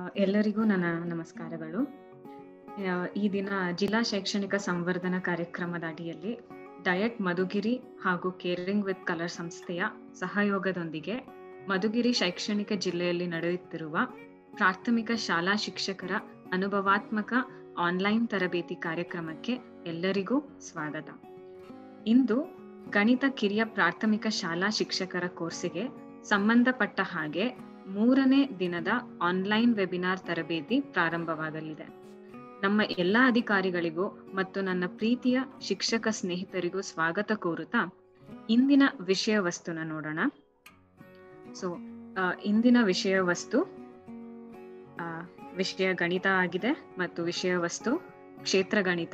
ಎಲ್ಲರಿಗೂ ನನ್ನ ನಮಸ್ಕಾರಗಳು ಆ, ಈ ದಿನ ಜಿಲ್ಲಾ ಶೈಕ್ಷಣಿಕ ಸಂವರ್ಧನ ಕಾರ್ಯಕ್ರಮದ ಅಡಿಯಲ್ಲಿ ಡಯಟ್ ಮಧುಗಿರಿ ಹಾಗೂ ಕೇರಿಂಗ್ ವಿತ್ ಕಲರ್ ಸಂಸ್ಥೆಯ ಸಹಯೋಗದೊಂದಿಗೆ ಮಧುಗಿರಿ ಶೈಕ್ಷಣಿಕ ಜಿಲ್ಲೆಯಲ್ಲಿ ನಡೆಯುತ್ತಿರುವ ಪ್ರಾಥಮಿಕ ಶಾಲಾ ಶಿಕ್ಷಕರ ಅನುಭವಾತ್ಮಕ ಆನ್ಲೈನ್ ತರಬೇತಿ ಕಾರ್ಯಕ್ರಮಕ್ಕೆ ಎಲ್ಲರಿಗೂ ಸ್ವಾಗತ ಇಂದು ಗಣಿತ ಕಿರಿಯ ಪ್ರಾಥಮಿಕ ಶಾಲಾ ಶಿಕ್ಷಕರ ಕೋರ್ಸಿಗೆ ಸಂಬಂಧಪಟ್ಟ ಹಾಗೆ ಮೂರನೇ ದಿನದ ಆನ್ಲೈನ್ ವೆಬಿನಾರ್ ತರಬೇತಿ ಪ್ರಾರಂಭವಾಗಲಿದೆ ನಮ್ಮ ಎಲ್ಲ ಅಧಿಕಾರಿಗಳಿಗೂ ಮತ್ತು ನನ್ನ ಪ್ರೀತಿಯ ಶಿಕ್ಷಕ ಸ್ನೇಹಿತರಿಗೂ ಸ್ವಾಗತ ಕೋರುತ್ತಾ ಇಂದಿನ ವಿಷಯ ವಸ್ತುನ ನೋಡೋಣ ಸೊ ಇಂದಿನ ವಿಷಯ ವಸ್ತು ಆ, ವಿಷಯ ಗಣಿತ ಆಗಿದೆ ಮತ್ತು ವಿಷಯ ವಸ್ತು ಕ್ಷೇತ್ರ ಗಣಿತ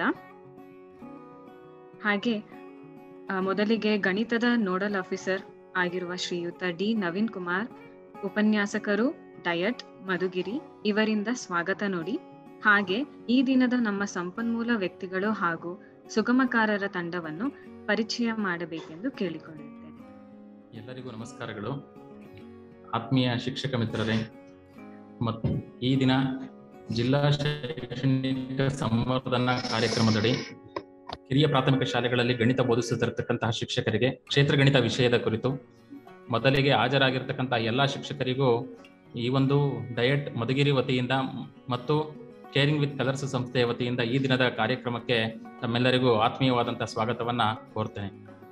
ಹಾಗೆ ಆ, ಮೊದಲಿಗೆ ಗಣಿತದ ನೋಡಲ್ ಆಫೀಸರ್ ಆಗಿರುವ ಶ್ರೀಯುತ ಡಿ ನವೀನ್ ಕುಮಾರ್ ಉಪನ್ಯಾಸಕರು ಡಯಟ್ ಮಧುಗಿರಿ ಇವರಿಂದ ಸ್ವಾಗತ ನೋಡಿ ಹಾಗೆ ಈ ದಿನದ ನಮ್ಮ ಸಂಪನ್ಮೂಲ ವ್ಯಕ್ತಿಗಳು ಹಾಗೂ ಸುಗಮಕಾರರ ತಂಡವನ್ನು ಪರಿಚಯ ಮಾಡಬೇಕೆಂದು ಕೇಳಿಕೊಳ್ಳುತ್ತೇನೆ ಎಲ್ಲರಿಗೂ ನಮಸ್ಕಾರಗಳು ಆತ್ಮೀಯ ಶಿಕ್ಷಕ ಮಿತ್ರರೇ ಮತ್ತು ಈ ದಿನ ಜಿಲ್ಲಾ ಶೈಕ್ಷಣಿಕ ಸಂವರ್ಧನಾ ಕಾರ್ಯಕ್ರಮದಡಿ ಹಿರಿಯ ಪ್ರಾಥಮಿಕ ಶಾಲೆಗಳಲ್ಲಿ ಗಣಿತ ಬೋಧಿಸುತ್ತಿರತಕ್ಕಂತಹ ಶಿಕ್ಷಕರಿಗೆ ಕ್ಷೇತ್ರ ಗಣಿತ ವಿಷಯದ ಕುರಿತು ಮೊದಲಿಗೆ ಹಾಜರಾಗಿರ್ತಕ್ಕಂತಹ ಎಲ್ಲ ಶಿಕ್ಷಕರಿಗೂ ಈ ಒಂದು ಡಯಟ್ ಮಧುಗಿರಿ ವತಿಯಿಂದ ಮತ್ತು ಕೇರಿಂಗ್ ವಿತ್ ಕಲರ್ಸ್ ಸಂಸ್ಥೆಯ ವತಿಯಿಂದ ಈ ದಿನದ ಕಾರ್ಯಕ್ರಮಕ್ಕೆ ತಮ್ಮೆಲ್ಲರಿಗೂ ಆತ್ಮೀಯವಾದಂತಹ ಸ್ವಾಗತವನ್ನ ಕೋರ್ತೇನೆ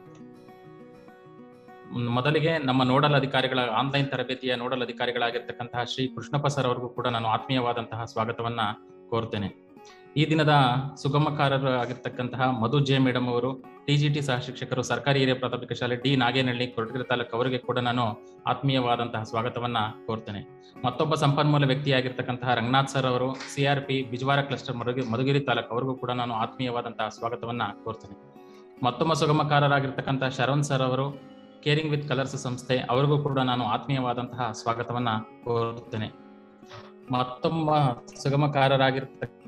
ಮ್, ಮೊದಲಿಗೆ ನಮ್ಮ ನೋಡಲ್ ಅಧಿಕಾರಿಗಳ ಆನ್ಲೈನ್ ತರಬೇತಿಯ ನೋಡಲ್ ಅಧಿಕಾರಿಗಳಾಗಿರ್ತಕ್ಕಂತಹ ಶ್ರೀ ಕೃಷ್ಣಪ್ಪ ಸರ್ ಅವರಿಗೂ ಕೂಡ ನಾನು ಆತ್ಮೀಯವಾದಂತಹ ಸ್ವಾಗತವನ್ನ ಕೋರ್ತೇನೆ ಈ ದಿನದ ಸುಗಮಕಾರರು ಆಗಿರ್ತಕ್ಕಂತಹ ಮಧು ಜೆ ಮೇಡಮ್ ಅವರು ಟಿಜಿಟಿ ಸಹ ಶಿಕ್ಷಕರು ಸರ್ಕಾರಿ ಹಿರಿಯ ಪ್ರಾಥಮಿಕ ಶಾಲೆ ಡಿ ನಾಗೇನಹಳ್ಳಿ ಕೊರಟಗೆರೆ ತಾಲೂಕು ಅವರಿಗೆ ಕೂಡ ನಾನು ಆತ್ಮೀಯವಾದಂತಹ ಸ್ವಾಗತವನ್ನ ಕೋರ್ತೇನೆ ಮತ್ತೊಬ್ಬ ಸಂಪನ್ಮೂಲ ವ್ಯಕ್ತಿಯಾಗಿರ್ತಕ್ಕಂತಹ ರಂಗನಾಥ್ ಸರ್ ಅವರು ಸಿಆರ್ಪಿ ಬಿಜವಾರ ಕ್ಲಸ್ಟರ್ ಮಧುಗಿ ಮಧುಗಿರಿ ತಾಲೂಕು ಅವರಿಗೂ ಕೂಡ ನಾನು ಆತ್ಮೀಯವಾದಂತಹ ಸ್ವಾಗತವನ್ನ ಕೋರ್ತೇನೆ ಮತ್ತೊಬ್ಬ ಸುಗಮಕಾರರಾಗಿರ್ತಕ್ಕಂತಹ ಶರವಣ್ ಸರ್ ಅವರು ಕೇರಿಂಗ್ ವಿತ್ ಕಲರ್ಸ್ ಸಂಸ್ಥೆ ಅವರಿಗೂ ಕೂಡ ನಾನು ಆತ್ಮೀಯವಾದಂತಹ ಸ್ವಾಗತವನ್ನ ಕೋರುತ್ತೇನೆ ಮತ್ತೊಬ್ಬ ಸುಗಮಕಾರರಾಗಿರ್ತಕ್ಕಂತಹ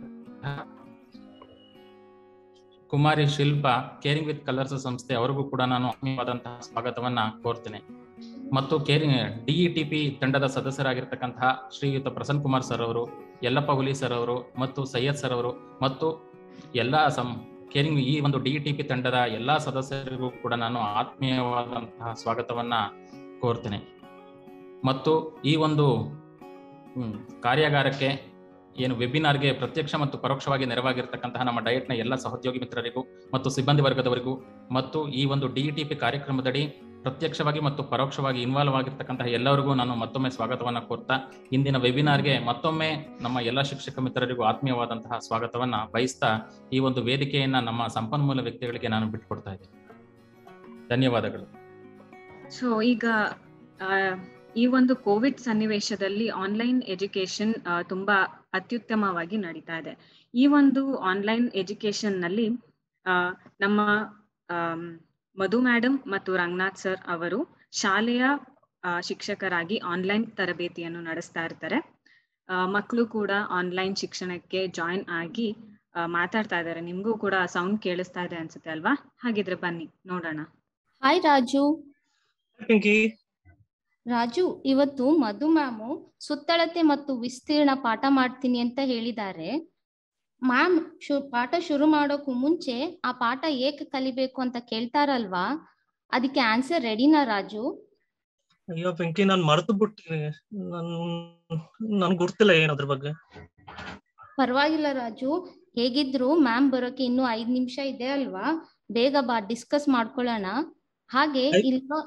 Kumari Shilpa caring with colours ಸಂಸ್ಥೆ ಅವರಿಗೂ ಕೂಡ ನಾನು ಆತ್ಮೀಯವಾದಂತಹ ಸ್ವಾಗತವನ್ನ ಕೋರ್ತೇನೆ ಮತ್ತು ಕೇರಿಂಗ್ ಡಿಇಟಿಪಿ ತಂಡದ ಸದಸ್ಯರಾಗಿರ್ತಕ್ಕಂತಹ ಶ್ರೀಯುತ ಪ್ರಸನ್ನ ಕುಮಾರ್ ಸರ್ ಅವರು ಯಲ್ಲಪ್ಪ ಹುಲಿ ಸರ್ ಅವರು ಮತ್ತು ಸೈಯದ್ ಸರ್ ಅವರು ಮತ್ತು ಎಲ್ಲ ಸಂ ಕೇರಿಂಗ್ ಈ ಒಂದು ಡಿಇಟಿಪಿ ತಂಡದ ಎಲ್ಲಾ ಸದಸ್ಯರಿಗೂ ಕೂಡ ನಾನು ಆತ್ಮೀಯವಾದಂತಹ ಸ್ವಾಗತವನ್ನ ಕೋರ್ತೇನೆ ಮತ್ತು ಈ ಒಂದು ಹ್ಮ್, ಕಾರ್ಯಾಗಾರಕ್ಕೆ ಏನು ವೆಬಿನಾರ್ಗೆ ಪ್ರತ್ಯಕ್ಷ ಮತ್ತು ಪರೋಕ್ಷವಾಗಿ ನೆರವಾಗಿರ್ತಕ್ಕಂತಹ ನಮ್ಮ ಡಯಟ್ನ ಎಲ್ಲ ಸಹೋದ್ಯೋಗಿ ಮಿತ್ರರಿಗೂ ಮತ್ತು ಸಿಬ್ಬಂದಿ ವರ್ಗದವರಿಗೂ ಮತ್ತು ಈ ಒಂದು ಡಿಇಟಿಪಿ ಕಾರ್ಯಕ್ರಮದಡಿ ಪ್ರತ್ಯಕ್ಷವಾಗಿ ಮತ್ತು ಪರೋಕ್ಷವಾಗಿ ಇನ್ವಾಲ್ವ್ ಆಗಿರ್ತಕ್ಕಂತಹ ಎಲ್ಲರಿಗೂ ನಾನು ಮತ್ತೊಮ್ಮೆ ಸ್ವಾಗತವನ್ನ ಕೋರ್ತಾ ಇಂದಿನ ವೆಬಿನಾರ್ಗೆ ಮತ್ತೊಮ್ಮೆ ನಮ್ಮ ಎಲ್ಲ ಶಿಕ್ಷಕ ಮಿತ್ರರಿಗೂ ಆತ್ಮೀಯವಾದಂತಹ ಸ್ವಾಗತವನ್ನ ಬಯಸ್ತಾ ಈ ಒಂದು ವೇದಿಕೆಯನ್ನ ನಮ್ಮ ಸಂಪನ್ಮೂಲ ವ್ಯಕ್ತಿಗಳಿಗೆ ನಾನು ಬಿಟ್ಕೊಡ್ತಾ ಇದ್ದೀನಿ ಧನ್ಯವಾದಗಳು ಸೊ ಈಗ ಆ, ಈ ಒಂದು ಕೋವಿಡ್ ಸನ್ನಿವೇಶದಲ್ಲಿ ಆನ್ಲೈನ್ ಎಜುಕೇಶನ್ ತುಂಬಾ ಅತ್ಯುತ್ತಮವಾಗಿ ನಡೀತಾ ಇದೆ ಈ ಒಂದು ಆನ್ಲೈನ್ ಎಜುಕೇಶನ್ ನಲ್ಲಿ ಆ, ನಮ್ಮ ಆಮ್, ಮಧು ಮೇಡಮ್ ಮತ್ತು ರಂಗನಾಥ್ ಸರ್ ಅವರು ಶಾಲೆಯ ಆ, ಶಿಕ್ಷಕರಾಗಿ ಆನ್ಲೈನ್ ತರಬೇತಿಯನ್ನು ನಡೆಸ್ತಾ ಇರ್ತಾರೆ ಮಕ್ಕಳು ಕೂಡ ಆನ್ಲೈನ್ ಶಿಕ್ಷಣಕ್ಕೆ ಜಾಯಿನ್ ಆಗಿ ಆ, ಮಾತಾಡ್ತಾ ಇದ್ದಾರೆ ನಿಮ್ಗೂ ಕೂಡ ಸೌಂಡ್ ಕೇಳಿಸ್ತಾ ಇದೆ ಅನ್ಸುತ್ತೆ ಅಲ್ವಾ ಹಾಗಿದ್ರೆ ಬನ್ನಿ ನೋಡೋಣ ಹಾಯ್ ರಾಜು ಪಿಂಕಿ ರಾಜು ಇವತ್ತು ಮಧು ಮ್ಯಾಮು ಸುತ್ತಳತೆ ಮತ್ತು ವಿಸ್ತೀರ್ಣ ಪಾಠ ಮಾಡ್ತೀನಿ ಅಂತ ಹೇಳಿದ್ದಾರೆ ಮ್ಯಾಮ್ ಶು ಪಾಠ ಶುರು ಮಾಡೋಕು ಮುಂಚೆ ಆ ಪಾಠ ಏಕೆ ಕಲಿಬೇಕು ಅಂತ ಕೇಳ್ತಾರಲ್ವಾ ಅದಕ್ಕೆ ಆನ್ಸರ್ ರೆಡಿನಾ ರಾಜು ಅಯ್ಯೋ ಪಿಂಕಿ ನಾನ್ ಮರ್ತು ಬಿಟ್ಟಿನಿ ನನ್ ನನ್ ಗುರ್ತಿಲ್ಲ ಏನ್ ಅದ್ರ ಬಗ್ಗೆ ಪರವಾಗಿಲ್ಲ ರಾಜು ಹೇಗಿದ್ರು ಮ್ಯಾಮ್ ಬರೋಕೆ ಇನ್ನು ಐದ್ ನಿಮಿಷ ಇದೆ ಅಲ್ವಾ ಬೇಗ ಬಾ ಡಿಸ್ಕಸ್ ಮಾಡ್ಕೊಳ್ಳೋಣ ಹಾಗೆ ಆಯ್ತ್. ಇಲ್ಲಿರೋ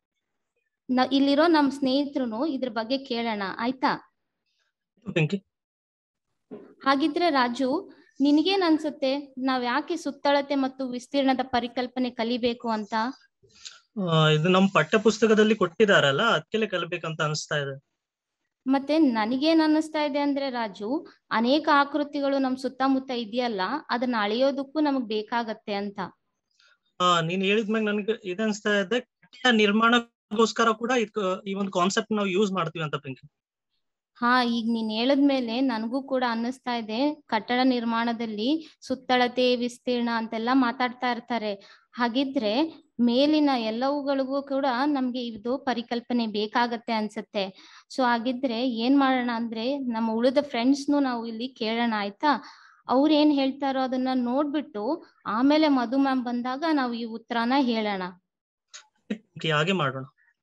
ನ- ಇಲ್ಲಿರೋ ನಮ್ ಸ್ನೇಹಿತರು ಇದ್ರ ಬಗ್ಗೆ ಕೇಳೋಣ ಆಯ್ತಾ ಪಿಂಕಿ ಹಾಗಿದ್ರೆ ರಾಜು ನಿನಗೇನ್ ಅನ್ಸುತ್ತೆ ನಾವ್ ಯಾಕೆ ಸುತ್ತಳತೆ ಮತ್ತು ವಿಸ್ತೀರ್ಣದ ಪರಿಕಲ್ಪನೆ ಕಲಿಬೇಕು ಅಂತ ಆ, ಇದು ನಮ್ ಪಠ್ಯ ಪುಸ್ತಕದಲ್ಲಿ ಕೊಟ್ಟಿದಾರಲ್ಲ ಅದಕ್ಕೆಲ್ಲ ಕಲಿಬೇಕಂತ ಅನಿಸ್ತಾ ಇದೆ ಮತ್ತೆ ನನಗೇನ್ ಅನ್ನಿಸ್ತಾ ಇದೆ ಅಂದ್ರೆ ರಾಜು ಅನೇಕ ಆಕೃತಿಗಳು ನಮ್ ಸುತ್ತಮುತ್ತ ಇದೆಯಲ್ಲ ಅದನ್ನ ಅಳೆಯೋದಕ್ಕೂ ನಮಗ್ ಬೇಕಾಗತ್ತೆ ಅಂತ ಆ ನೀನ್ ಹೇಳಿದ್ಮ್ಯಾಗ ನನ್ಗೆ ಇದ್ ಅನ್ಸ್ತಾ ಇದೆ ಕಟ್ಟಡ ನಿರ್ಮಾಣಕ್ಕೋಸ್ಕರ ಕೂಡ ಇದ್ ಈ ಒಂದು ಕಾನ್ಸೆಪ್ಟ್ ನಾವು ಯೂಸ್ ಮಾಡ್ತೀವಿ ಅಂತ ಪಿಂಕಿ ಹಾ ಈಗ ನೀನ್ ಹೇಳದ್ಮೇಲೆ ನನಗೂ ಕೂಡ ಅನ್ನಿಸ್ತಾ ಇದೆ ಕಟ್ಟಡ ನಿರ್ಮಾಣದಲ್ಲಿ ಸುತ್ತಳತೆ ವಿಸ್ತೀರ್ಣ ಅಂತೆಲ್ಲ ಮಾತಾಡ್ತಾ ಇರ್ತಾರೆ ಹಾಗಿದ್ರೆ ಮೇಲಿನ ಎಲ್ಲವುಗಳಿಗೂ ಕೂಡ ನಮ್ಗೆ ಇದು ಪರಿಕಲ್ಪನೆ ಬೇಕಾಗತ್ತೆ ಅನ್ಸತ್ತೆ ಸೊ ಹಾಗಿದ್ರೆ ಏನ್ ಮಾಡೋಣ ಅಂದ್ರೆ ನಮ್ಮ ಉಳಿದ ಫ್ರೆಂಡ್ಸ್ನು ನಾವು ಇಲ್ಲಿ ಕೇಳೋಣ ಆಯ್ತಾ ಅವ್ರು ಏನ್ ಹೇಳ್ತಾರೋ ಅದನ್ನ ನೋಡ್ಬಿಟ್ಟು ಆಮೇಲೆ ಮಧು ಮ್ಯಾಮ್ ಬಂದಾಗ ನಾವು ಈ ಉತ್ತರನ ಹೇಳೋಣ Okay, ಹಾಗೆ ಮಾಡೋಣ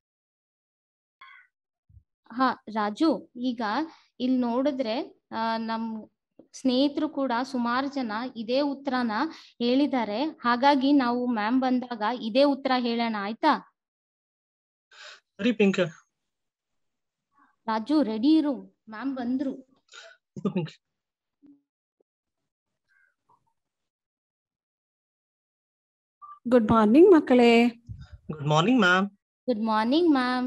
ಹಾ ರಾಜು ಈಗ ಇಲ್ಲಿ ನೋಡಿದ್ರೆ ಆ ನಮ್ ಸ್ನೇಹಿತರು ಕೂಡ ಸುಮಾರು ಜನ ಇದೇ ಉತ್ತರನ ಹೇಳಿದ್ದಾರೆ ಹಾಗಾಗಿ ನಾವು ಮ್ಯಾಮ್ ಬಂದಾಗ ಇದೇ ಉತ್ತರ ಹೇಳೋಣ ಆಯ್ತಾ ಸರಿ ಪಿಂಕ್ ರಾಜು ರೆಡಿ ಇರು ಮ್ಯಾಮ್ ಬಂದ್ರು ಪಿಂಕ್ ಗುಡ್ ಮಾರ್ನಿಂಗ್ ಮಕ್ಕಳೇ good morning ma'am good morning ma'am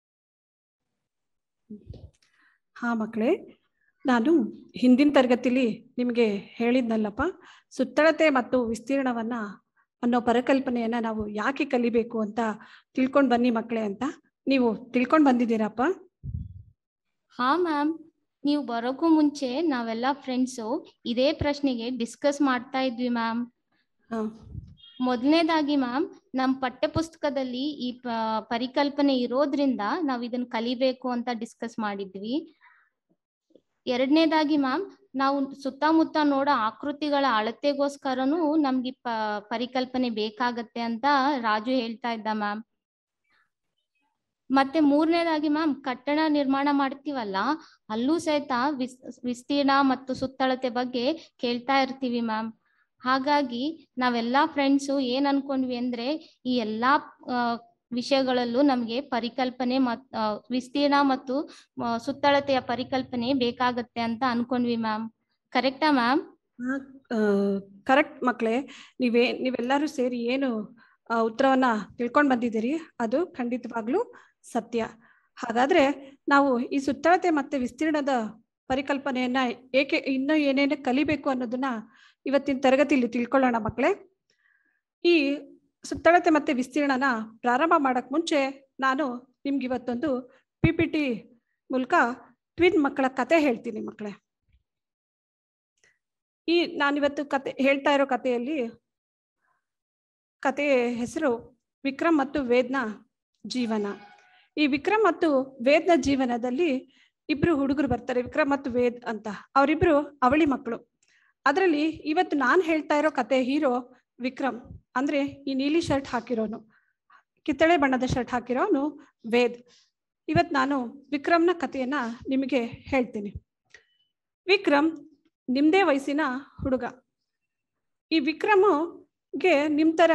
ಹಾ ಮಕ್ಕಳೇ ನಾನು ಹಿಂದಿನ ತರಗತಿಲಿ ನಿಮಗೆ ಹೇಳಿದ್ನಲ್ಲಪ್ಪ ಸುತ್ತಳತೆ ಮತ್ತು ವಿಸ್ತೀರ್ಣವನ್ನ ಅನ್ನೋ ಪರಿಕಲ್ಪನೆಯನ್ನ ನಾವು ಯಾಕೆ ಕಲಿಬೇಕು ಅಂತ ತಿಳ್ಕೊಂಡು ಬನ್ನಿ ಮಕ್ಕಳೇ ಅಂತ ನೀವು ತಿಳ್ಕೊಂಡು ಬಂದಿದ್ದೀರಪ್ಪ ಹಾ ಮ್ಯಾಮ್ ನೀವು ಬರೋಕ್ಕೂ ಮುಂಚೆ ನಾವೆಲ್ಲ ಫ್ರೆಂಡ್ಸು ಇದೇ ಪ್ರಶ್ನೆಗೆ ಡಿಸ್ಕಸ್ ಮಾಡ್ತಾ ಇದ್ವಿ ಮ್ಯಾಮ್ ಹಾ ಮೊದಲನೇದಾಗಿ ಮ್ಯಾಮ್ ನಮ್ಮ ಪಠ್ಯ ಪುಸ್ತಕದಲ್ಲಿ ಈ ಪ- ಪರಿಕಲ್ಪನೆ ಇರೋದ್ರಿಂದ ನಾವ್ ಇದನ್ನ ಕಲಿಬೇಕು ಅಂತ ಡಿಸ್ಕಸ್ ಮಾಡಿದ್ವಿ ಎರಡನೇದಾಗಿ ಮ್ಯಾಮ್ ನಾವು ಸುತ್ತಮುತ್ತ ನೋಡೋ ಆಕೃತಿಗಳ ಅಳತೆಗೋಸ್ಕರನೂ ನಮ್ಗೆ ಈ ಪ ಪರಿಕಲ್ಪನೆ ಬೇಕಾಗತ್ತೆ ಅಂತ ರಾಜು ಹೇಳ್ತಾ ಇದ್ದ ಮ್ಯಾಮ್ ಮತ್ತೆ ಮೂರನೇದಾಗಿ ಮ್ಯಾಮ್ ಕಟ್ಟಡ ನಿರ್ಮಾಣ ಮಾಡ್ತೀವಲ್ಲ ಅಲ್ಲೂ ಸಹಿತ ವಿಸ್ ವಿಸ್ತೀರ್ಣ ಮತ್ತು ಸುತ್ತಳತೆ ಬಗ್ಗೆ ಕೇಳ್ತಾ ಇರ್ತೀವಿ ಮ್ಯಾಮ್ ಹಾಗಾಗಿ ನಾವೆಲ್ಲಾ ಫ್ರೆಂಡ್ಸು ಏನ್ ಅನ್ಕೊಂಡ್ವಿ ಅಂದ್ರೆ ಈ ಎಲ್ಲಾ ಆ, ವಿಷಯಗಳಲ್ಲೂ ನಮ್ಗೆ ಪರಿಕಲ್ಪನೆ ಮತ್ ಆ, ವಿಸ್ತೀರ್ಣ ಮತ್ತು ಆ, ಸುತ್ತಳತೆಯ ಪರಿಕಲ್ಪನೆ ಬೇಕಾಗತ್ತೆ ಅಂತ ಅನ್ಕೊಂಡ್ವಿ ಮ್ಯಾಮ್ ಕರೆಕ್ಟಾ ಮ್ಯಾಮ್ ಕರೆಕ್ಟ್ ಮಕ್ಕಳೇ ನೀವೇ ನೀವೆಲ್ಲರೂ ಸೇರಿ ಏನು ಆ, ಉತ್ತರವನ್ನ ತಿಳ್ಕೊಂಡು ಬಂದಿದ್ದೀರಿ ಅದು ಖಂಡಿತವಾಗ್ಲೂ ಸತ್ಯ ಹಾಗಾದ್ರೆ ನಾವು ಈ ಸುತ್ತಳತೆ ಮತ್ತೆ ವಿಸ್ತೀರ್ಣದ ಪರಿಕಲ್ಪನೆಯನ್ನ ಏಕೆ ಇನ್ನೂ ಏನೇನು ಕಲಿಬೇಕು ಅನ್ನೋದನ್ನ ಇವತ್ತಿನ ತರಗತಿಯಲ್ಲಿ ತಿಳ್ಕೊಳ್ಳೋಣ ಮಕ್ಕಳೇ ಈ ಸುತ್ತಳತೆ ಮತ್ತೆ ವಿಸ್ತೀರ್ಣನ ಪ್ರಾರಂಭ ಮಾಡಕ್ ಮುಂಚೆ ನಾನು ನಿಮ್ಗೆ ಇವತ್ತೊಂದು ಪಿ ಪಿ ಟಿ ಮೂಲಕ ಟ್ವಿನ್ ಮಕ್ಕಳ ಕತೆ ಹೇಳ್ತೀನಿ ಮಕ್ಕಳೇ ಈ ನಾನಿವತ್ತು ಕತೆ ಹೇಳ್ತಾ ಇರೋ ಕಥೆಯಲ್ಲಿ ಕಥೆಯ ಹೆಸರು ವಿಕ್ರಮ್ ಮತ್ತು ವೇದ್ನ ಜೀವನ ಈ ವಿಕ್ರಮ್ ಮತ್ತು ವೇದ್ನ ಜೀವನದಲ್ಲಿ ಇಬ್ರು ಹುಡುಗರು ಬರ್ತಾರೆ ವಿಕ್ರಮ್ ಮತ್ತು ವೇದ್ ಅಂತ ಅವರಿಬ್ರು ಅವಳಿ ಮಕ್ಕಳು ಅದರಲ್ಲಿ ಇವತ್ತು ನಾನು ಹೇಳ್ತಾ ಇರೋ ಕತೆ ಹೀರೋ ವಿಕ್ರಮ್ ಅಂದ್ರೆ ಈ ನೀಲಿ ಶರ್ಟ್ ಹಾಕಿರೋನು ಕಿತ್ತಳೆ ಬಣ್ಣದ ಶರ್ಟ್ ಹಾಕಿರೋನು ವೇದ್ ಇವತ್ತು ನಾನು ವಿಕ್ರಮ್ನ ಕಥೆಯನ್ನ ನಿಮಗೆ ಹೇಳ್ತೀನಿ ವಿಕ್ರಮ್ ನಿಮ್ದೇ ವಯಸ್ಸಿನ ಹುಡುಗ ಈ ವಿಕ್ರಮ್ಗೆ ನಿಮ್ಮ ಥರ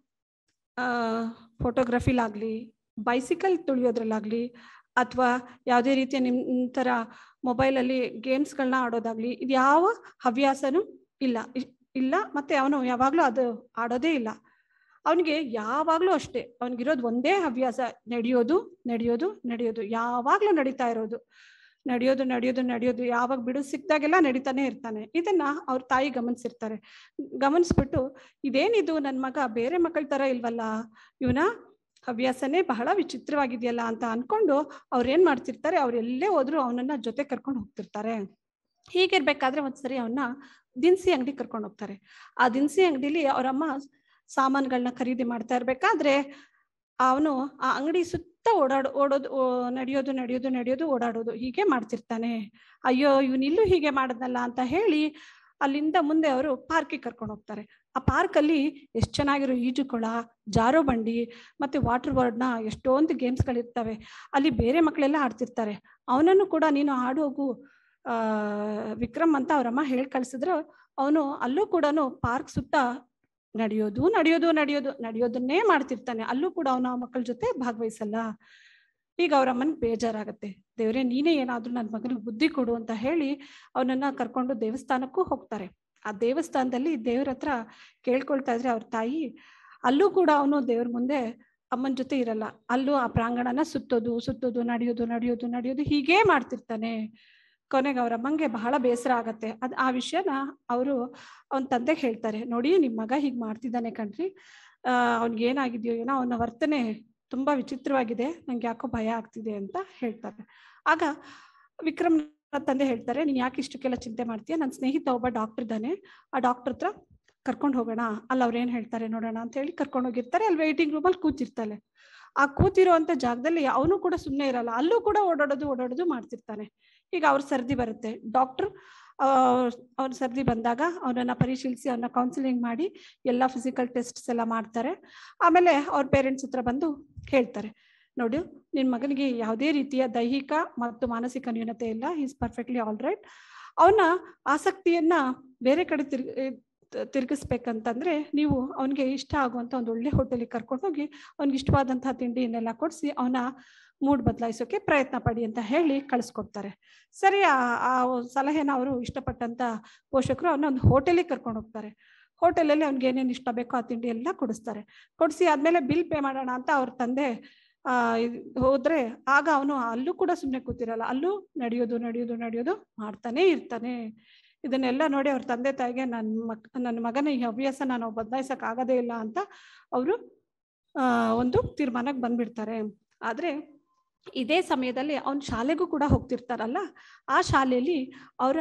ಫೋಟೋಗ್ರಫಿಲಾಗಲಿ ಬೈಸಿಕಲ್ ತುಳಿಯೋದ್ರಲ್ಲಾಗಲಿ ಅಥವಾ ಯಾವುದೇ ರೀತಿಯ ನಿಮ್ಮ ಥರ ಮೊಬೈಲಲ್ಲಿ ಗೇಮ್ಸ್ಗಳನ್ನ ಆಡೋದಾಗ್ಲಿ ಇದು ಯಾವ ಹವ್ಯಾಸನೂ ಇಲ್ಲ ಇ- ಇಲ್ಲ ಮತ್ತೆ ಅವನು ಯಾವಾಗಲೂ ಅದು ಆಡೋದೇ ಇಲ್ಲ ಅವನಿಗೆ ಯಾವಾಗಲೂ ಅಷ್ಟೇ ಅವನಿಗಿರೋದು ಒಂದೇ ಹವ್ಯಾಸ ನಡೆಯೋದು ನಡೆಯೋದು ನಡೆಯೋದು ಯಾವಾಗಲೂ ನಡೀತಾ ಇರೋದು ನಡೆಯೋದು ನಡೆಯೋದು ನಡೆಯೋದು ಯಾವಾಗ ಬಿಡು ಸಿಕ್ದಾಗೆಲ್ಲ ನಡೀತಾನೆ ಇರ್ತಾನೆ ಇದನ್ನ ಅವ್ರ ತಾಯಿ ಗಮನಿಸಿರ್ತಾರೆ ಗಮನಿಸ್ಬಿಟ್ಟು ಇದೇನಿದು ನನ್ನ ಮಗ ಬೇರೆ ಮಕ್ಕಳ ತರ ಇಲ್ವಲ್ಲ ಇವನ ಹವ್ಯಾಸನೇ ಬಹಳ ವಿಚಿತ್ರವಾಗಿದೆಯಲ್ಲ ಅಂತ ಅನ್ಕೊಂಡು ಅವ್ರು ಏನ್ ಮಾಡ್ತಿರ್ತಾರೆ ಅವ್ರು ಎಲ್ಲೇ ಹೋದ್ರು ಅವನನ್ನ ಜೊತೆ ಕರ್ಕೊಂಡು ಹೋಗ್ತಿರ್ತಾರೆ ಹೀಗಿರ್ಬೇಕಾದ್ರೆ ಒಂದ್ಸರಿ ಅವನ್ನ ದಿನಸಿ ಅಂಗಡಿ ಕರ್ಕೊಂಡು ಹೋಗ್ತಾರೆ ಆ ದಿನಸಿ ಅಂಗಡಿಲಿ ಅವರಮ್ಮ ಸಾಮಾನುಗಳನ್ನ ಖರೀದಿ ಮಾಡ್ತಾ ಇರ್ಬೇಕಾದ್ರೆ ಅವನು ಆ ಅಂಗಡಿ ಸುತ್ತ ಓಡಾಡ್ ಓಡೋದು ಓ- ನಡೆಯೋದು ನಡೆಯೋದು ನಡೆಯೋದು ಓಡಾಡೋದು ಹೀಗೆ ಮಾಡ್ತಿರ್ತಾನೆ ಅಯ್ಯೋ ಇವನಿಲ್ಲೂ ಹೀಗೆ ಮಾಡದ್ನಲ್ಲ ಅಂತ ಹೇಳಿ ಅಲ್ಲಿಂದ ಮುಂದೆ ಅವರು ಪಾರ್ಕಿಗೆ ಕರ್ಕೊಂಡು ಹೋಗ್ತಾರೆ ಆ ಪಾರ್ಕಲ್ಲಿ ಎಷ್ಟು ಚೆನ್ನಾಗಿರೋ ಈಜುಕೊಳ ಜಾರೋ ಬಂಡಿ ಮತ್ತೆ ವಾಟರ್ ಬೋರ್ಡ್ನ ಎಷ್ಟೊಂದು ಗೇಮ್ಸ್ಗಳಿರ್ತವೆ ಅಲ್ಲಿ ಬೇರೆ ಮಕ್ಕಳೆಲ್ಲ ಆಡ್ತಿರ್ತಾರೆ ಅವನನ್ನು ಕೂಡ ನೀನು ಆಡೋಗು ಆ ವಿಕ್ರಮ್ ಅಂತ ಅವರಮ್ಮ ಹೇಳಿ ಕಳ್ಸಿದ್ರು ಅವನು ಅಲ್ಲೂ ಕೂಡ ಪಾರ್ಕ್ ಸುತ್ತ ನಡೆಯೋದು ನಡೆಯೋದು ನಡೆಯೋದು ನಡೆಯೋದನ್ನೇ ಮಾಡ್ತಿರ್ತಾನೆ ಅಲ್ಲೂ ಕೂಡ ಅವನು ಆ ಮಕ್ಕಳ ಜೊತೆ ಭಾಗವಹಿಸಲ್ಲ ಈಗ ಅವ್ರ ಅಮ್ಮನಿಗೆ ಬೇಜಾರಾಗತ್ತೆ ದೇವ್ರೆ ನೀನೇ ಏನಾದ್ರೂ ನನ್ನ ಮಗನಿಗೆ ಬುದ್ಧಿ ಕೊಡು ಅಂತ ಹೇಳಿ ಅವನನ್ನ ಕರ್ಕೊಂಡು ದೇವಸ್ಥಾನಕ್ಕೂ ಹೋಗ್ತಾರೆ ಆ ದೇವಸ್ಥಾನದಲ್ಲಿ ದೇವ್ರ ಹತ್ರ ಕೇಳ್ಕೊಳ್ತಾ ಇದ್ರೆ ಅವ್ರ ತಾಯಿ ಅಲ್ಲೂ ಕೂಡ ಅವನು ದೇವ್ರ ಮುಂದೆ ಅಮ್ಮನ ಜೊತೆ ಇರಲ್ಲ ಅಲ್ಲೂ ಆ ಪ್ರಾಂಗಣನ ಸುತ್ತೋದು ಸುತ್ತೋದು ನಡೆಯೋದು ನಡೆಯೋದು ನಡೆಯೋದು ಹೀಗೇ ಮಾಡ್ತಿರ್ತಾನೆ ಕೊನೆಗೆ ಅವ್ರ ಅಮ್ಮಂಗೆ ಬಹಳ ಬೇಸರ ಆಗತ್ತೆ ಅದ್ ಆ ವಿಷಯನ ಅವರು ಅವನ ತಂದೆಗೆ ಹೇಳ್ತಾರೆ ನೋಡಿ ನಿಮ್ಮ ಮಗ ಹೀಗೆ ಮಾಡ್ತಿದ್ದಾನೆ ಕಣ್ರಿ ಆ ಅವ್ನಿಗೆ ಏನಾಗಿದೆಯೋ ಏನೋ ಅವನ ವರ್ತನೆ ತುಂಬಾ ವಿಚಿತ್ರವಾಗಿದೆ ನಂಗೆ ಯಾಕೋ ಭಯ ಆಗ್ತಿದೆ ಅಂತ ಹೇಳ್ತಾರೆ ಆಗ ವಿಕ್ರಮ್ ತಂದೆ ಹೇಳ್ತಾರೆ ನೀನ್ ಯಾಕೆ ಇಷ್ಟಕ್ಕೆಲ್ಲ ಚಿಂತೆ ಮಾಡ್ತೀಯ ನನ್ನ ಸ್ನೇಹಿತ ಒಬ್ಬ ಡಾಕ್ಟರ್ ಇದ್ದಾನೆ ಆ ಡಾಕ್ಟರ್ ಹತ್ರ ಕರ್ಕೊಂಡು ಹೋಗೋಣ ಅಲ್ಲಿ ಅವ್ರು ಏನ್ ಹೇಳ್ತಾರೆ ನೋಡೋಣ ಅಂತ ಹೇಳಿ ಕರ್ಕೊಂಡು ಹೋಗಿರ್ತಾರೆ ಅಲ್ಲಿ ವೇಟಿಂಗ್ ರೂಮಲ್ಲಿ ಕೂತಿರ್ತಾಳೆ ಆ ಕೂತಿರುವಂತ ಜಾಗದಲ್ಲಿ ಅವನು ಕೂಡ ಸುಮ್ಮನೆ ಇರಲ್ಲ ಅಲ್ಲೂ ಕೂಡ ಓಡಾಡೋದು ಓಡಾಡೋದು ಮಾಡ್ತಿರ್ತಾನೆ ಈಗ ಅವ್ರ ಸರ್ದಿ ಬರುತ್ತೆ ಡಾಕ್ಟರ್ ಅವ್ರ ಸರ್ದಿ ಬಂದಾಗ ಅವನನ್ನ ಪರಿಶೀಲಿಸಿ ಅವನ್ನ ಕೌನ್ಸಿಲಿಂಗ್ ಮಾಡಿ ಎಲ್ಲ ಫಿಸಿಕಲ್ ಟೆಸ್ಟ್ಸ್ ಎಲ್ಲ ಮಾಡ್ತಾರೆ ಆಮೇಲೆ ಅವ್ರ ಪೇರೆಂಟ್ಸ್ ಹತ್ರ ಬಂದು ಹೇಳ್ತಾರೆ ನೋಡಿ ನಿನ್ನ ಮಗನಿಗೆ ಯಾವುದೇ ರೀತಿಯ ದೈಹಿಕ ಮತ್ತು ಮಾನಸಿಕ ನ್ಯೂನತೆ ಇಲ್ಲ ಈಸ್ ಪರ್ಫೆಕ್ಟ್ಲಿ ಆಲ್ ರೈಟ್ ಅವನ ಆಸಕ್ತಿಯನ್ನ ಬೇರೆ ಕಡೆ ತಿರ್ಗ ತಿರುಗಿಸ್ಬೇಕಂತಂದ್ರೆ ನೀವು ಅವನಿಗೆ ಇಷ್ಟ ಆಗುವಂತ ಒಂದು ಒಳ್ಳೆ ಹೋಟೆಲಿಗೆ ಕರ್ಕೊಂಡು ಹೋಗಿ ಅವ್ನಿಗೆ ಇಷ್ಟವಾದಂತಹ ತಿಂಡಿಯನ್ನೆಲ್ಲ ಕೊಡಿಸಿ ಅವನ ಮೂಡ್ ಬದಲಾಯಿಸೋಕೆ ಪ್ರಯತ್ನ ಪಡಿ ಅಂತ ಹೇಳಿ ಕಳಿಸ್ಕೊಡ್ತಾರೆ ಸರಿ ಆ ಆ ಸಲಹೆನ ಅವರು ಇಷ್ಟಪಟ್ಟಂತ ಪೋಷಕರು ಅವನ ಒಂದು ಹೋಟೆಲಿಗೆ ಕರ್ಕೊಂಡು ಹೋಗ್ತಾರೆ ಹೋಟೆಲಲ್ಲಿ ಅವ್ನಿಗೆ ಏನೇನು ಇಷ್ಟ ಬೇಕೋ ಆ ತಿಂಡಿ ಎಲ್ಲ ಕೊಡಿಸ್ತಾರೆ ಕೊಡಿಸಿ ಆದ್ಮೇಲೆ ಬಿಲ್ ಪೇ ಮಾಡೋಣ ಅಂತ ಅವ್ರ ತಂದೆ ಆ ಹೋದ್ರೆ ಆಗ ಅವನು ಅಲ್ಲೂ ಕೂಡ ಸುಮ್ಮನೆ ಕೂತಿರಲ್ಲ ಅಲ್ಲೂ ನಡೆಯೋದು ನಡೆಯೋದು ನಡೆಯೋದು ಮಾಡ್ತಾನೆ ಇರ್ತಾನೆ ಇದನ್ನೆಲ್ಲ ನೋಡಿ ಅವ್ರ ತಂದೆ ತಾಯಿಗೆ ನನ್ನ ಮಕ್ ನನ್ನ ಮಗನ ಈ ಹವ್ಯಾಸ ನಾವು ಬದಲಾಯಿಸಕ್ ಆಗದೇ ಇಲ್ಲ ಅಂತ ಅವರು ಆ ಒಂದು ತೀರ್ಮಾನಕ್ಕೆ ಬಂದ್ಬಿಡ್ತಾರೆ ಆದ್ರೆ ಇದೇ ಸಮಯದಲ್ಲಿ ಅವನ್ ಶಾಲೆಗೂ ಕೂಡ ಹೋಗ್ತಿರ್ತಾರಲ್ಲ ಆ ಶಾಲೆಯಲ್ಲಿ ಅವರ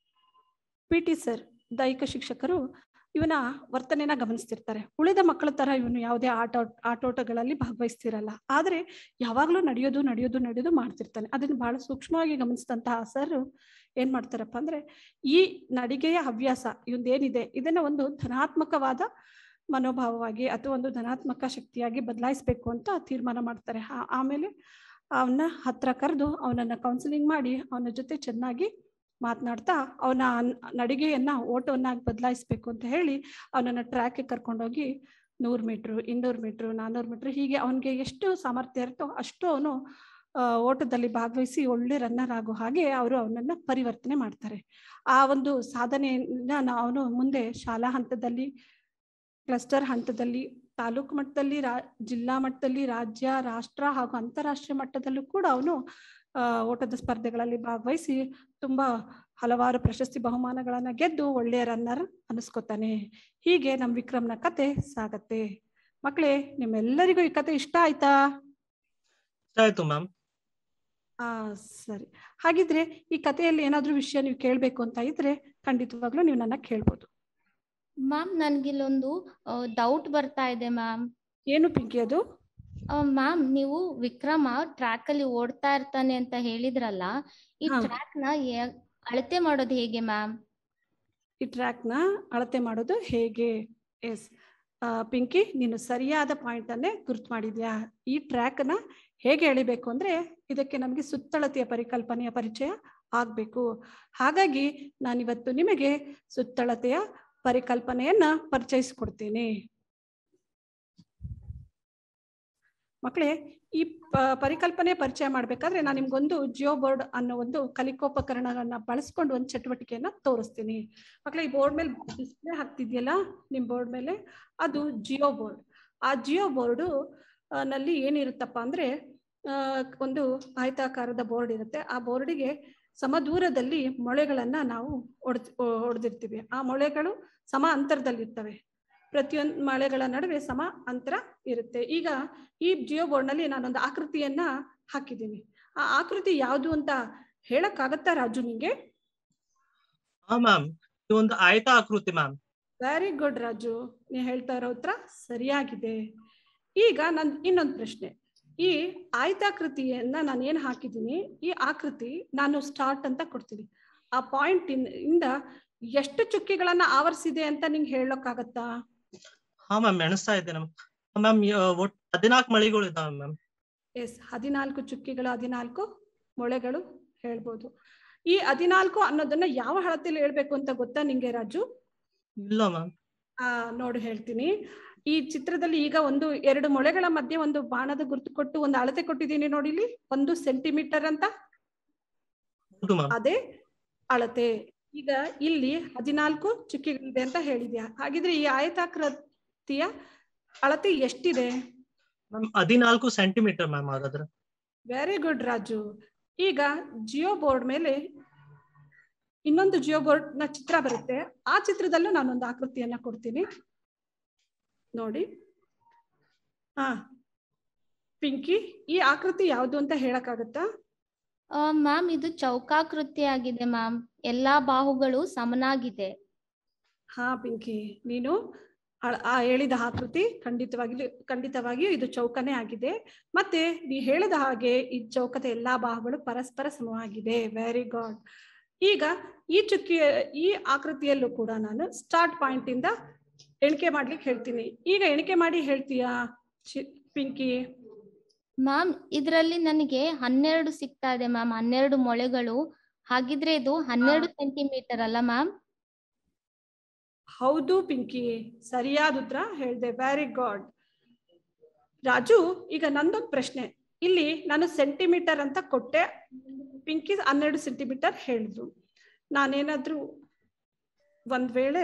ಪಿ ಟಿ ಸರ್ ದೈಹಿಕ ಶಿಕ್ಷಕರು ಇವನ ವರ್ತನೆನ ಗಮನಿಸ್ತಿರ್ತಾರೆ ಉಳಿದ ಮಕ್ಕಳ ತರ ಇವನು ಯಾವುದೇ ಆಟ ಆಟೋಟಗಳಲ್ಲಿ ಭಾಗವಹಿಸ್ತಿರಲ್ಲ ಆದ್ರೆ ಯಾವಾಗ್ಲೂ ನಡೆಯೋದು ನಡೆಯೋದು ನಡೆಯೋದು ಮಾಡ್ತಿರ್ತಾನೆ ಅದನ್ನ ಬಹಳ ಸೂಕ್ಷ್ಮವಾಗಿ ಗಮನಿಸಿದಂತಹ ಸರ್ ಏನ್ ಮಾಡ್ತಾರಪ್ಪ ಅಂದ್ರೆ ಈ ನಡಿಗೆಯ ಹವ್ಯಾಸ ಇವಂದೇನಿದೆ ಇದನ್ನ ಒಂದು ಧನಾತ್ಮಕವಾದ ಮನೋಭಾವವಾಗಿ ಅಥವಾ ಒಂದು ಧನಾತ್ಮಕ ಶಕ್ತಿಯಾಗಿ ಬದಲಾಯಿಸ್ಬೇಕು ಅಂತ ತೀರ್ಮಾನ ಮಾಡ್ತಾರೆ ಆಮೇಲೆ ಅವನ ಹತ್ರ ಕರೆದು ಅವನನ್ನ ಕೌನ್ಸಿಲಿಂಗ್ ಮಾಡಿ ಅವನ ಜೊತೆ ಚೆನ್ನಾಗಿ ಮಾತನಾಡ್ತಾ ಅವನ ನಡಿಗೆಯನ್ನ ಓಟವನ್ನಾಗಿ ಬದಲಾಯಿಸ್ಬೇಕು ಅಂತ ಹೇಳಿ ಅವನನ್ನ ಟ್ರ್ಯಾಕ್ಗೆ ಕರ್ಕೊಂಡೋಗಿ ನೂರು ಮೀಟ್ರು ಇನ್ನೂರು ಮೀಟ್ರು ನಾನ್ನೂರು ಮೀಟ್ರ್ ಹೀಗೆ ಅವನಿಗೆ ಎಷ್ಟು ಸಾಮರ್ಥ್ಯ ಇರುತ್ತೋ ಅಷ್ಟು ಅವನು ಓಟದಲ್ಲಿ ಭಾಗವಹಿಸಿ ಒಳ್ಳೆ ರನ್ನರ್ ಆಗೋ ಹಾಗೆ ಅವರು ಅವನನ್ನ ಪರಿವರ್ತನೆ ಮಾಡ್ತಾರೆ ಆ ಒಂದು ಸಾಧನೆಯನ್ನ ಅವನು ಮುಂದೆ ಶಾಲಾ ಹಂತದಲ್ಲಿ ಕ್ಲಸ್ಟರ್ ಹಂತದಲ್ಲಿ ತಾಲೂಕು ಮಟ್ಟದಲ್ಲಿ ರಾ ಜಿಲ್ಲಾ ಮಟ್ಟದಲ್ಲಿ ರಾಜ್ಯ ರಾಷ್ಟ್ರ ಹಾಗೂ ಅಂತಾರಾಷ್ಟ್ರೀಯ ಮಟ್ಟದಲ್ಲೂ ಕೂಡ ಅವನು ಓಟದ ಸ್ಪರ್ಧೆಗಳಲ್ಲಿ ಭಾಗವಹಿಸಿ ತುಂಬಾ ಹಲವಾರು ಪ್ರಶಸ್ತಿ ಬಹುಮಾನಗಳನ್ನ ಗೆದ್ದು ಒಳ್ಳೆಯ ರನ್ನರ್ ಅನಿಸ್ಕೊತಾನೆ ಹೀಗೆ ನಮ್ ವಿಕ್ರಮ್ನ ಕತೆ ಸಾಗತ್ತೆ ಮಕ್ಕಳೇ ನಿಮ್ಮೆಲ್ಲರಿಗೂ ಈ ಕತೆ ಇಷ್ಟ ಆಯ್ತಾ ಆಯ್ತು ಮ್ಯಾಮ್ ಆ ಸರಿ ಹಾಗಿದ್ರೆ ಈ ಕಥೆಯಲ್ಲಿ ಏನಾದ್ರೂ ವಿಷಯ ನೀವು ಕೇಳ್ಬೇಕು ಅಂತ ಇದ್ರೆ ಖಂಡಿತವಾಗ್ಲೂ ನೀವು ನನ್ನ ಕೇಳ್ಬೋದು ಮ್ಯಾಮ್ ನನ್ಗಿಲ್ಲೊಂದು ಡೌಟ್ ಬರ್ತಾ ಇದೆ ಮ್ಯಾಮ್ ಏನು ಪಿಂಕಿ ಅದು ಮ್ಯಾಮ್ ನೀವು ವಿಕ್ರಮ ಟ್ರ್ಯಾಕ್ ಅಲ್ಲಿ ಓಡ್ತಾ ಇರ್ತಾನೆ ಅಂತ ಹೇಳಿದ್ರಲ್ಲ ಈ ಹಾ. ಟ್ರ್ಯಾಕ್ ನ ಯಾ- ಅಳತೆ ಮಾಡೋದು ಹೇಗೆ ಮ್ಯಾಮ್ ಈ ಟ್ರ್ಯಾಕ್ ನ ಅಳತೆ ಮಾಡೋದು ಹೇಗೆ ಎಸ್ ಪಿಂಕಿ ನೀನು ಸರಿಯಾದ ಪಾಯಿಂಟ್ ಅನ್ನೇ ಗುರ್ತು ಮಾಡಿದ್ಯಾ ಈ ಟ್ರ್ಯಾಕ್ ನ ಹೇಗೆ ಎಳಿಬೇಕು ಅಂದ್ರೆ ಇದಕ್ಕೆ ನಮಗೆ ಸುತ್ತಳತೆಯ ಪರಿಕಲ್ಪನೆಯ ಪರಿಚಯ ಆಗ್ಬೇಕು ಹಾಗಾಗಿ ನಾನಿವತ್ತು ನಿಮಗೆ ಸುತ್ತಳತೆಯ ಪರಿಕಲ್ಪನೆಯನ್ನ ಪರಿಚಯಿಸ್ಕೊಡ್ತೇನೆ ಮಕ್ಕಳೇ ಈ ಪ- ಪರಿಕಲ್ಪನೆ ಪರಿಚಯ ಮಾಡ್ಬೇಕಾದ್ರೆ ನಾನು ನಿಮ್ಗೊಂದು ಜಿಯೋ ಬೋರ್ಡ್ ಅನ್ನೋ ಒಂದು ಕಲಿಕೋಪಕರಣಗಳನ್ನ ಬಳಸ್ಕೊಂಡು ಒಂದು ಚಟುವಟಿಕೆಯನ್ನ ತೋರಿಸ್ತೀನಿ ಮಕ್ಕಳೇ ಈ ಬೋರ್ಡ್ ಮೇಲೆ ಡಿಸ್ಪ್ಲೇ ಹಾಕ್ತಿದ್ಯಲ್ಲ ನಿಮ್ ಬೋರ್ಡ್ ಮೇಲೆ ಅದು ಜಿಯೋ ಬೋರ್ಡ್ ಆ ಜಿಯೋ ಬೋರ್ಡು ನಲ್ಲಿ ಏನಿರುತ್ತಪ್ಪ ಅಂದ್ರೆ ಆ, ಒಂದು ಆಯತಾಕಾರದ ಬೋರ್ಡ್ ಇರುತ್ತೆ ಆ ಬೋರ್ಡಿಗೆ ಸಮದೂರದಲ್ಲಿ ಮೊಳೆಗಳನ್ನ ನಾವು ಹೊಡೆದ್ ಹೊಡೆದಿರ್ತೀವಿ ಆ ಮೊಳೆಗಳು ಸಮ ಅಂತರದಲ್ಲಿರ್ತವೆ ಪ್ರತಿಯೊಂದು ಮಳೆಗಳ ನಡುವೆ ಸಮ ಅಂತರ ಇರುತ್ತೆ ಈಗ ಈ ಜಿಯೋ ಬೋರ್ಡ್ ನಲ್ಲಿ ನಾನೊಂದು ಆಕೃತಿಯನ್ನ ಹಾಕಿದ್ದೀನಿ ಆ ಆಕೃತಿ ಯಾವುದು ಅಂತ ಹೇಳಕ್ಕಾಗತ್ತಾ ರಾಜು ನಿಂಗೆ ಹಾ ಮ್ಯಾಮ್ ಇದು ಒಂದು ಆಯತ ಆಕೃತಿ ಮ್ಯಾಮ್ ವೆರಿ ಗುಡ್ ರಾಜು ನೀ ಹೇಳ್ತಾ ಇರೋ ಉತ್ತರ ಸರಿಯಾಗಿದೆ ಈಗ ನನ್ ಇನ್ನೊಂದು ಪ್ರಶ್ನೆ ಈ ಆಯತಾಕೃತಿಯನ್ನ ನಾನು ಏನ್ ಹಾಕಿದ್ದೀನಿ ಈ ಆಕೃತಿ ನಾನು ಸ್ಟಾರ್ಟ್ ಅಂತ ಕೊಡ್ತೀನಿ ಆ ಪಾಯಿಂಟ್ ಇಂದ ಎಷ್ಟು ಚುಕ್ಕಿಗಳನ್ನ ಆವರಿಸಿದೆ ಅಂತ ನಿಂಗೆ ಹೇಳೋಕ್ಕಾಗತ್ತಾ ಹಾ ಮ್ಯಾಮ್ ಎಣಿಸ್ತಾ ಇದ್ದೇನೆ ಮ್ಯಾಮ್ ಒಟ್ಟು ಹದಿನಾಲ್ಕು ಮಳಿಗಳು ಇದಾವೆ ಮ್ಯಾಮ್ ಎಸ್ ಹದಿನಾಲ್ಕು ಚುಕ್ಕಿಗಳು ಹದಿನಾಲ್ಕು ಮೊಳೆಗಳು ಹೇಳ್ಬೋದು ಈ ಹದಿನಾಲ್ಕು ಅನ್ನೋದನ್ನ ಯಾವ ಹಳತೆಯಲ್ಲಿ ಹೇಳ್ಬೇಕು ಅಂತ ಗೊತ್ತಾ ನಿಂಗೆ ರಾಜು ಇಲ್ಲ ಮ್ಯಾಮ್ ಆ ನೋಡು ಹೇಳ್ತೀನಿ ಈ ಚಿತ್ರದಲ್ಲಿ ಈಗ ಒಂದು ಎರಡು ಮೊಳೆಗಳ ಮಧ್ಯೆ ಒಂದು ಬಾಣದ ಗುರುತು ಕೊಟ್ಟು ಒಂದು ಅಳತೆ ಕೊಟ್ಟಿದ್ದೀನಿ ನೋಡಿ ಇಲ್ಲಿ ಒಂದು ಸೆಂಟಿಮೀಟರ್ ಅಂತ ಹೌದು ಮ್ಯಾಮ್ ಅದೇ ಅಳತೆ ಈಗ ಇಲ್ಲಿ ಹದಿನಾಲ್ಕು ಚುಕ್ಕಿಗಳಿದೆ ಅಂತ ಹೇಳಿದ್ಯಾ ಹಾಗಿದ್ರೆ ಈ ಆಯತಾಕೃತಿಯ ಅಳತೆ ಎಷ್ಟಿದೆ ಮ್ಯಾಮ್ ಹದಿನಾಲ್ಕು ಸೆಂಟಿಮೀಟರ್ ಮ್ಯಾಮ್ ಹಾಗಾದ್ರೆ ವೆರಿ ಗುಡ್ ರಾಜು ಈಗ ಜಿಯೋ ಬೋರ್ಡ್ ಮೇಲೆ ಇನ್ನೊಂದು ಜಿಯೋ ಬೋರ್ಡ್ ನ ಚಿತ್ರ ಬರುತ್ತೆ ಆ ಚಿತ್ರದಲ್ಲೂ ನಾನೊಂದು ಆಕೃತಿಯನ್ನ ಕೊಡ್ತೀನಿ ನೋಡಿ ಹಾ ಪಿಂಕಿ ಈ ಆಕೃತಿ ಯಾವುದು ಅಂತ ಹೇಳಕ್ಕಾಗತ್ತಾ ಮ್ಯಾಮ್ ಇದು ಚೌಕಾಕೃತಿ ಆಗಿದೆ ಮ್ಯಾಮ್ ಎಲ್ಲಾ ಬಾಹುಗಳು ಸಮನಾಗಿದೆ ಹಾ ಪಿಂಕಿ ನೀನು ಆ- ಆ ಹೇಳಿದ ಆಕೃತಿ ಖಂಡಿತವಾಗಿಯೂ ಖಂಡಿತವಾಗಿಯೂ ಇದು ಚೌಕನೇ ಆಗಿದೆ ಮತ್ತೆ ನೀ ಹೇಳಿದ ಹಾಗೆ ಈ ಚೌಕದ ಎಲ್ಲಾ ಬಾಹುಗಳು ಪರಸ್ಪರ ಸಮವಾಗಿದೆ ವೆರಿ ಗುಡ್ ಈಗ ಈ ಚುಕ್ಕಿಯ ಈ ಆಕೃತಿಯಲ್ಲೂ ಕೂಡ ನಾನು ಸ್ಟಾರ್ಟ್ ಪಾಯಿಂಟ್ ಇಂದ ಎಣಿಕೆ ಮಾಡ್ಲಿಕ್ಕೆ ಹೇಳ್ತೀನಿ ಈಗ ಎಣಿಕೆ ಮಾಡಿ ಹೇಳ್ತೀಯಾ ಚಿ- ಪಿಂಕಿ ಮ್ಯಾಮ್ ಇದರಲ್ಲಿ ನನಗೆ ಹನ್ನೆರಡು ಸಿಗ್ತಾ ಇದೆ ಮ್ಯಾಮ್ ಹನ್ನೆರಡು ಮೊಳೆಗಳು ಹಾಗಿದ್ರೆ ಇದು ಹನ್ನೆರಡು ಸೆಂಟಿಮೀಟರ್ ಅಲ್ಲ ಮ್ಯಾಮ್ ಹೌದು ಪಿಂಕಿ ಸರಿಯಾದ ಉತ್ತರ ಹೇಳ್ದೆ ವೆರಿ ಗುಡ್ ರಾಜು ಈಗ ನಂದೊಂದು ಪ್ರಶ್ನೆ ಇಲ್ಲಿ ನಾನು ಸೆಂಟಿಮೀಟರ್ ಅಂತ ಕೊಟ್ಟೆ ಪಿಂಕಿ ಹನ್ನೆರಡು ಸೆಂಟಿಮೀಟರ್ ಹೇಳಿದ್ರು ನಾನೇನಾದ್ರೂ ಒಂದ್ ವೇಳೆ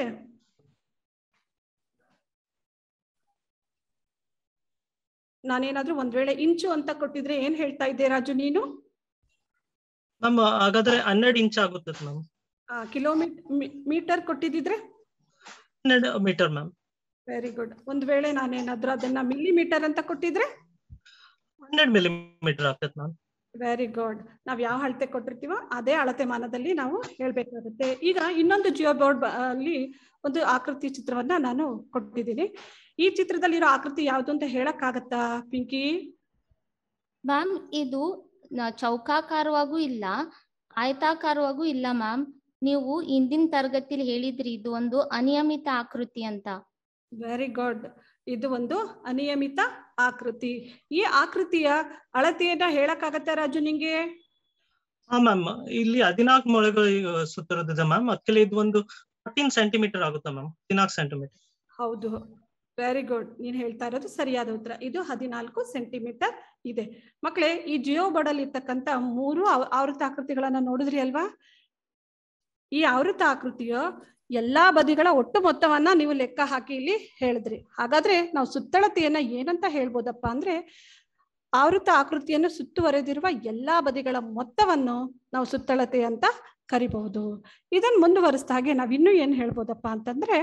ನಾನೇನಾದ್ರೂ ಒಂದ್ ವೇಳೆ ಇಂಚು ಅಂತ ಕೊಟ್ಟಿದ್ರೆ ಏನ್ ಹೇಳ್ತಾ ಇದ್ದೆ ರಾಜು ನೀನು ಮ್ಯಾಮ್ ಹಾಗಾದ್ರೆ ಹನ್ನೆರಡು ಇಂಚ್ ಆಗುತ್ತೆ ಮ್ಯಾಮ್ ಕಿಲೋಮೀಟರ್ ಮೀಟರ್ ಕೊಟ್ಟಿದ್ರೆ ಹನ್ನೆರಡು ಮೀಟರ್ ಮ್ಯಾಮ್ ವೆರಿ ಗುಡ್ ಒಂದ್ ವೇಳೆ ನಾನೇನಾದ್ರೂ ಅದನ್ನ ಮಿಲಿಮೀಟರ್ ಅಂತ ಕೊಟ್ಟಿದ್ರೆ ಹನ್ನೆರಡು ಮಿಲಿಮೀಟರ್ ಆಗ್ತದೆ ಮ್ಯಾಮ್ ವೆರಿ ಗುಡ್ ನಾವ್ ಯಾವ ಅಳತೆ ಕೊಟ್ಟಿರ್ತೀವೋ ಅದೇ ಅಳತೆ ಮಾನದಲ್ಲಿ ನಾವು ಹೇಳ್ಬೇಕಾಗುತ್ತೆ ಈಗ ಇನ್ನೊಂದು ಜಿಯೋ ಬೋರ್ಡ್ ಅಲ್ಲಿ ಒಂದು ಆಕೃತಿ ಚಿತ್ರವನ್ನ ನಾನು ಕೊಟ್ಟಿದ್ದೀನಿ ಈ ಚಿತ್ರದಲ್ಲಿರೋ ಆಕೃತಿ ಯಾವ್ದು ಅಂತ ಹೇಳಕ್ ಆಗತ್ತಾ ಪಿಂಕಿ ಮ್ಯಾಮ್ ಇದು ನ- ಚೌಕಾಕಾರವಾಗೂ ಇಲ್ಲ ಆಯತಾಕಾರವಾಗೂ ಇಲ್ಲ ಮ್ಯಾಮ್ ನೀವು ಹಿಂದಿನ ತರಗತಿಲಿ ಹೇಳಿದ್ರಿ ಇದು ಒಂದು ಅನಿಯಮಿತ ಆಕೃತಿ ಅಂತ ವೆರಿ ಗುಡ್ ಇದು ಒಂದು ಅನಿಯಮಿತ ಆಕೃತಿ ಈ ಆಕೃತಿಯ ಅಳತೆಯನ್ನ ಹೇಳಕ್ಕಾಗತ್ತಾ ರಾಜು ನಿಂಗೆ ಹಾ ಮ್ಯಾಮ್ ಇಲ್ಲಿ ಹದಿನಾಲ್ಕು ಮೊಳೆಗಳು ಈಗ ಸುತ್ತಿರೋದಿದೆ ಮ್ಯಾಮ್ ಅದಕ್ಕೆ ಇದು ಒಂದು ಫೋರ್ಟೀನ್ ಸೆಂಟಿಮೀಟರ್ ಆಗುತ್ತೆ ಮ್ಯಾಮ್ ಹದಿನಾಲ್ಕು ಸೆಂಟಿಮೀಟರ್ ಹೌದು ವೆರಿ ಗುಡ್ ನೀನ್ ಹೇಳ್ತಾ ಇರೋದು ಸರಿಯಾದ ಉತ್ತರ ಇದು ಹದಿನಾಲ್ಕು ಸೆಂಟಿಮೀಟರ್ ಇದೆ ಮಕ್ಕಳೇ ಈ ಜಿಯೋ ಬೋರ್ಡ್ ಅಲ್ಲಿ ಇರ್ತಕ್ಕಂತ ಮೂರು ಆವ- ಆವೃತ್ತ ಆಕೃತಿಗಳನ್ನ ನೋಡಿದ್ರಿ ಅಲ್ವಾ ಈ ಆವೃತ್ತ ಆಕೃತಿಯ ಎಲ್ಲಾ ಬದಿಗಳ ಒಟ್ಟು ಮೊತ್ತವನ್ನ ನೀವು ಲೆಕ್ಕ ಹಾಕಿ ಇಲ್ಲಿ ಹೇಳಿದ್ರಿ ಹಾಗಾದ್ರೆ ನಾವು ಸುತ್ತಳತೆಯನ್ನ ಏನಂತ ಹೇಳ್ಬೋದಪ್ಪ ಅಂದ್ರೆ ಆವೃತ್ತ ಆಕೃತಿಯನ್ನು ಸುತ್ತುವರೆದಿರುವ ಎಲ್ಲಾ ಬದಿಗಳ ಮೊತ್ತವನ್ನು ನಾವು ಸುತ್ತಳತೆ ಅಂತ ಕರಿಬಹುದು ಇದನ್ನ ಮುಂದುವರಿಸಿದ ಹಾಗೆ ನಾವ್ ಇನ್ನೂ ಏನ್ ಹೇಳ್ಬೋದಪ್ಪ ಅಂತಂದ್ರೆ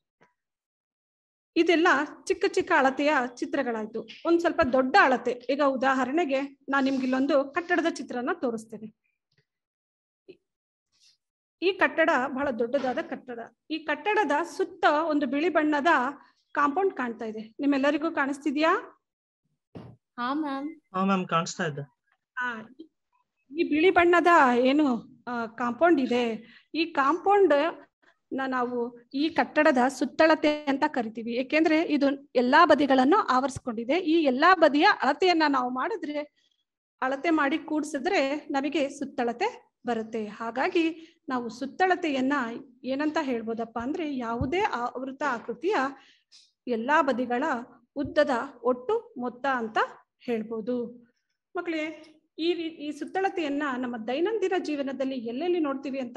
ಇದೆಲ್ಲ ಚಿಕ್ಕ ಚಿಕ್ಕ ಅಳತೆಯ ಚಿತ್ರಗಳಾಯ್ತು ಒಂದ್ ಸ್ವಲ್ಪ ದೊಡ್ಡ ಅಳತೆ ಈಗ ಉದಾಹರಣೆಗೆ ನಾನ್ ನಿಮ್ಗೆ ಇಲ್ಲೊಂದು ಕಟ್ಟಡದ ಚಿತ್ರನ ತೋರಿಸ್ತೇನೆ ಈ ಕಟ್ಟಡ ಬಹಳ ದೊಡ್ಡದಾದ ಕಟ್ಟಡ ಈ ಕಟ್ಟಡದ ಸುತ್ತ ಒಂದು ಬಿಳಿ ಬಣ್ಣದ ಕಾಂಪೌಂಡ್ ಕಾಣ್ತಾ ಇದೆ ನಿಮ್ಮೆಲ್ಲರಿಗೂ ಕಾಣಿಸ್ತಿದ್ಯಾ ಹಾ ಮ್ಯಾಮ್ ಹಾ ಮ್ಯಾಮ್ ಕಾಣಿಸ್ತಾ ಇದೆ ಆ, ಈ ಬಿಳಿ ಬಣ್ಣದ ಏನು ಕಾಂಪೌಂಡ್ ಇದೆ ಈ ಕಾಂಪೌಂಡ್ ನಾವು ಈ ಕಟ್ಟಡದ ಸುತ್ತಳತೆ ಅಂತ ಕರಿತೀವಿ ಏಕೆಂದ್ರೆ ಇದು ಎಲ್ಲಾ ಬದಿಗಳನ್ನು ಆವರಿಸ್ಕೊಂಡಿದೆ ಈ ಎಲ್ಲಾ ಬದಿಯ ಅಳತೆಯನ್ನ ನಾವು ಮಾಡಿದ್ರೆ ಅಳತೆ ಮಾಡಿ ಕೂಡಿಸಿದ್ರೆ ನಮಗೆ ಸುತ್ತಳತೆ ಬರುತ್ತೆ ಹಾಗಾಗಿ ನಾವು ಸುತ್ತಳತೆಯನ್ನ ಏನಂತ ಹೇಳ್ಬೋದಪ್ಪ ಅಂದ್ರೆ ಯಾವುದೇ ಆವೃತ ಆಕೃತಿಯ ಎಲ್ಲಾ ಬದಿಗಳ ಉದ್ದದ ಒಟ್ಟು ಮೊತ್ತ ಅಂತ ಹೇಳ್ಬೋದು ಮಕ್ಕಳೇ ಈ ರೀ- ಈ ಸುತ್ತಳತೆಯನ್ನ ನಮ್ಮ ದೈನಂದಿನ ಜೀವನದಲ್ಲಿ ಎಲ್ಲೆಲ್ಲಿ ನೋಡ್ತೀವಿ ಅಂತ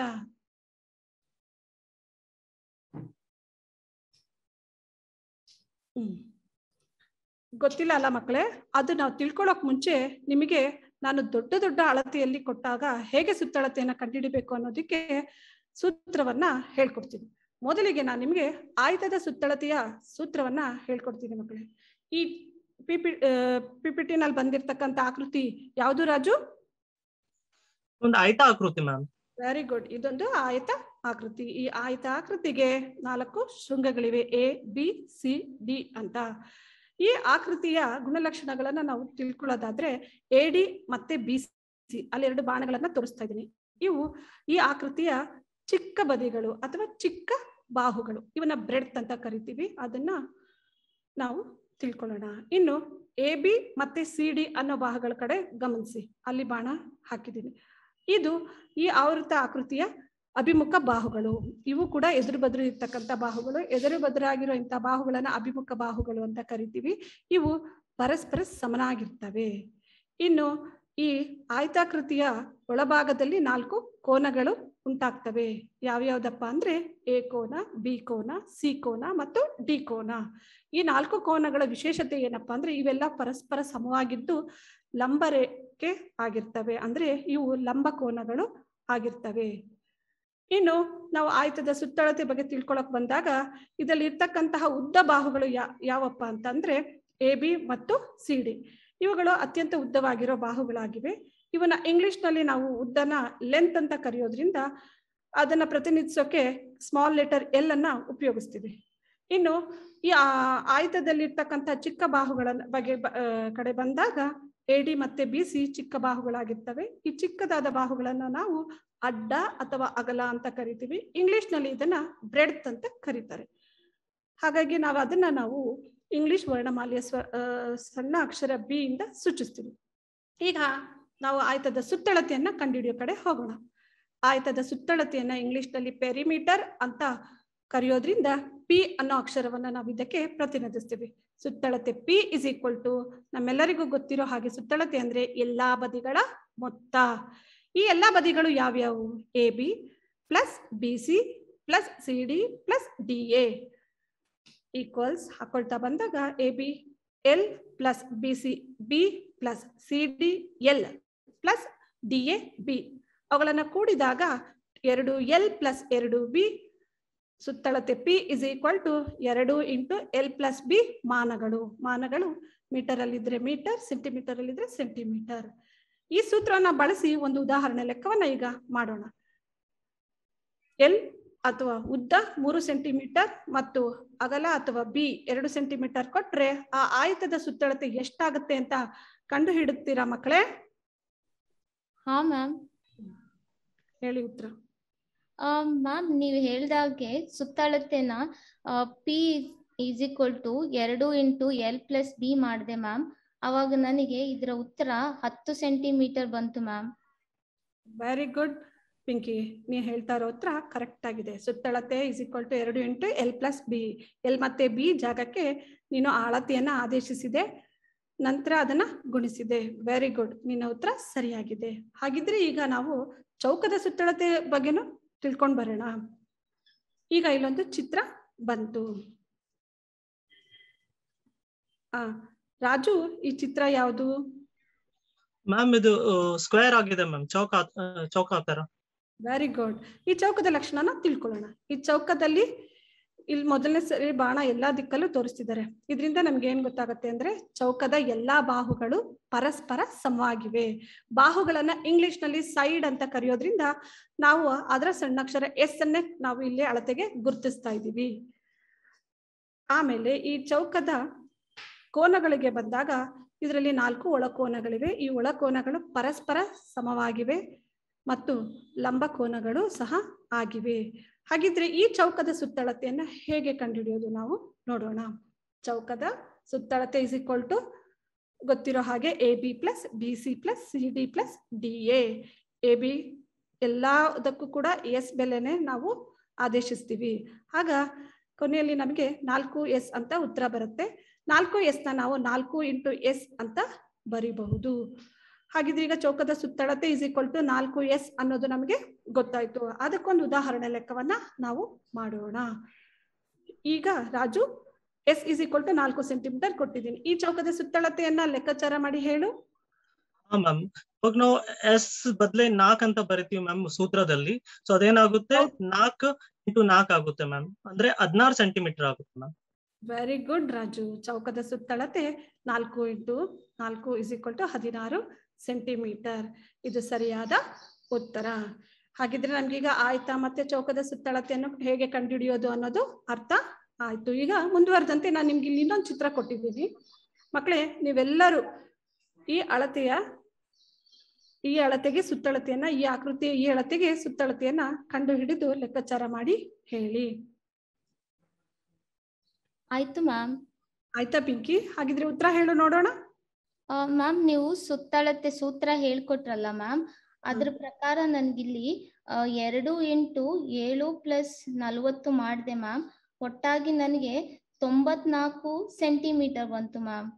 ಹ್ಮ್ ಗೊತ್ತಿಲ್ಲ ಅಲ್ಲ ಮಕ್ಕಳೇ ಅದು ನಾವು ತಿಳ್ಕೊಳಕ್ ಮುಂಚೆ ನಿಮಗೆ ನಾನು ದೊಡ್ಡ ದೊಡ್ಡ ಅಳತೆಯಲ್ಲಿ ಕೊಟ್ಟಾಗ ಹೇಗೆ ಸುತ್ತಳತೆಯನ್ನ ಕಂಡುಹಿಡಿಬೇಕು ಅನ್ನೋದಕ್ಕೆ ಸೂತ್ರವನ್ನ ಹೇಳ್ಕೊಡ್ತೀನಿ ಮೊದಲಿಗೆ ನಾನು ನಿಮಗೆ ಆಯ್ತದ ಸುತ್ತಳತೆಯ ಸೂತ್ರವನ್ನ ಹೇಳ್ಕೊಡ್ತೀನಿ ಮಕ್ಕಳೇ ಈ ಪಿಪಿ ಪಿಪಿಟಿನಲ್ಲಿ ಬಂದಿರ್ತಕ್ಕಂಥ ಆಕೃತಿ ಯಾವುದು ರಾಜು ಒಂದು ಆಯ್ತ ಆಕೃತಿ ಮ್ಯಾಮ್ ವೆರಿ ಗುಡ್ ಇದೊಂದು ಆಯತ ಆಕೃತಿ ಈ ಆಯತ ಆಕೃತಿಗೆ ನಾಲ್ಕು ಶೃಂಗಗಳಿವೆ ಎ ಬಿ ಸಿ ಡಿ ಅಂತ ಈ ಆಕೃತಿಯ ಗುಣಲಕ್ಷಣಗಳನ್ನ ನಾವು ತಿಳ್ಕೊಳ್ಳೋದಾದ್ರೆ ಎ ಡಿ ಮತ್ತೆ ಬಿ ಸಿ ಅಲ್ಲಿ ಎರಡು ಬಾಣಗಳನ್ನ ತೋರಿಸ್ತಾ ಇದ್ದೀನಿ ಇವು ಈ ಆಕೃತಿಯ ಚಿಕ್ಕ ಬದಿಗಳು ಅಥವಾ ಚಿಕ್ಕ ಬಾಹುಗಳು ಇವನ್ನ ಬ್ರೆಡ್ತ್ ಅಂತ ಕರಿತೀವಿ ಅದನ್ನ ನಾವು ತಿಳ್ಕೊಳ್ಳೋಣ ಇನ್ನು ಎ ಬಿ ಮತ್ತೆ ಸಿ ಡಿ ಅನ್ನೋ ಬಾಹುಗಳ ಕಡೆ ಗಮನಿಸಿ ಅಲ್ಲಿ ಬಾಣ ಹಾಕಿದ್ದೀನಿ ಇದು ಈ ಆವೃತ ಆಕೃತಿಯ ಅಭಿಮುಖ ಬಾಹುಗಳು ಇವು ಕೂಡ ಎದುರು ಬದುರು ಇರ್ತಕ್ಕಂಥ ಬಾಹುಗಳು ಎದುರು ಬದುರಾಗಿರೋ ಇಂಥ ಬಾಹುಗಳನ್ನ ಅಭಿಮುಖ ಬಾಹುಗಳು ಅಂತ ಕರಿತೀವಿ ಇವು ಪರಸ್ಪರ ಸಮನಾಗಿರ್ತವೆ ಇನ್ನು ಈ ಆಯತಾಕೃತಿಯ ಒಳಭಾಗದಲ್ಲಿ ನಾಲ್ಕು ಕೋನಗಳು ಉಂಟಾಗ್ತವೆ ಯಾವ್ಯಾವ್ದಪ್ಪ ಅಂದ್ರೆ ಎ ಕೋನ ಬಿ ಕೋನ ಸಿ ಕೋನ ಮತ್ತು ಡಿ ಕೋನ ಈ ನಾಲ್ಕು ಕೋನಗಳ ವಿಶೇಷತೆ ಏನಪ್ಪಾ ಅಂದ್ರೆ ಇವೆಲ್ಲ ಪರಸ್ಪರ ಸಮವಾಗಿದ್ದು ಲಂಬ ರೇಖೆ ಆಗಿರ್ತವೆ ಅಂದ್ರೆ ಇವು ಲಂಬ ಕೋನಗಳು ಆಗಿರ್ತವೆ ಇನ್ನು ನಾವು ಆಯತದ ಸುತ್ತಳತೆ ಬಗ್ಗೆ ತಿಳ್ಕೊಳಕ್ ಬಂದಾಗ ಇದರಲ್ಲಿ ಇರ್ತಕ್ಕಂತಹ ಉದ್ದ ಬಾಹುಗಳು ಯಾ ಯಾವಪ್ಪ ಅಂತಂದ್ರೆ ಎ ಬಿ ಮತ್ತು ಸಿ ಡಿ ಇವುಗಳು ಅತ್ಯಂತ ಉದ್ದವಾಗಿರೋ ಬಾಹುಗಳಾಗಿವೆ ಇವನ್ನ ಇಂಗ್ಲಿಷ್ ನಲ್ಲಿ ನಾವು ಉದ್ದನ ಲೆಂತ್ ಅಂತ ಕರೆಯೋದ್ರಿಂದ ಅದನ್ನ ಪ್ರತಿನಿಧಿಸೋಕೆ ಸ್ಮಾಲ್ ಲೆಟರ್ ಎಲ್ ಅನ್ನ ಉಪಯೋಗಿಸ್ತೀವಿ ಇನ್ನು ಈ ಆ- ಆಯತದಲ್ಲಿರ್ತಕ್ಕಂಥ ಚಿಕ್ಕ ಬಾಹುಗಳ ಬಗ್ಗೆ ಬ- ಆ, ಕಡೆ ಬಂದಾಗ ಎ ಡಿ ಮತ್ತೆ ಬಿ ಸಿ ಚಿಕ್ಕ ಬಾಹುಗಳಾಗಿರ್ತವೆ ಈ ಚಿಕ್ಕದಾದ ಬಾಹುಗಳನ್ನು ನಾವು ಅಡ್ಡ ಅಥವಾ ಅಗಲ ಅಂತ ಕರಿತೀವಿ ಇಂಗ್ಲಿಷ್ ನಲ್ಲಿ ಇದನ್ನ ಬ್ರೆಡ್ತ್ ಅಂತ ಕರೀತಾರೆ ಹಾಗಾಗಿ ನಾವು ಅದನ್ನ ನಾವು ಇಂಗ್ಲಿಷ್ ವರ್ಣಮಾಲೆಯ ಸ್ವ ಆ, ಸಣ್ಣ ಅಕ್ಷರ ಬಿ ಇಂದ ಸೂಚಿಸ್ತೀವಿ ಈಗ ನಾವು ಆಯತದ ಸುತ್ತಳತೆಯನ್ನ ಕಂಡುಹಿಡಿಯೋ ಕಡೆ ಹೋಗೋಣ ಆಯತದ ಸುತ್ತಳತೆಯನ್ನ ಇಂಗ್ಲಿಷ್ ನಲ್ಲಿ ಪೆರಿಮೀಟರ್ ಅಂತ ಕರೆಯೋದ್ರಿಂದ ಪಿ ಅನ್ನೋ ಅಕ್ಷರವನ್ನ ನಾವು ಇದಕ್ಕೆ ಪ್ರತಿನಿಧಿಸ್ತೀವಿ ಸುತ್ತಳತೆ ಪಿ ಇಸ್ ಈಕ್ವಲ್ ಟು ನಮ್ಮೆಲ್ಲರಿಗೂ ಗೊತ್ತಿರೋ ಹಾಗೆ ಸುತ್ತಳತೆ ಅಂದ್ರೆ ಎಲ್ಲಾ ಬದಿಗಳ ಮೊತ್ತ ಈ ಎಲ್ಲಾ ಬದಿಗಳು ಯಾವ್ಯಾವು A B plus B C plus C D plus D A equals ಹಾಕೊಳ್ತಾ ಬಂದಾಗ A B L plus B C B plus C D L plus D A B ಅವುಗಳನ್ನ ಕೂಡಿದಾಗ ಎರಡು ಎಲ್ ಪ್ಲಸ್ ಎರಡು ಬಿ ಸುತ್ತಳತೆ ಪಿ ಇಸ್ ಈಕ್ವಲ್ ಟು ಎರಡು into L plus B ಮಾನಗಳು ಮಾನಗಳು ಮೀಟರ್ ಅಲ್ಲಿದ್ರೆ ಮೀಟರ್ ಸೆಂಟಿಮೀಟರ್ ಅಲ್ಲಿದ್ರೆ ಸೆಂಟಿಮೀಟರ್ ಈ ಸೂತ್ರವನ್ನ ಬಳಸಿ ಒಂದು ಉದಾಹರಣೆ ಲೆಕ್ಕವನ್ನ ಈಗ ಮಾಡೋಣ ಎಲ್ ಅಥವಾ ಉದ್ದ ಮೂರು ಸೆಂಟಿಮೀಟರ್ ಮತ್ತು ಅಗಲ ಅಥವಾ ಬಿ ಎರಡು ಸೆಂಟಿಮೀಟರ್ ಕೊಟ್ರೆ ಆ ಆಯತದ ಸುತ್ತಳತೆ ಎಷ್ಟಾಗುತ್ತೆ ಅಂತ ಕಂಡು ಹಿಡುತ್ತೀರಾ ಮಕ್ಕಳೇ ಹಾ ಮ್ಯಾಮ್ ಹೇಳಿ ಉತ್ತರ ಮ್ಯಾಮ್ ನೀವು ಹೇಳ್ದಾಗೆ ಸುತ್ತಳತೆನ ಪಿ ಈಸ್ ಈಕ್ವಲ್ ಟು ಎರಡು ಇಂಟು ಎಲ್ ಪ್ಲಸ್ ಬಿ ಮಾಡಿದೆ ಮ್ಯಾಮ್ ಅವಾಗ ನನಗೆ ಇದರ ಉತ್ತರ ಹತ್ತು ಸೆಂಟಿಮೀಟರ್ ಬಂತು ಮ್ಯಾಮ್ ವೆರಿ ಗುಡ್ ಪಿಂಕಿ ನೀ ಹೇಳ್ತಾ ಇರೋ ಉತ್ತರ ಕರೆಕ್ಟ್ ಆಗಿದೆ ಸುತ್ತಳತೆ ಇಸ್ ಈಕ್ವಲ್ ಟು ಎರಡು into L plus B L ಮತ್ತೆ ಬಿ ಜಾಗಕ್ಕೆ ನೀನು ಅಳತೆಯನ್ನ ಆದೇಶಿಸಿದೆ ನಂತರ ಅದನ್ನ ಗುಣಿಸಿದೆ ವೆರಿ ಗುಡ್ ನಿನ್ನ ಉತ್ತರ ಸರಿಯಾಗಿದೆ ಹಾಗಿದ್ರೆ ಈಗ ನಾವು ಚೌಕದ ಸುತ್ತಳತೆ ಬಗ್ಗೆನೂ ತಿಳ್ಕೊಂಡ್ ಬರೋಣ ಈಗ ಇಲ್ಲೊಂದು ಚಿತ್ರ ಬಂತು ಆ ರಾಜು ಈ ಚಿತ್ರ ಯಾವುದು ಮ್ಯಾಮ್ ಇದು ಸ್ಕ್ವೇರ್ ಆಗಿದೆ ಮ್ಯಾಮ್ ಚೌಕ ಚೌಕಾಕಾರ ವೆರಿ ಗುಡ್ ಈ ಚೌಕದ ಲಕ್ಷಣನ ತಿಳ್ಕೊಳ್ಳೋಣ ಈ ಚೌಕದಲ್ಲಿ ಇಲ್ಲಿ ಮೊದಲನೇ ಸರಿ ಬಾಣ ಎಲ್ಲಾ ದಿಕ್ಕಲ್ಲೂ ತೋರಿಸ್ತಿದ್ದಾರೆ ಇದರಿಂದ ನಮ್ಗೆ ಏನ್ ಗೊತ್ತಾಗತ್ತೆ ಅಂದ್ರೆ ಚೌಕದ ಎಲ್ಲಾ ಬಾಹುಗಳು ಪರಸ್ಪರ ಸಮವಾಗಿವೆ ಬಾಹುಗಳನ್ನ ಇಂಗ್ಲಿಷ್ ನಲ್ಲಿ ಸೈಡ್ ಅಂತ ಕರೆಯೋದ್ರಿಂದ ನಾವು ಅದರ ಸಣ್ಣಕ್ಷರ ಎಸ್ ಅನ್ನೇ ನಾವು ಇಲ್ಲಿ ಅಳತೆಗೆ ಗುರುತಿಸ್ತಾ ಇದ್ದೀವಿ ಆಮೇಲೆ ಈ ಚೌಕದ ಕೋನಗಳಿಗೆ ಬಂದಾಗ ಇದರಲ್ಲಿ ನಾಲ್ಕು ಒಳಕೋನಗಳಿವೆ ಈ ಒಳಕೋನಗಳು ಪರಸ್ಪರ ಸಮವಾಗಿವೆ ಮತ್ತು ಲಂಬ ಕೋನಗಳು ಸಹ ಆಗಿವೆ ಹಾಗಿದ್ರೆ ಈ ಚೌಕದ ಸುತ್ತಳತೆಯನ್ನ ಹೇಗೆ ಕಂಡುಹಿಡಿಯೋದು ನಾವು ನೋಡೋಣ ಚೌಕದ ಸುತ್ತಳತೆ ಇಸ್ ಈಕ್ವಲ್ ಟು ಗೊತ್ತಿರೋ ಹಾಗೆ A B plus B C plus C D plus D A A B ಎಲ್ಲದಕ್ಕೂ ಕೂಡ ಎಸ್ ಬೆಲೆನೆ ನಾವು ಆದೇಶಿಸ್ತೀವಿ ಆಗ ಕೊನೆಯಲ್ಲಿ ನಮಗೆ ನಾಲ್ಕು ಎಸ್ ಅಂತ ಉತ್ತರ ಬರುತ್ತೆ ನಾಲ್ಕು ಎಸ್ ನ ನಾವು ನಾಲ್ಕು ಇಂಟು ಎಸ್ ಅಂತ ಬರಿಬಹುದು ಹಾಗಿದ್ರೆ ಈಗ ಚೌಕದ ಸುತ್ತಳತೆ ಇಸ್ ಈಕ್ವಲ್ ಟು ನಾಲ್ಕು ಎಸ್ ಅನ್ನೋದು ನಮಗೆ ಗೊತ್ತಾಯ್ತು ಅದಕ್ಕೊಂದು ಉದಾಹರಣೆ ಲೆಕ್ಕವನ್ನ ನಾವು ಮಾಡೋಣ ಈಗ Raju S is equal to ನಾಲ್ಕು ಸೆಂಟಿಮೀಟರ್ ಕೊಟ್ಟಿದ್ದೀನಿ ಈ ಚೌಕದ ಸುತ್ತಳತೆಯನ್ನ ಲೆಕ್ಕಾಚಾರ ಮಾಡಿ ಹೇಳು ಹಾ ಮ್ಯಾಮ್ ಇವಾಗ ನಾವು ಎಸ್ ಬದ್ಲೆ ನಾಕ್ ಅಂತ ಬರಿತೀವಿ ಮ್ಯಾಮ್ ಸೂತ್ರದಲ್ಲಿ ಸೊ ಅದೇನಾಗುತ್ತೆ ನಾಕ್ ಇಂಟು ನಾಕ್ ಆಗುತ್ತೆ ಮ್ಯಾಮ್ ಅಂದ್ರೆ ಹದಿನಾರು ಸೆಂಟಿಮೀಟರ್ ಆಗುತ್ತೆ ಮ್ಯಾಮ್ ವೆರಿ ಗುಡ್ ರಾಜು ಚೌಕದ ಸುತ್ತಳತೆ ನಾಲ್ಕು ಇಂಟು ನಾಲ್ಕು ಇಸ್ ಈಕ್ವಲ್ ಟು ಹದಿನಾರು ಸೆಂಟಿಮೀಟರ್ ಇದು ಸರಿಯಾದ ಉತ್ತರ ಹಾಗಿದ್ರೆ ನಮ್ಗೀಗ ಆಯ್ತಾ ಮತ್ತೆ ಚೌಕದ ಸುತ್ತಳತೆಯನ್ನು ಹೇಗೆ ಕಂಡುಹಿಡಿಯೋದು ಅನ್ನೋದು ಅರ್ಥ ಆಯ್ತು ಈಗ ಮುಂದುವರೆದಂತೆ ನಾನು ನಿಮ್ಗೆ ಇಲ್ಲಿ ಇನ್ನೊಂದು ಚಿತ್ರ ಕೊಟ್ಟಿದ್ದೀನಿ ಮಕ್ಕಳೇ ನೀವೆಲ್ಲರೂ ಈ ಅಳತೆಯ ಈ ಅಳತೆಗೆ ಸುತ್ತಳತೆಯನ್ನ ಈ ಆಕೃತಿಯ ಈ ಅಳತೆಗೆ ಸುತ್ತಳತೆಯನ್ನ ಕಂಡು ಹಿಡಿದು ಲೆಕ್ಕಾಚಾರ ಮಾಡಿ ಹೇಳಿ ಆಯ್ತು ಮ್ಯಾಮ್ ಆಯ್ತಾ ಪಿಂಕಿ ಹಾಗಿದ್ರೆ ಉತ್ತರ ಹೇಳು ನೋಡೋಣ ಮ್ಯಾಮ್ ನೀವು ಸುತ್ತಳತೆ ಸೂತ್ರ ಹೇಳ್ಕೊಟ್ರಲ್ಲ ಮ್ಯಾಮ್ ಅದ್ರ ಪ್ರಕಾರ ನನ್ಗಿಲ್ಲಿ ಆ, ಎರಡು ಇಂಟು ಏಳು ಪ್ಲಸ್ ನಲ್ವತ್ತು ಮಾಡಿದೆ ಮ್ಯಾಮ್ ಒಟ್ಟಾಗಿ ನನಗೆ ತೊಂಬತ್ನಾಲ್ಕು ಸೆಂಟಿಮೀಟರ್ ಬಂತು ಮ್ಯಾಮ್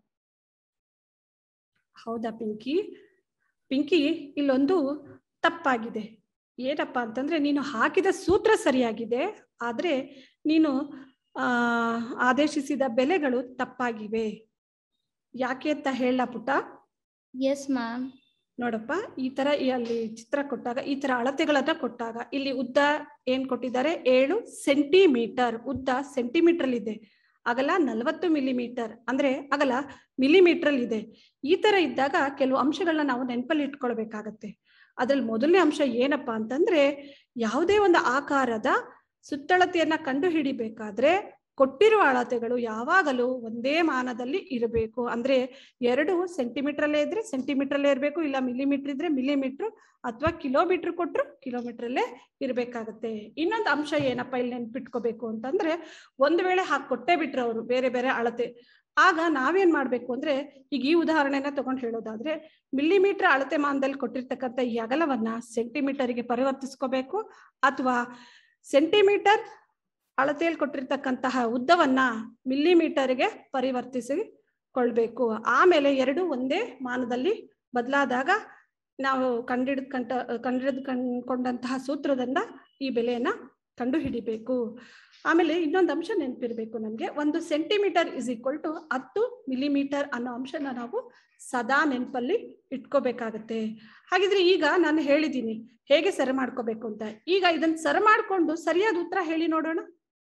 ಹೌದಾ ಪಿಂಕಿ ಪಿಂಕಿ ಇಲ್ಲೊಂದು ತಪ್ಪಾಗಿದೆ ಏನಪ್ಪ ಅಂತಂದ್ರೆ ನೀನು ಹಾಕಿದ ಸೂತ್ರ ಸರಿಯಾಗಿದೆ ಆದ್ರೆ ನೀನು ಆ ಆದೇಶಿಸಿದ ಬೆಲೆಗಳು ತಪ್ಪಾಗಿವೆ ಯಾಕೆ ಅಂತ ಹೇಳ ಪುಟ್ಟ ಎಸ್ ಮ್ಯಾಮ್ ನೋಡಪ್ಪ ಈ ತರ ಈ ಅಲ್ಲಿ ಚಿತ್ರ ಕೊಟ್ಟಾಗ ಈ ತರ ಅಳತೆಗಳನ್ನ ಕೊಟ್ಟಾಗ ಇಲ್ಲಿ ಉದ್ದ ಏನ್ ಕೊಟ್ಟಿದ್ದಾರೆ ಏಳು ಸೆಂಟಿಮೀಟರ್ ಉದ್ದ ಸೆಂಟಿಮೀಟರ್ ಇದೆ ಅಗಲ ನಲವತ್ತು ಮಿಲಿಮೀಟರ್ ಅಂದ್ರೆ ಅಗಲ ಮಿಲಿಮೀಟರ್ ಇದೆ ಈ ತರ ಇದ್ದಾಗ ಕೆಲವು ಅಂಶಗಳನ್ನ ನಾವು ನೆನಪಲ್ಲಿ ಇಟ್ಕೊಳ್ಬೇಕಾಗತ್ತೆ ಅದ್ರಲ್ಲಿ ಮೊದಲನೇ ಅಂಶ ಏನಪ್ಪಾ ಅಂತಂದ್ರೆ ಯಾವುದೇ ಒಂದು ಆಕಾರದ ಸುತ್ತಳತೆಯನ್ನ ಕಂಡು ಹಿಡಿಬೇಕಾದ್ರೆ ಕೊಟ್ಟಿರುವ ಅಳತೆಗಳು ಯಾವಾಗಲೂ ಒಂದೇ ಮಾನದಲ್ಲಿ ಇರಬೇಕು ಅಂದ್ರೆ ಎರಡು ಸೆಂಟಿಮೀಟರ್ ಅಲ್ಲೇ ಇದ್ರೆ ಸೆಂಟಿಮೀಟರ್ ಅಲ್ಲೇ ಇರಬೇಕು ಇಲ್ಲ ಮಿಲಿಮೀಟರ್ ಇದ್ರೆ ಮಿಲಿಮೀಟರ್ ಅಥವಾ ಕಿಲೋಮೀಟರ್ ಕೊಟ್ರು ಕಿಲೋಮೀಟರ್ ಅಲ್ಲೇ ಇರ್ಬೇಕಾಗತ್ತೆ ಇನ್ನೊಂದು ಅಂಶ ಏನಪ್ಪಾ ಇಲ್ಲಿ ನೆನ್ಪಿಟ್ಕೋಬೇಕು ಅಂತಂದ್ರೆ ಒಂದು ವೇಳೆ ಹಾಕಿ ಕೊಟ್ಟೇ ಬಿಟ್ರು ಅವರು ಬೇರೆ ಬೇರೆ ಅಳತೆ ಆಗ ನಾವೇನ್ ಮಾಡ್ಬೇಕು ಅಂದ್ರೆ ಈಗ ಈ ಉದಾಹರಣೆನ ತಗೊಂಡು ಹೇಳೋದಾದ್ರೆ ಮಿಲಿಮೀಟರ್ ಅಳತೆ ಮಾನದಲ್ಲಿ ಕೊಟ್ಟಿರ್ತಕ್ಕಂಥ ಈ ಅಗಲವನ್ನ ಸೆಂಟಿಮೀಟರ್ಗೆ ಪರಿವರ್ತಿಸ್ಕೋಬೇಕು ಅಥವಾ ಸೆಂಟಿಮೀಟರ್ ಅಳತೆಯಲ್ಲಿ ಕೊಟ್ಟಿರ್ತಕ್ಕಂತಹ ಉದ್ದವನ್ನ ಮಿಲಿಮೀಟರ್ಗೆ ಪರಿವರ್ತಿಸಿಕೊಳ್ಬೇಕು ಆಮೇಲೆ ಎರಡು ಒಂದೇ ಮಾನದಲ್ಲಿ ಬದಲಾದಾಗ ನಾವು ಕಂಡಿಡ್ ಕಂಡ ಕಂಡಿಡ್ ಕಂಡ್ಕೊಂಡಂತಹ ಸೂತ್ರದಿಂದ ಈ ಬೆಲೆಯನ್ನ ಕಂಡು ಹಿಡಿಬೇಕು ಆಮೇಲೆ ಇನ್ನೊಂದು ಅಂಶ ನೆನಪಿರ್ಬೇಕು ನಮ್ಗೆ ಒಂದು ಸೆಂಟಿಮೀಟರ್ ಇಸ್ ಈಕ್ವಲ್ ಟು ಹತ್ತು ಮಿಲಿಮೀಟರ್ ಅನ್ನೋ ಅಂಶನ ನಾವು ಸದಾ ನೆನಪಲ್ಲಿ ಇಟ್ಕೋಬೇಕಾಗತ್ತೆ ಹಾಗಿದ್ರೆ ಈಗ ನಾನು ಹೇಳಿದ್ದೀನಿ ಹೇಗೆ ಸರಿ ಮಾಡ್ಕೋಬೇಕು ಅಂತ ಈಗ ಇದನ್ನ ಸರಿ ಮಾಡ್ಕೊಂಡು ಸರಿಯಾದ ಉತ್ತರ ಹೇಳಿ ನೋಡೋಣ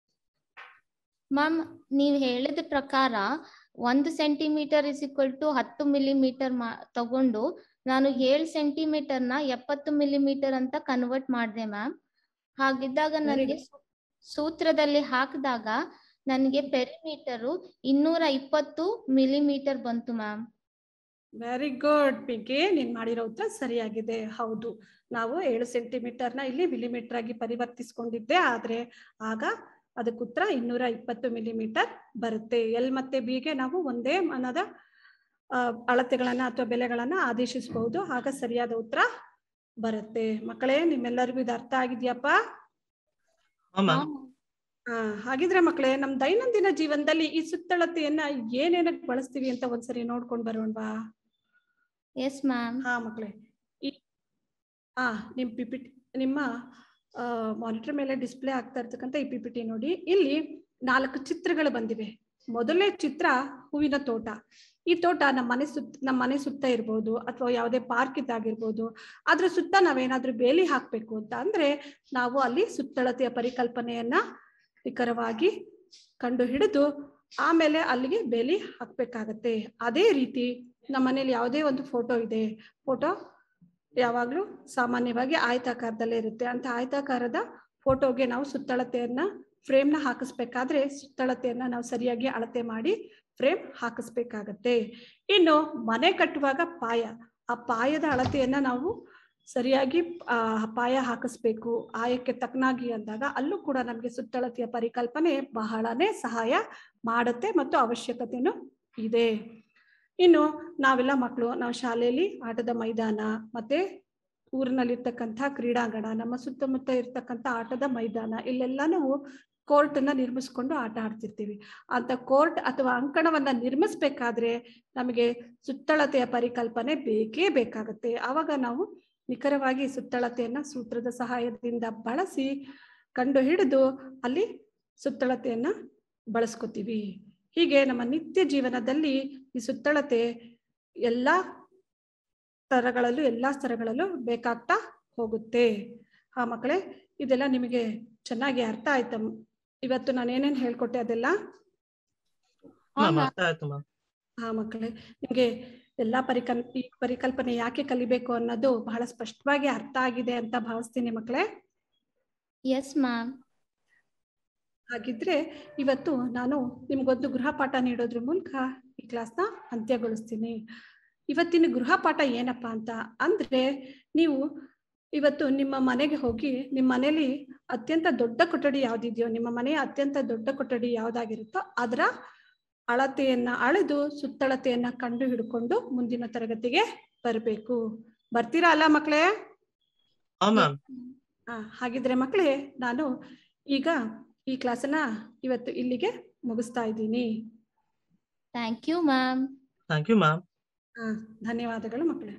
ಮ್ಯಾಮ್ ನೀವ್ ಹೇಳಿದ ಪ್ರಕಾರ ಒಂದು ಸೆಂಟಿಮೀಟರ್ ಇಸ್ ಈಕ್ವಲ್ ಟು ಹತ್ತು ಮಿಲಿಮೀಟರ್ ಮಾ ತಗೊಂಡು ನಾನು ಏಳು ಸೆಂಟಿಮೀಟರ್ನ ಎಪ್ಪತ್ತು ಮಿಲಿಮೀಟರ್ ಅಂತ ಕನ್ವರ್ಟ್ ಮಾಡಿದೆ ಮ್ಯಾಮ್ ಹಾಗಿದ್ದಾಗ ನನಗೆ ಸೂತ್ರದಲ್ಲಿ ಹಾಕಿದಾಗ ನನಗೆ ಪೆರಿಮೀಟರು ಇನ್ನೂರ ಇಪ್ಪತ್ತು ಮಿಲಿಮೀಟರ್ ಬಂತು ಮ್ಯಾಮ್ ವೆರಿ ಗುಡ್ ಪಿಂಕಿ ನೀನ್ ಮಾಡಿರೋ ಉತ್ತರ ಸರಿಯಾಗಿದೆ ಹೌದು ನಾವು ಏಳು ಸೆಂಟಿಮೀಟರ್ನ ಇಲ್ಲಿ ಮಿಲಿಮೀಟರ್ ಆಗಿ ಪರಿವರ್ತಿಸ್ಕೊಂಡಿದ್ದೆ ಆದ್ರೆ ಆಗ ಅದಕ್ಕೆ ಉತ್ತರ ಇನ್ನೂರ ಇಪ್ಪತ್ತು ಮಿಲಿಮೀಟರ್ ಬರುತ್ತೆ ಎಲ್ ಮತ್ತೆ ಬಿಗೆ ನಾವು ಒಂದೇ ಮನದ ಆ, ಅಳತೆಗಳನ್ನ ಅಥವಾ ಬೆಲೆಗಳನ್ನ ಆದೇಶಿಸಬಹುದು ಆಗ ಸರಿಯಾದ ಉತ್ತರ ಬರುತ್ತೆ ಮಕ್ಕಳೇ ನಿಮ್ಮೆಲ್ಲರಿಗೂ ಇದು ಅರ್ಥ ಆಗಿದ್ಯಪ್ಪ ಹಾ ಮ್ಯಾಮ್ ಆ, ಹಾಗಿದ್ರೆ ಮಕ್ಕಳೇ ನಮ್ ದೈನಂದಿನ ಜೀವನದಲ್ಲಿ ಈ ಸುತ್ತಳತೆಯನ್ನ ಏನೇನಕ್ಕೆ ಬಳಸ್ತೀವಿ ಅಂತ ಒಂದ್ಸರಿ ನೋಡ್ಕೊಂಡ್ ಬರೋಣವಾ ಎಸ್ ಮ್ಯಾಮ್ ಹಾ ಮಕ್ಕಳೇ ಈ ಆ ನಿಮ್ ಪಿಪಿಟಿ ನಿಮ್ಮ ಮಾನಿಟರ್ ಮೇಲೆ ಡಿಸ್ಪ್ಲೇ ಆಗ್ತಾ ಇರ್ತಕ್ಕಂಥ ಈ ಪಿಪಿಟಿ ನೋಡಿ ಇಲ್ಲಿ ನಾಲ್ಕು ಚಿತ್ರಗಳು ಬಂದಿವೆ ಮೊದಲನೇ ಚಿತ್ರ ಹೂವಿನ ತೋಟ ಈ ತೋಟ ನಮ್ಮ ಮನೆ ಸುತ್ತ ನಮ್ಮ ಮನೆ ಸುತ್ತ ಇರ್ಬೋದು ಅಥವಾ ಯಾವುದೇ ಪಾರ್ಕ್ ಇದ್ದಾಗಿರ್ಬೋದು ಅದ್ರ ಸುತ್ತ ನಾವೇನಾದ್ರೂ ಬೇಲಿ ಹಾಕ್ಬೇಕು ಅಂತ ಅಂದ್ರೆ ನಾವು ಅಲ್ಲಿ ಸುತ್ತಳತೆಯ ಪರಿಕಲ್ಪನೆಯನ್ನ ನಿಖರವಾಗಿ ಕಂಡು ಹಿಡಿದು ಆಮೇಲೆ ಅಲ್ಲಿಗೆ ಬೇಲಿ ಹಾಕ್ಬೇಕಾಗತ್ತೆ ಅದೇ ರೀತಿ ನಮ್ಮ ಮನೇಲಿ ಯಾವುದೇ ಒಂದು ಫೋಟೋ ಇದೆ ಫೋಟೋ ಯಾವಾಗ್ಲೂ ಸಾಮಾನ್ಯವಾಗಿ ಆಯತಾಕಾರದಲ್ಲೇ ಇರುತ್ತೆ ಅಂತ ಆಯತಾಕಾರದ ಫೋಟೋಗೆ ನಾವು ಸುತ್ತಳತೆಯನ್ನ ಫ್ರೇಮ್ನ ಹಾಕಿಸ್ಬೇಕಾದ್ರೆ ಸುತ್ತಳತೆಯನ್ನ ನಾವು ಸರಿಯಾಗಿ ಅಳತೆ ಮಾಡಿ ಫ್ರೇಮ್ ಹಾಕಿಸ್ಬೇಕಾಗತ್ತೆ ಇನ್ನು ಮನೆ ಕಟ್ಟುವಾಗ ಪಾಯ ಆ ಪಾಯದ ಅಳತೆಯನ್ನ ನಾವು ಸರಿಯಾಗಿ ಆ ಪಾಯ ಹಾಕಿಸ್ಬೇಕು ಆಯಕ್ಕೆ ತಕ್ಕನಾಗಿ ಅಂದಾಗ ಅಲ್ಲೂ ಕೂಡ ನಮಗೆ ಸುತ್ತಳತೆಯ ಪರಿಕಲ್ಪನೆ ಬಹಳನೇ ಸಹಾಯ ಮಾಡುತ್ತೆ ಮತ್ತು ಅವಶ್ಯಕತೆನೂ ಇದೆ ಇನ್ನು ನಾವೆಲ್ಲ ಮಕ್ಕಳು ನಾವು ಶಾಲೆಯಲ್ಲಿ ಆಟದ ಮೈದಾನ ಮತ್ತೆ ಊರಿನಲ್ಲಿರ್ತಕ್ಕಂಥ ಕ್ರೀಡಾಂಗಣ ನಮ್ಮ ಸುತ್ತಮುತ್ತ ಇರ್ತಕ್ಕಂಥ ಆಟದ ಮೈದಾನ ಇಲ್ಲೆಲ್ಲ ನಾವು ಕೋರ್ಟ್ ಅನ್ನ ನಿರ್ಮಿಸ್ಕೊಂಡು ಆಟ ಆಡ್ತಿರ್ತೀವಿ ಅಂತ ಕೋರ್ಟ್ ಅಥವಾ ಅಂಕಣವನ್ನ ನಿರ್ಮಿಸ್ಬೇಕಾದ್ರೆ ನಮಗೆ ಸುತ್ತಳತೆಯ ಪರಿಕಲ್ಪನೆ ಬೇಕೇ ಬೇಕಾಗತ್ತೆ ಆವಾಗ ನಾವು ನಿಖರವಾಗಿ ಸುತ್ತಳತೆಯನ್ನ ಸೂತ್ರದ ಸಹಾಯದಿಂದ ಬಳಸಿ ಕಂಡು ಹಿಡಿದು ಅಲ್ಲಿ ಸುತ್ತಳತೆಯನ್ನ ಬಳಸ್ಕೊತೀವಿ ಹೀಗೆ ನಮ್ಮ ನಿತ್ಯ ಜೀವನದಲ್ಲಿ ಈ ಸುತ್ತಳತೆ ಎಲ್ಲಾ ಸ್ತರಗಳಲ್ಲೂ ಎಲ್ಲಾ ಸ್ತರಗಳಲ್ಲೂ ಬೇಕಾಗ್ತಾ ಹೋಗುತ್ತೆ ಹಾ ಮಕ್ಕಳೇ ಇದೆಲ್ಲ ನಿಮಗೆ ಚೆನ್ನಾಗಿ ಅರ್ಥ ಆಯ್ತಾ ಇವತ್ತು ನಾನು ಏನೇನ್ ಹೇಳ್ಕೊಟ್ಟೆ ಅದೆಲ್ಲ ಮ್ಯಾಮ್ ಅರ್ಥ ಆಯ್ತು ಮ್ಯಾಮ್ ಹಾ ಮಕ್ಕಳೇ ನಿಮ್ಗೆ ಎಲ್ಲಾ ಪರಿಕಲ್ ಈ ಪರಿಕಲ್ಪನೆ ಯಾಕೆ ಕಲಿಬೇಕು ಅನ್ನೋದು ಬಹಳ ಸ್ಪಷ್ಟವಾಗಿ ಅರ್ಥ ಆಗಿದೆ ಅಂತ ಭಾವಿಸ್ತೀನಿ ಮಕ್ಕಳೇ ಎಸ್ ಮ್ಯಾಮ್ ಹಾಗಿದ್ರೆ ಇವತ್ತು ನಾನು ನಿಮ್ಗೊಂದು ಗೃಹ ಪಾಠ ನೀಡೋದ್ರ ಮೂಲಕ ಈ ಕ್ಲಾಸ್ನ ಅಂತ್ಯಗೊಳಿಸ್ತೀನಿ ಇವತ್ತಿನ ಗೃಹ ಪಾಠ ಏನಪ್ಪಾ ಅಂತ ಅಂದ್ರೆ ನೀವು ಇವತ್ತು ನಿಮ್ಮ ಮನೆಗೆ ಹೋಗಿ ನಿಮ್ಮ ಮನೇಲಿ ಅತ್ಯಂತ ದೊಡ್ಡ ಕೊಠಡಿ ಯಾವ್ದಿದೆಯೋ ನಿಮ್ಮ ಮನೆಯ ಅತ್ಯಂತ ದೊಡ್ಡ ಕೊಠಡಿ ಯಾವ್ದಾಗಿರುತ್ತೋ ಅದರ ಅಳತೆಯನ್ನ ಅಳೆದು ಸುತ್ತಳತೆಯನ್ನ ಕಂಡು ಹಿಡ್ಕೊಂಡು ಮುಂದಿನ ತರಗತಿಗೆ ಬರಬೇಕು ಬರ್ತೀರಾ ಅಲ್ಲ ಮಕ್ಕಳೇ ಹಾ ಮ್ಯಾಮ್ ಆ, ಹಾಗಿದ್ರೆ ಮಕ್ಕಳೇ ನಾನು ಈಗ ಈ ಕ್ಲಾಸನ್ನ ಇವತ್ತು ಇಲ್ಲಿಗೆ ಮುಗಿಸ್ತಾ ಇದ್ದೀನಿ thank you ma'am thank you ma'am ಆ, ಧನ್ಯವಾದಗಳು ಮಕ್ಕಳೇ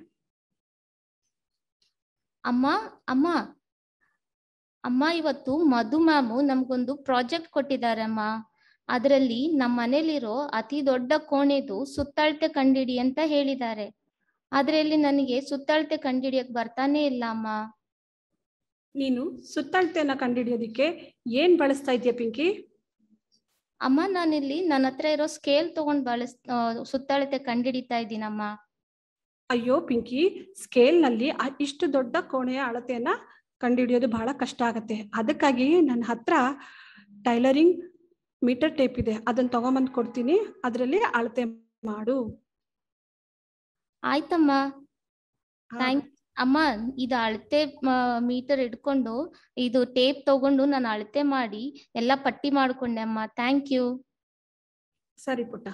ಅಮ್ಮ ಅಮ್ಮ ಅಮ್ಮ ಇವತ್ತು ಮಧು ಮ್ಯಾಮು ನಮ್ಗೊಂದು ಪ್ರಾಜೆಕ್ಟ್ ಕೊಟ್ಟಿದ್ದಾರೆ ಅಮ್ಮ ಅದರಲ್ಲಿ ನಮ್ಮ ಮನೇಲಿರೋ ಅತಿ ದೊಡ್ಡ ಕೋಣೆದು ಸುತ್ತಳತೆ ಕಂಡಿಡಿ ಅಂತ ಹೇಳಿದ್ದಾರೆ ಅದ್ರಲ್ಲಿ ನನಗೆ ಸುತ್ತಳತೆ ಕಂಡಿಡಿಯಕ್ ಬರ್ತಾನೆ ಇಲ್ಲ ಅಮ್ಮ ನೀನು ಸುತ್ತಳತೆಯನ್ನ ಕಂಡುಹಿಡಿಯೋದಿಕ್ಕೆ ಏನ್ ಬಳಸ್ತಾ ಇದೀಯ ಪಿಂಕಿ ಅಮ್ಮ ನಾನಿಲ್ಲಿ ನನ್ನ ಹತ್ರ ಇರೋ ಸ್ಕೇಲ್ ತಗೊಂಡ್ ಬಳಸ್ ಆ, ಸುತ್ತಳತೆ ಕಂಡಿಡಿತಾ ಇದ್ದೀನಮ್ಮ ಅಯ್ಯೋ ಪಿಂಕಿ ಸ್ಕೇಲ್ನಲ್ಲಿ ಇಷ್ಟು ದೊಡ್ಡ ಕೋಣೆಯ ಅಳತೆಯನ್ನ ಕಂಡುಹಿಡಿಯೋದು ಬಹಳ ಕಷ್ಟ ಆಗತ್ತೆ ಅದಕ್ಕಾಗಿ ನನ್ನ ಹತ್ರ ಟೈಲರಿಂಗ್ ಮೀಟರ್ ಟೇಪ್ ಇದೆ ಅದನ್ನ ತಗೊಂಬಂದು ಕೊಡ್ತೀನಿ ಅದರಲ್ಲಿ ಅಳತೆ ಮಾಡು ಆಯ್ತಮ್ಮ ಹಾ. ಥ್ಯಾಂಕ್ ಅಮ್ಮ ಇದು ಅಳತೆ ಮೀಟರ್ ಇಟ್ಕೊಂಡು ಇದು ಟೇಪ್ ತಗೊಂಡು ನಾನು ಅಳತೆ ಮಾಡಿ ಎಲ್ಲ ಪಟ್ಟಿ ಮಾಡ್ಕೊಂಡೆ ಅಮ್ಮ ಥ್ಯಾಂಕ್ ಯು ಸರಿ ಪುಟ್ಟ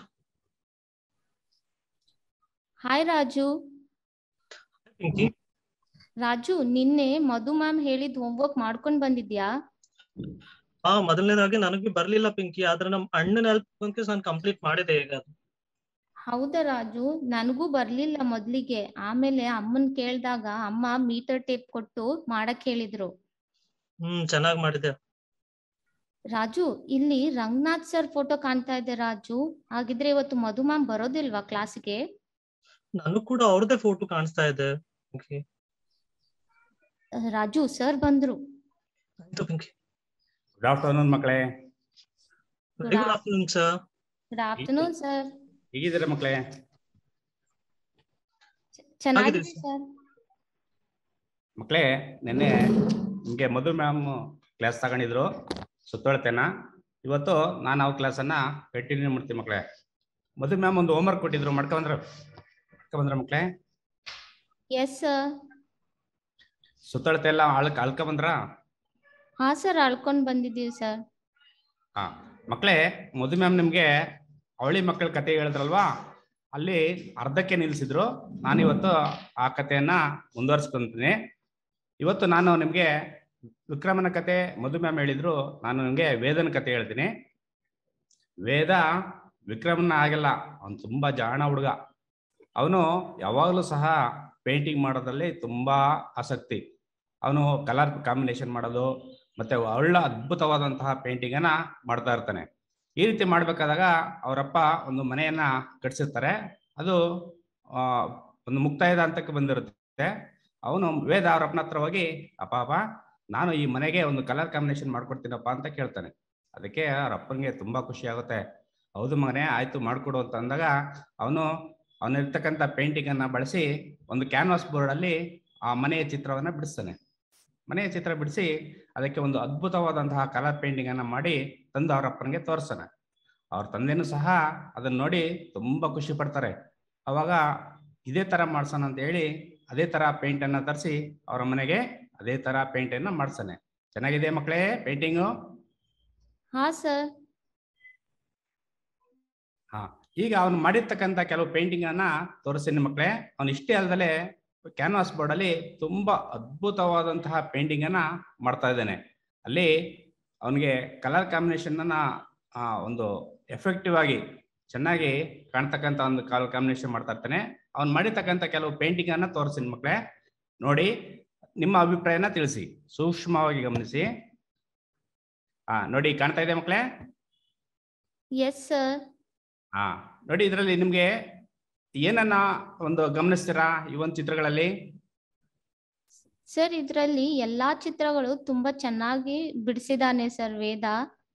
ಹಾಯ್ ರಾಜು ಪಿಂಕಿ ರಾಜು ನಿನ್ನೆ ಮಧು ಮ್ಯಾಮ್ ಹೇಳಿದ್ ಹೋಮ್ವರ್ಕ್ ಮಾಡ್ಕೊಂಡ್ ಬಂದಿದ್ಯಾ ಹಾ ಮೊದಲನೇದಾಗಿ ನನಗೆ ಬರ್ಲಿಲ್ಲ ಪಿಂಕಿ ಆದ್ರೆ ನಮ್ ಅಣ್ಣನ ಹೆಲ್ಪ್ ನಾನು ಕಂಪ್ಲೀಟ್ ಮಾಡಿದೆ ಈಗ ಅದು. ಹೌದಾ ರಾಜು ನನಗೂ ಬರ್ಲಿಲ್ಲ ಮೊದ್ಲಿಗೆ ಆಮೇಲೆ ಅಮ್ಮನ್ ಕೇಳ್ದಾಗ ಅಮ್ಮ ಮೀಟರ್ ಟೇಪ್ ಕೊಟ್ಟು ಮಾಡಕ್ ಹೇಳಿದ್ರು ಹ್ಮ್ ಚೆನ್ನಾಗ್ ಮಾಡಿದೆ ರಾಜು ಇಲ್ಲಿ ರಂಗನಾಥ್ ಸರ್ ಫೋಟೋ ಕಾಣ್ತಾ ಇದೆ ರಾಜು ಹಾಗಿದ್ರೆ ಇವತ್ತು ಮಧು ಮ್ಯಾಮ್ ಬರೋದಿಲ್ವಾ ಕ್ಲಾಸ್ಗೆ ನನಗ್ ಕೂಡ ಅವ್ರದೇ ಫೋಟೋ ಕಾಣಿಸ್ತಾ ಇದೆ ಪಿಂಕಿ ರಾಜು ಸರ್ ಬಂದ್ರು ಆಯ್ತು ಪಿಂಕಿ ಗುಡ್ ಆಫ್ಟರ್ನೂನ್ ಮಕ್ಕಳೇ very good afternoon sir good afternoon sir ಹೇಗಿದ್ದೀರಾ ಮಕ್ಕಳೇ ಚೆನ್ನಾಗಿದೆ ಹಾಗಿದೆ ಸರ್ ಮಕ್ಕಳೇ ನಿನ್ನೆ ನಿಮಗೆ ಮಧು ಮ್ಯಾಮ್ ಕ್ಲಾಸ್ ತಗೊಂಡಿದ್ರು ಸುತ್ತಳತೆನ ಇವತ್ತು ನಾನು ಅವ್ರ ಕ್ಲಾಸನ್ನ ಕಂಟಿನ್ಯೂ ಮಾಡ್ತೀನಿ ಮಕ್ಕಳೇ ಮಧು ಮ್ಯಾಮ್ ಒಂದು ಹೋಮ್ವರ್ಕ್ ಕೊಟ್ಟಿದ್ರು ಮಾಡ್ಕೊಂಡ್ರ ಮಾಡ್ಕೊಂಡ್ರ ಮಕ್ಕಳೇ ಎಸ್ ಸರ್ ಸುತ್ತಳತೆ ಎಲ್ಲ ಅಳ್ಕ ಅಳ್ಕ ಬಂದ್ರ ಹಾ ಸರ್ ಅಳ್ಕೊಂಡ್ ಬಂದಿದ್ದೀವಿ ಸರ್ ಹಾ ಮಕ್ಕಳೇ ಮಧು ಮ್ಯಾಮ್ ನಿಮ್ಗೆ ಅವಳಿ ಮಕ್ಕಳ ಕತೆ ಹೇಳಿದ್ರಲ್ವಾ ಅಲ್ಲಿ ಅರ್ಧಕ್ಕೆ ನಿಲ್ಲಿಸಿದ್ರು ನಾನಿವತ್ತು ಆ ಕಥೆಯನ್ನ ಮುಂದುವರಿಸ್ಕೊಂತೀನಿ ಇವತ್ತು ನಾನು ನಿಮ್ಗೆ ವಿಕ್ರಮನ ಕತೆ ಮಧು ಮ್ಯಾಮ್ ಹೇಳಿದ್ರು ನಾನು ನಿಮ್ಗೆ ವೇದನ ಕತೆ ಹೇಳ್ತೀನಿ ವೇದ ವಿಕ್ರಮನ ಆಗಿಲ್ಲ ಅವನು ತುಂಬಾ ಜಾಣ ಹುಡುಗ ಅವನು ಯಾವಾಗಲೂ ಸಹ ಪೇಂಟಿಂಗ್ ಮಾಡೋದ್ರಲ್ಲಿ ತುಂಬಾ ಆಸಕ್ತಿ ಅವನು ಕಲರ್ ಕಾಂಬಿನೇಷನ್ ಮಾಡೋದು ಮತ್ತೆ ಒಳ್ಳೆ ಅದ್ಭುತವಾದಂತಹ ಪೇಂಟಿಂಗ್ ಅನ್ನ ಮಾಡ್ತಾ ಇರ್ತಾನೆ ಈ ರೀತಿ ಮಾಡ್ಬೇಕಾದಾಗ ಅವರಪ್ಪ ಒಂದು ಮನೆಯನ್ನ ಕಟ್ಸಿರ್ತಾರೆ ಅದು ಆ, ಒಂದು ಮುಕ್ತಾಯದ ಹಂತಕ್ಕೆ ಬಂದಿರುತ್ತೆ ಅವನು ವೇದ ಅವರಪ್ಪನ ಹತ್ರ ಹೋಗಿ ಅಪ್ಪ ಅಪ್ಪ ನಾನು ಈ ಮನೆಗೆ ಒಂದು ಕಲರ್ ಕಾಂಬಿನೇಷನ್ ಮಾಡ್ಕೊಡ್ತೀನಪ್ಪ ಅಂತ ಕೇಳ್ತಾನೆ ಅದಕ್ಕೆ ಅವ್ರ ಅಪ್ಪನಿಗೆ ತುಂಬಾ ಖುಷಿ ಆಗುತ್ತೆ ಹೌದು ಮಗನೇ ಆಯ್ತು ಮಾಡ್ಕೊಡು ಅಂತ ಅಂದಾಗ ಅವನು ಅವನಿರ್ತಕ್ಕಂಥ ಪೇಂಟಿಂಗ್ ಅನ್ನ ಬಳಸಿ ಒಂದು ಕ್ಯಾನ್ವಾಸ್ ಬೋರ್ಡ್ ಅಲ್ಲಿ ಆ ಮನೆಯ ಚಿತ್ರವನ್ನ ಬಿಡಿಸ್ತಾನೆ ಮನೆಯ ಚಿತ್ರ ಬಿಡಿಸಿ ಅದಕ್ಕೆ ಒಂದು ಅದ್ಭುತವಾದಂತಹ ಕಲರ್ ಪೇಂಟಿಂಗ್ ಅನ್ನ ಮಾಡಿ ತಂದು ಅವ್ರ ಅಪ್ಪನಿಗೆ ತೋರಿಸ್ತಾನೆ ಅವ್ರ ತಂದೆನೂ ಸಹ ಅದನ್ನ ನೋಡಿ ತುಂಬಾ ಖುಷಿ ಪಡ್ತಾರೆ ಅವಾಗ ಇದೇ ತರ ಮಾಡ್ಸೋಣ ಅಂತ ಹೇಳಿ ಅದೇ ತರ ಪೇಂಟ್ ಅನ್ನ ತರಿಸಿ ಅವರ ಮನೆಗೆ ಅದೇ ತರ ಪೇಂಟ್ ಅನ್ನ ಮಾಡ್ತಾನೆ ಚೆನ್ನಾಗಿದೆ ಮಕ್ಕಳೇ ಪೇಂಟಿಂಗು ಹಾ ಸರ್ ಹಾ ಈಗ ಅವನು ಮಾಡಿರ್ತಕ್ಕಂಥ ಕೆಲವು ಪೇಂಟಿಂಗ್ ಅನ್ನ ತೋರಿಸ್ತೀನಿ ಮಕ್ಕಳೇ ಅವನು ಇಷ್ಟೇ ಅಲ್ಲದೆ ಕ್ಯಾನ್ವಾಸ್ ಬೋರ್ಡ್ ಅಲ್ಲಿ ತುಂಬಾ ಅದ್ಭುತವಾದಂತಹ ಪೇಂಟಿಂಗ್ ಅನ್ನ ಮಾಡ್ತಾ ಇದ್ದಾನೆ ಅಲ್ಲಿ ಅವನಿಗೆ ಕಲರ್ ಕಾಂಬಿನೇಷನ್ ಅನ್ನ ಆ, ಒಂದು ಎಫೆಕ್ಟಿವ್ ಆಗಿ ಚೆನ್ನಾಗಿ ಕಾಣ್ತಕ್ಕಂಥ ಒಂದು ಕಲರ್ ಕಾಂಬಿನೇಷನ್ ಮಾಡ್ತಾ ಇರ್ತಾನೆ ಅವ್ನು ಮಾಡಿರ್ತಕ್ಕಂಥ ಕೆಲವು ಪೇಂಟಿಂಗ್ ಅನ್ನ ತೋರಿಸ್ತೀನಿ ಮಕ್ಕಳೇ ನೋಡಿ ನಿಮ್ಮ ಅಭಿಪ್ರಾಯನ ತಿಳಿಸಿ ಸೂಕ್ಷ್ಮವಾಗಿ ಗಮನಿಸಿ ಹಾ ನೋಡಿ ಕಾಣ್ತಾ ಇದೆ ಮಕ್ಕಳೇ ಎಸ್ ಸರ್ ಹಾ ನೋಡಿ ಇದರಲ್ಲಿ ನಿಮ್ಗೆ ಏನನ್ನ ಒಂದು ಗಮನಿಸ್ತೀರಾ ಈ ಒಂದು ಚಿತ್ರಗಳಲ್ಲಿ ಸರ್ ಇದ್ರಲ್ಲಿ ಎಲ್ಲಾ ಚಿತ್ರಗಳು ತುಂಬಾ ಚೆನ್ನಾಗಿ ಬಿಡಿಸಿದಾನೆ ಸರ್ ವೇದ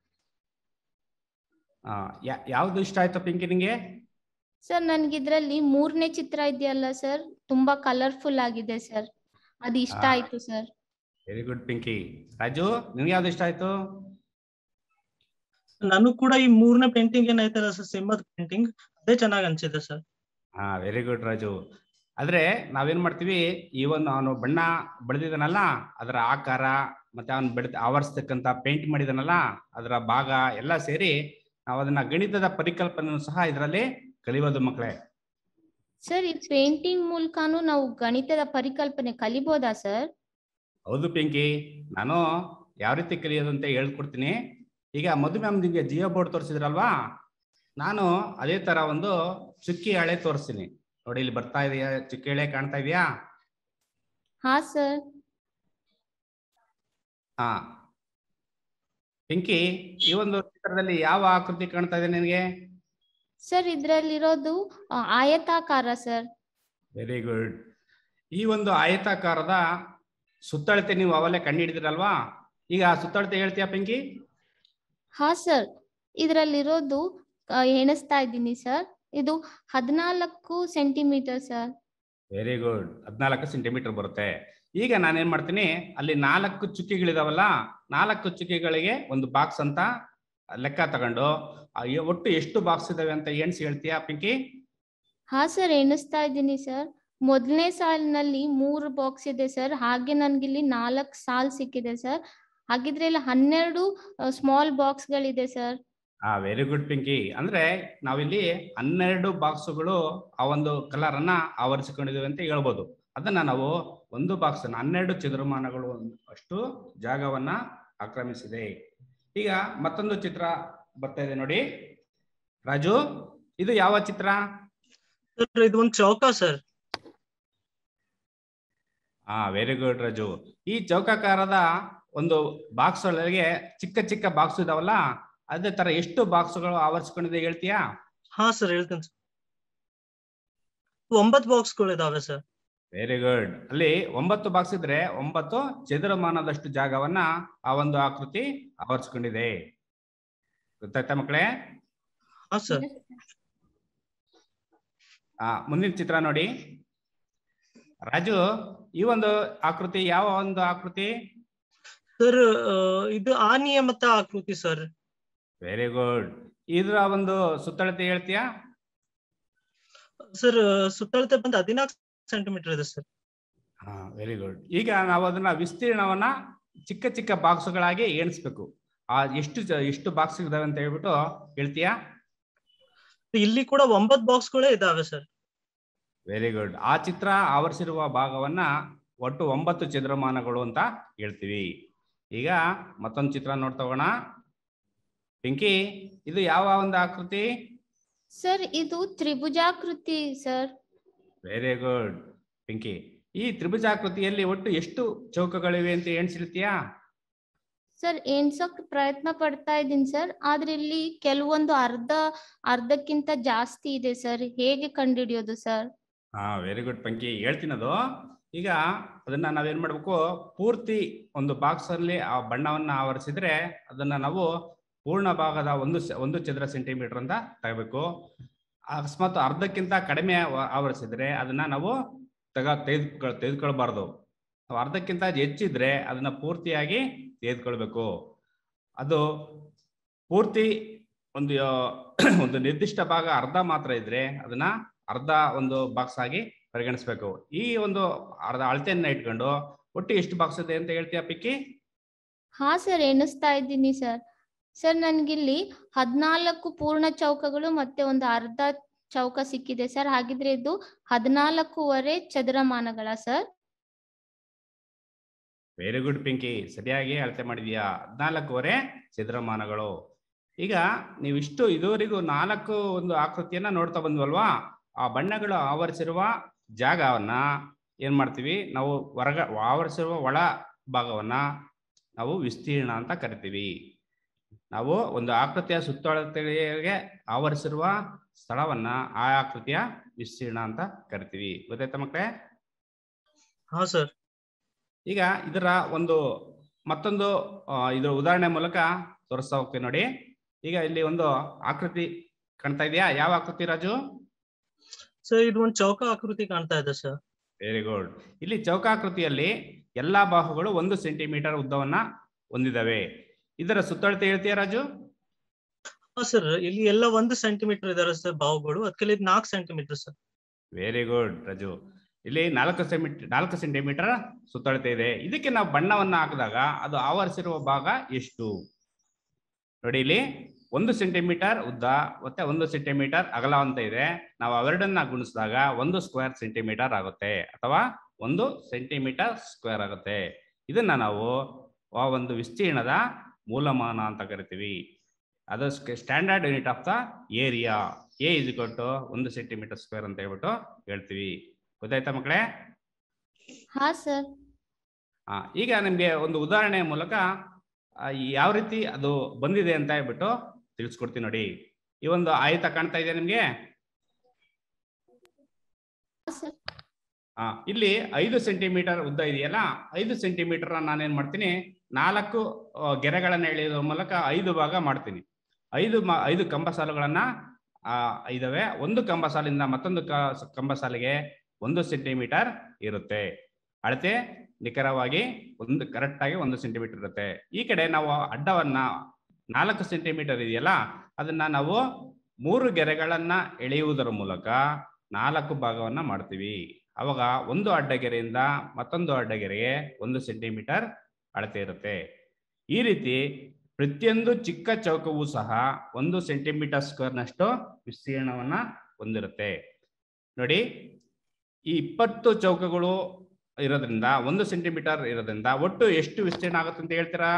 ಆ, ಯಾ- ಯಾವ್ದು ಇಷ್ಟ ಆಯ್ತು ಪಿಂಕಿ ನಿಂಗೆ ಸರ್ ನನ್ಗಿದ್ರಲ್ಲಿ ಮೂರನೇ ಚಿತ್ರ ಇದೆಯಲ್ಲ ಸರ್ ತುಂಬಾ ಕಲರ್ಫುಲ್ ಆಗಿದೆ ಸರ್ ಅದು ಇಷ್ಟ ಆ. ಆಯ್ತು sir very good Pinki Raju ನಿಮ್ಗೆ ಯಾವ್ದು ಇಷ್ಟ ಆಯ್ತು ನನಗ್ ಕೂಡ ಈ ಮೂರನೇ ಪೇಂಟಿಂಗ್ ಏನಾಯ್ತಲ್ಲ ಸರ್ ಸಿಂಹದ ಪೇಂಟಿಂಗ್ ಅದೇ ಚೆನ್ನಾಗ್ ಅನ್ಸಿದೆ ಸರ್ ಹಾ ವೆರಿ ಗುಡ್ ರಾಜು ಆದ್ರೆ ನಾವೇನ್ ಮಾಡ್ತೀವಿ ಈ ಒಂದು ಅವನು ಬಣ್ಣ ಬೆಳೆದಿದ್ದಾನಲ್ಲ ಅದರ ಆಕಾರ ಮತ್ತೆ ಅವನು ಬೆಳೆದ ಆವರಿಸ್ತಕ್ಕಂತ ಪೇಂಟ್ ಮಾಡಿದಾನಲ್ಲ ಅದರ ಭಾಗ ಎಲ್ಲ ಸೇರಿ ನಾವು ಅದನ್ನ ಗಣಿತದ ಪರಿಕಲ್ಪನೆಯನ್ನು ಸಹ ಇದರಲ್ಲಿ ಕಲಿಯೋದು ಮಕ್ಕಳೇ ಸರ್ ಈ ಪೇಂಟಿಂಗ್ ಮೂಲಕನೂ ನಾವು ಗಣಿತದ ಪರಿಕಲ್ಪನೆ ಕಲಿಬೋದಾ ಸರ್ ಹೌದು ಪಿಂಕಿ ನಾನು ಯಾವ ರೀತಿ ಕಲಿಯೋದು ಅಂತ ಹೇಳ್ಕೊಡ್ತೀನಿ ಈಗ ಮಧು ಮ್ಯಾಮ್ ನಿಮಗೆ ಜಿಯೋ ಬೋರ್ಡ್ ತೋರಿಸಿದ್ರಲ್ವಾ ನಾನು ಅದೇ ತರ ಒಂದು ಚುಕ್ಕಿ ಹಾಳೆ ತೋರಿಸ್ತೀನಿ ನೋಡಿ ಇಲ್ಲಿ ಬರ್ತಾ ಇದೆಯಾ ಚುಕ್ಕಿ ಹಾಳೆ ಕಾಣ್ತಾ ಇದೆಯಾ ಹಾ ಸರ್ ಹಾ ಪಿಂಕಿ ಈ ಒಂದು ಚಿತ್ರದಲ್ಲಿ ಯಾವ ಆಕೃತಿ ಕಾಣ್ತಾ ಇದೆ ನಿನಗೆ ಸರ್ ಇದ್ರಲ್ಲಿರೋದು ಆ, ಆಯತಾಕಾರ ಸರ್ ವೆರಿ ಗುಡ್ ಈ ಒಂದು ಆಯತಾಕಾರದ ಸುತ್ತಳತೆ ನೀವು ಅವಲೇ ಕಂಡುಹಿಡಿದಿರಲ್ವಾ ಈಗ ಆ ಸುತ್ತಳತೆ ಹೇಳ್ತೀಯಾ ಪಿಂಕಿ ಹಾ ಸರ್ ಇದ್ರಲ್ಲಿರೋದು ಆ, ಎಣಿಸ್ತಾ ಇದ್ದೀನಿ ಸರ್ ಇದು ಹದಿನಾಲ್ಕು ಸೆಂಟಿಮೀಟರ್ ಸರ್ ವೆರಿ ಗುಡ್ ಹದಿನಾಲ್ಕು ಸೆಂಟಿಮೀಟರ್ ಬರುತ್ತೆ ಈಗ ನಾನೇನ್ ಮಾಡ್ತೀನಿ ಅಲ್ಲಿ ನಾಲ್ಕು ಚುಕ್ಕಿಗಳಿದಾವಲ್ಲ ನಾಲ್ಕು ಚುಕ್ಕಿಗಳಿಗೆ ಒಂದು ಬಾಕ್ಸ್ ಅಂತ ಲೆಕ್ಕ ತಗೊಂಡು ಆ ಎ- ಒಟ್ಟು ಎಷ್ಟು ಬಾಕ್ಸ್ ಇದಾವೆ ಅಂತ ಎಣ್ಸಿ ಹೇಳ್ತೀಯಾ ಪಿಂಕಿ ಹಾ ಸರ್ ಎಣಿಸ್ತಾ ಇದ್ದೀನಿ ಸರ್ ಮೊದಲನೇ ಸಾಲಿನಲ್ಲಿ ಮೂರು ಬಾಕ್ಸ್ ಇದೆ ಸರ್ ಹಾಗೆ ನನ್ಗಿಲ್ಲಿ ನಾಲ್ಕು ಸಾಲ್ ಸಿಕ್ಕಿದೆ ಸರ್ ಹಾಗಿದ್ರೆ ಇಲ್ಲಿ ಹನ್ನೆರಡು ಸ್ಮಾಲ್ ಬಾಕ್ಸ್ಗಳಿದೆ ಸರ್ ಆ ವೆರಿ ಗುಡ್ ಪಿಂಕಿ ಅಂದ್ರೆ ನಾವಿಲ್ಲಿ ಹನ್ನೆರಡು ಬಾಕ್ಸ್ಗಳು ಆ ಒಂದು ಕಲರ್ ಅನ್ನ ಆವರಿಸಿಕೊಂಡಿದ್ದೇವೆ ಅಂತ ಹೇಳ್ಬೋದು ಅದನ್ನ ನಾವು ಒಂದು ಬಾಕ್ಸ್ ಹನ್ನೆರಡು ಚದುರ್ಮಾನಗಳು ಅಷ್ಟು ಜಾಗವನ್ನ ಆಕ್ರಮಿಸಿದೆ ಈಗ ಮತ್ತೊಂದು ಚಿತ್ರ ಬರ್ತಾ ಇದೆ ನೋಡಿ ರಾಜು ಇದು ಯಾವ ಚಿತ್ರ ಸರ್ ಇದು ಒಂದು ಚೌಕ ಸರ್ ಹಾ ವೆರಿ ಗುಡ್ ರಾಜು ಈ ಚೌಕಾಕಾರದ ಒಂದು ಬಾಕ್ಸ್ ಒಳಗೆ ಚಿಕ್ಕ ಚಿಕ್ಕ ಬಾಕ್ಸ್ ಇದಾವಲ್ಲ ಅದೇ ತರ ಎಷ್ಟು ಬಾಕ್ಸ್ಗಳು ಆವರಿಸಿಕೊಂಡಿದೆ ಹೇಳ್ತೀಯಾ ಹಾ ಸರ್ ಹೇಳ್ತೀನಿ ಸರ್ ಒಂಬತ್ತು ಬಾಕ್ಸ್ಗಳು ಇದಾವೆ ಸರ್ ವೆರಿ ಗುಡ್ ಅಲ್ಲಿ ಒಂಬತ್ತು ಬಾಕ್ಸ್ ಇದ್ರೆ ಒಂಬತ್ತು ಚದುರಮಾನದಷ್ಟು ಜಾಗವನ್ನ ಆ ಒಂದು ಆಕೃತಿ ಆವರಿಸಿಕೊಂಡಿದೆ ಗೊತ್ತಾಯ್ತಾ ಮಕ್ಕಳೇ ಹಾ ಸರ್ ಆ ಮುಂದಿನ ಚಿತ್ರ ನೋಡಿ ರಾಜು ಈ ಒಂದು ಆಕೃತಿ ಯಾವ ಒಂದು ಆಕೃತಿ ಸರ್ ಇದು ಅನಿಯಮಿತ ಆಕೃತಿ ಸರ್ ವೆರಿ ಗುಡ್ ಇದರ ಒಂದು ಸುತ್ತಳತೆ ಹೇಳ್ತೀಯಾ ಸರ್ ಸುತ್ತಳತೆ ಬಂದು ಹದಿನಾಲ್ಕು ಸೆಂಟಿಮೀಟರ್ ಇದೆ ಸರ್ ಹಾ ವೆರಿ ಗುಡ್ ಈಗ ನಾವು ಅದನ್ನ ವಿಸ್ತೀರ್ಣವನ್ನ ಚಿಕ್ಕ ಚಿಕ್ಕ ಬಾಕ್ಸ್ಗಳಾಗಿ ಎಣಿಸ್ಬೇಕು ಆ ಎಷ್ಟು ಜ- ಎಷ್ಟು ಬಾಕ್ಸ್ ಇದಾವೆ ಅಂತ ಹೇಳ್ಬಿಟ್ಟು ಹೇಳ್ತೀಯಾ ಇಲ್ಲಿ ಕೂಡ ಒಂಬತ್ತು ಬಾಕ್ಸ್ಗಳೇ ಇದಾವೆ ಸರ್ ವೆರಿ ಗುಡ್ ಆ ಚಿತ್ರ ಆವರಿಸಿರುವ ಭಾಗವನ್ನ ಒಟ್ಟು ಒಂಬತ್ತು ಚದುರಮಾನಗಳು ಅಂತ ಹೇಳ್ತೀವಿ ಈಗ ಮತ್ತೊಂದು ಚಿತ್ರ ನೋಡ್ತಗೋಣ ಪಿಂಕಿ ಇದು ಯಾವ ಒಂದು ಆಕೃತಿ ಸರ್ ಇದು ತ್ರಿಭುಜಾಕೃತಿ ಸರ್ ವೆರಿ ಗುಡ್ ಪಿಂಕಿ ಈ ತ್ರಿಭುಜಾಕೃತಿಯಲ್ಲಿ ಒಟ್ಟು ಎಷ್ಟು ಚೌಕಗಳಿವೆ ಅಂತ ಎಣಿಸಿರ್ತೀಯಾ ಸರ್ ಎಣ್ಸೋಕ್ ಪ್ರಯತ್ನ ಪಡ್ತಾ ಇದ್ದೀನಿ ಸರ್ ಆದ್ರೆ ಇಲ್ಲಿ ಕೆಲವೊಂದು ಅರ್ಧ ಅರ್ಧಕ್ಕಿಂತ ಜಾಸ್ತಿ ಇದೆ ಸರ್ ಹೇಗೆ ಕಂಡುಹಿಡಿಯೋದು ಸರ್ ಹಾ ವೆರಿ ಗುಡ್ ಪಂಕಿ ಹೇಳ್ತೀನದು ಈಗ ಅದನ್ನ ನಾವೇನ್ ಮಾಡ್ಬೇಕು ಪೂರ್ತಿ ಒಂದು ಬಾಕ್ಸ್ ಅಲ್ಲಿ ಆ ಬಣ್ಣವನ್ನ ಆವರಿಸಿದ್ರೆ ಅದನ್ನ ನಾವು ಪೂರ್ಣ ಭಾಗದ ಒಂದು ಸೆ- ಒಂದು ಚದರ ಸೆಂಟಿಮೀಟರ್ ಅಂತ ತಗೋಬೇಕು ಅಕಸ್ಮಾತ್ ಅರ್ಧಕ್ಕಿಂತ ಕಡಿಮೆ ಆವ- ಆವರಿಸಿದ್ರೆ ಅದನ್ನ ನಾವು ತಗ ತೆಗೆದು ತೆಗೆದುಕೊಳ್ಬಾರ್ದು ನಾವು ಅರ್ಧಕ್ಕಿಂತ ಹೆಚ್ಚಿದ್ರೆ ಅದನ್ನ ಪೂರ್ತಿಯಾಗಿ ತೆಗೆದುಕೊಳ್ಬೇಕು ಅದು ಪೂರ್ತಿ ಒಂದು ಆ, ಒಂದು ನಿರ್ದಿಷ್ಟ ಭಾಗ ಅರ್ಧ ಮಾತ್ರ ಇದ್ರೆ ಅದನ್ನ ಅರ್ಧ ಒಂದು ಬಾಕ್ಸ್ ಆಗಿ ಪರಿಗಣಿಸ್ಬೇಕು ಈ ಒಂದು ಅರ್ಧ ಅಳತೆಯನ್ನ ಇಟ್ಕೊಂಡು ಒಟ್ಟು ಎಷ್ಟು ಬಾಕ್ಸ್ ಇದೆ ಅಂತ ಹೇಳ್ತೀಯಾ ಪಿಕ್ಕಿ ಹಾ ಸರ್ ಎಣಿಸ್ತಾ ಇದ್ದೀನಿ ಸರ್ ಸರ್ ನನ್ಗಿಲ್ಲಿ ಹದಿನಾಲ್ಕು ಪೂರ್ಣ ಚೌಕಗಳು ಮತ್ತೆ ಒಂದು ಅರ್ಧ ಚೌಕ ಸಿಕ್ಕಿದೆ ಸರ್ ಹಾಗಿದ್ರೆ ಇದು ಹದಿನಾಲ್ಕೂವರೆ ಚದರಮಾನಗಳ ಸರ್ ವೆರಿ ಗುಡ್ ಪಿಂಕಿ ಸರಿಯಾಗಿ ಅಳತೆ ಮಾಡಿದೀಯಾ ಹದಿನಾಲ್ಕೂವರೆ ಚದುರಮಾನಗಳು ಈಗ ನೀವಿಷ್ಟು ಇದುವರೆಗೂ ನಾಲ್ಕು ಒಂದು ಆಕೃತಿಯನ್ನ ನೋಡ್ತಾ ಬಂದ್ವಲ್ವಾ ಆ ಬಣ್ಣಗಳು ಆವರಿಸಿರುವ ಜಾಗವನ್ನ ಏನ್ ಮಾಡ್ತೀವಿ ನಾವು ಹೊರಗ ಆವರಿಸಿರುವ ಒಳ ಭಾಗವನ್ನ ನಾವು ವಿಸ್ತೀರ್ಣ ಅಂತ ಕರಿತೀವಿ ನಾವು ಒಂದು ಆಕೃತಿಯ ಸುತ್ತಳತೆಗೆ ಆವರಿಸಿರುವ ಸ್ಥಳವನ್ನ ಆ ಆಕೃತಿಯ ವಿಸ್ತೀರ್ಣ ಅಂತ ಕರಿತೀವಿ ಗೊತ್ತಾಯ್ತಾ ಮಕ್ಕಳೇ ಹಾ ಸರ್ ಈಗ ಇದರ ಒಂದು ಮತ್ತೊಂದು ಆ, ಇದರ ಉದಾಹರಣೆ ಮೂಲಕ ತೋರಿಸ್ತಾ ಹೋಗ್ತೀವಿ ನೋಡಿ ಈಗ ಇಲ್ಲಿ ಒಂದು ಆಕೃತಿ ಕಾಣ್ತಾ ಇದೆಯಾ ಯಾವ ಆಕೃತಿ ರಾಜು ಸರ್ ಇದು ಒಂದು ಚೌಕ ಆಕೃತಿ ಕಾಣ್ತಾ ಇದೆ ಸರ್ ವೆರಿ ಗುಡ್ ಇಲ್ಲಿ ಚೌಕಾಕೃತಿಯಲ್ಲಿ ಎಲ್ಲಾ ಬಾಹುಗಳು ಒಂದು ಸೆಂಟಿಮೀಟರ್ ಉದ್ದವನ್ನ ಹೊಂದಿದವೆ ಇದರ ಸುತ್ತಳತೆ ಹೇಳ್ತೀಯಾ ರಾಜು ಹಾ ಸರ್ ಇಲ್ಲಿ ಎಲ್ಲ ಒಂದು ಸೆಂಟಿಮೀಟರ್ ಇದಾರೆ ಸರ್ ಬಾವುಗಳು ಅದಕ್ಕೆ ಇದು ನಾಲ್ಕು centimetre sir very good Raju ಇಲ್ಲಿ ನಾಲ್ಕು ಸೆಂಟಿಮೀಟರ್ ನಾಲ್ಕು ಸೆಂಟಿಮೀಟರ್ ಸುತ್ತಳತೆ ಇದೆ ಇದಕ್ಕೆ ನಾವು ಬಣ್ಣವನ್ನ ಹಾಕಿದಾಗ ಅದು ಆವರಿಸಿರುವ ಭಾಗ ಎಷ್ಟು ನೋಡಿ ಇಲ್ಲಿ ಒಂದು ಸೆಂಟಿಮೀಟರ್ ಉದ್ದ ಮತ್ತೆ ಒಂದು ಸೆಂಟಿಮೀಟರ್ ಅಗಲ ಅಂತ ಇದೆ ನಾವು ಅವೆರಡನ್ನ ಗುಣಿಸಿದಾಗ ಒಂದು ಸ್ಕ್ವೇರ್ ಸೆಂಟಿಮೀಟರ್ ಆಗುತ್ತೆ ಅಥವಾ ಒಂದು ಸೆಂಟಿಮೀಟರ್ ಸ್ಕ್ವೇರ್ ಆಗುತ್ತೆ ಇದನ್ನ ನಾವು ಆ ಒಂದು ವಿಸ್ತೀರ್ಣದ ಮೂಲಮಾನ ಅಂತ ಕರಿತೀವಿ ಅದು standard unit of the area A is to ಒಂದು ಸೆಂಟಿಮೀಟರ್ ಸ್ಕ್ವೇರ್ ಅಂತ ಹೇಳ್ಬಿಟ್ಟು ಹೇಳ್ತೀವಿ ಗೊತ್ತಾಯ್ತಾ ಮಕ್ಕಳೇ ಹಾ ಸರ್ ಆ, ಈಗ ನಿಮ್ಗೆ ಒಂದು ಉದಾಹರಣೆಯ ಮೂಲಕ ಆ, ಯಾವ ರೀತಿ ಅದು ಬಂದಿದೆ ಅಂತ ಹೇಳ್ಬಿಟ್ಟು ತಿಳಿಸ್ಕೊಡ್ತೀನಿ ನೋಡಿ ಈ ಒಂದು ಆಯತ ಕಾಣ್ತಾ ಇದೆ ನಿಮ್ಗೆ ಹಾ ಸರ್ ಆ, ಇಲ್ಲಿ ಐದು ಸೆಂಟಿಮೀಟರ್ ಉದ್ದ ಇದೆಯಲ್ಲ ಐದು ಸೆಂಟಿಮೀಟರ್ ನಾನೇನ್ ಮಾಡ್ತೀನಿ ನಾಲ್ಕು ಆ, ಗೆರೆಗಳನ್ನ ಎಳೆಯೋದ್ರ ಮೂಲಕ ಐದು ಭಾಗ ಮಾಡ್ತೀನಿ ಐದು ಮ- ಐದು ಕಂಬ ಸಾಲುಗಳನ್ನ ಆ, ಇದಾವೆ ಒಂದು ಕಂಬ ಸಾಲಿಂದ ಮತ್ತೊಂದು ಕ- ಕಂಬ ಸಾಲಿಗೆ ಒಂದು ಸೆಂಟಿಮೀಟರ್ ಇರುತ್ತೆ ಅಳತೆ ನಿಖರವಾಗಿ ಒಂದು ಕರೆಕ್ಟ್ ಆಗಿ ಒಂದು ಸೆಂಟಿಮೀಟರ್ ಇರುತ್ತೆ ಈ ಕಡೆ ನಾವು ಅಡ್ಡವನ್ನ ನಾಲ್ಕು ಸೆಂಟಿಮೀಟರ್ ಇದೆಯಲ್ಲ ಅದನ್ನ ನಾವು ಮೂರು ಗೆರೆಗಳನ್ನ ಎಳೆಯುವುದರ ಮೂಲಕ ನಾಲ್ಕು ಭಾಗವನ್ನ ಮಾಡ್ತೀವಿ ಅವಾಗ ಒಂದು ಅಡ್ಡಗೆರೆಯಿಂದ ಮತ್ತೊಂದು ಅಡ್ಡಗೆರೆಗೆ ಒಂದು ಸೆಂಟಿಮೀಟರ್ ಅಳತೆ ಇರುತ್ತೆ ಈ ರೀತಿ ಪ್ರತಿಯೊಂದು ಚಿಕ್ಕ ಚೌಕವೂ ಸಹ ಒಂದು ಸೆಂಟಿಮೀಟರ್ ಸ್ಕ್ವೇರ್ನಷ್ಟು ವಿಸ್ತೀರ್ಣವನ್ನ ಹೊಂದಿರುತ್ತೆ ನೋಡಿ ಈ ಇಪ್ಪತ್ತು ಚೌಕಗಳು ಇರೋದ್ರಿಂದ ಒಂದು ಸೆಂಟಿಮೀಟರ್ ಇರೋದ್ರಿಂದ ಒಟ್ಟು ಎಷ್ಟು ವಿಸ್ತೀರ್ಣ ಆಗುತ್ತೆ ಅಂತ ಹೇಳ್ತೀರಾ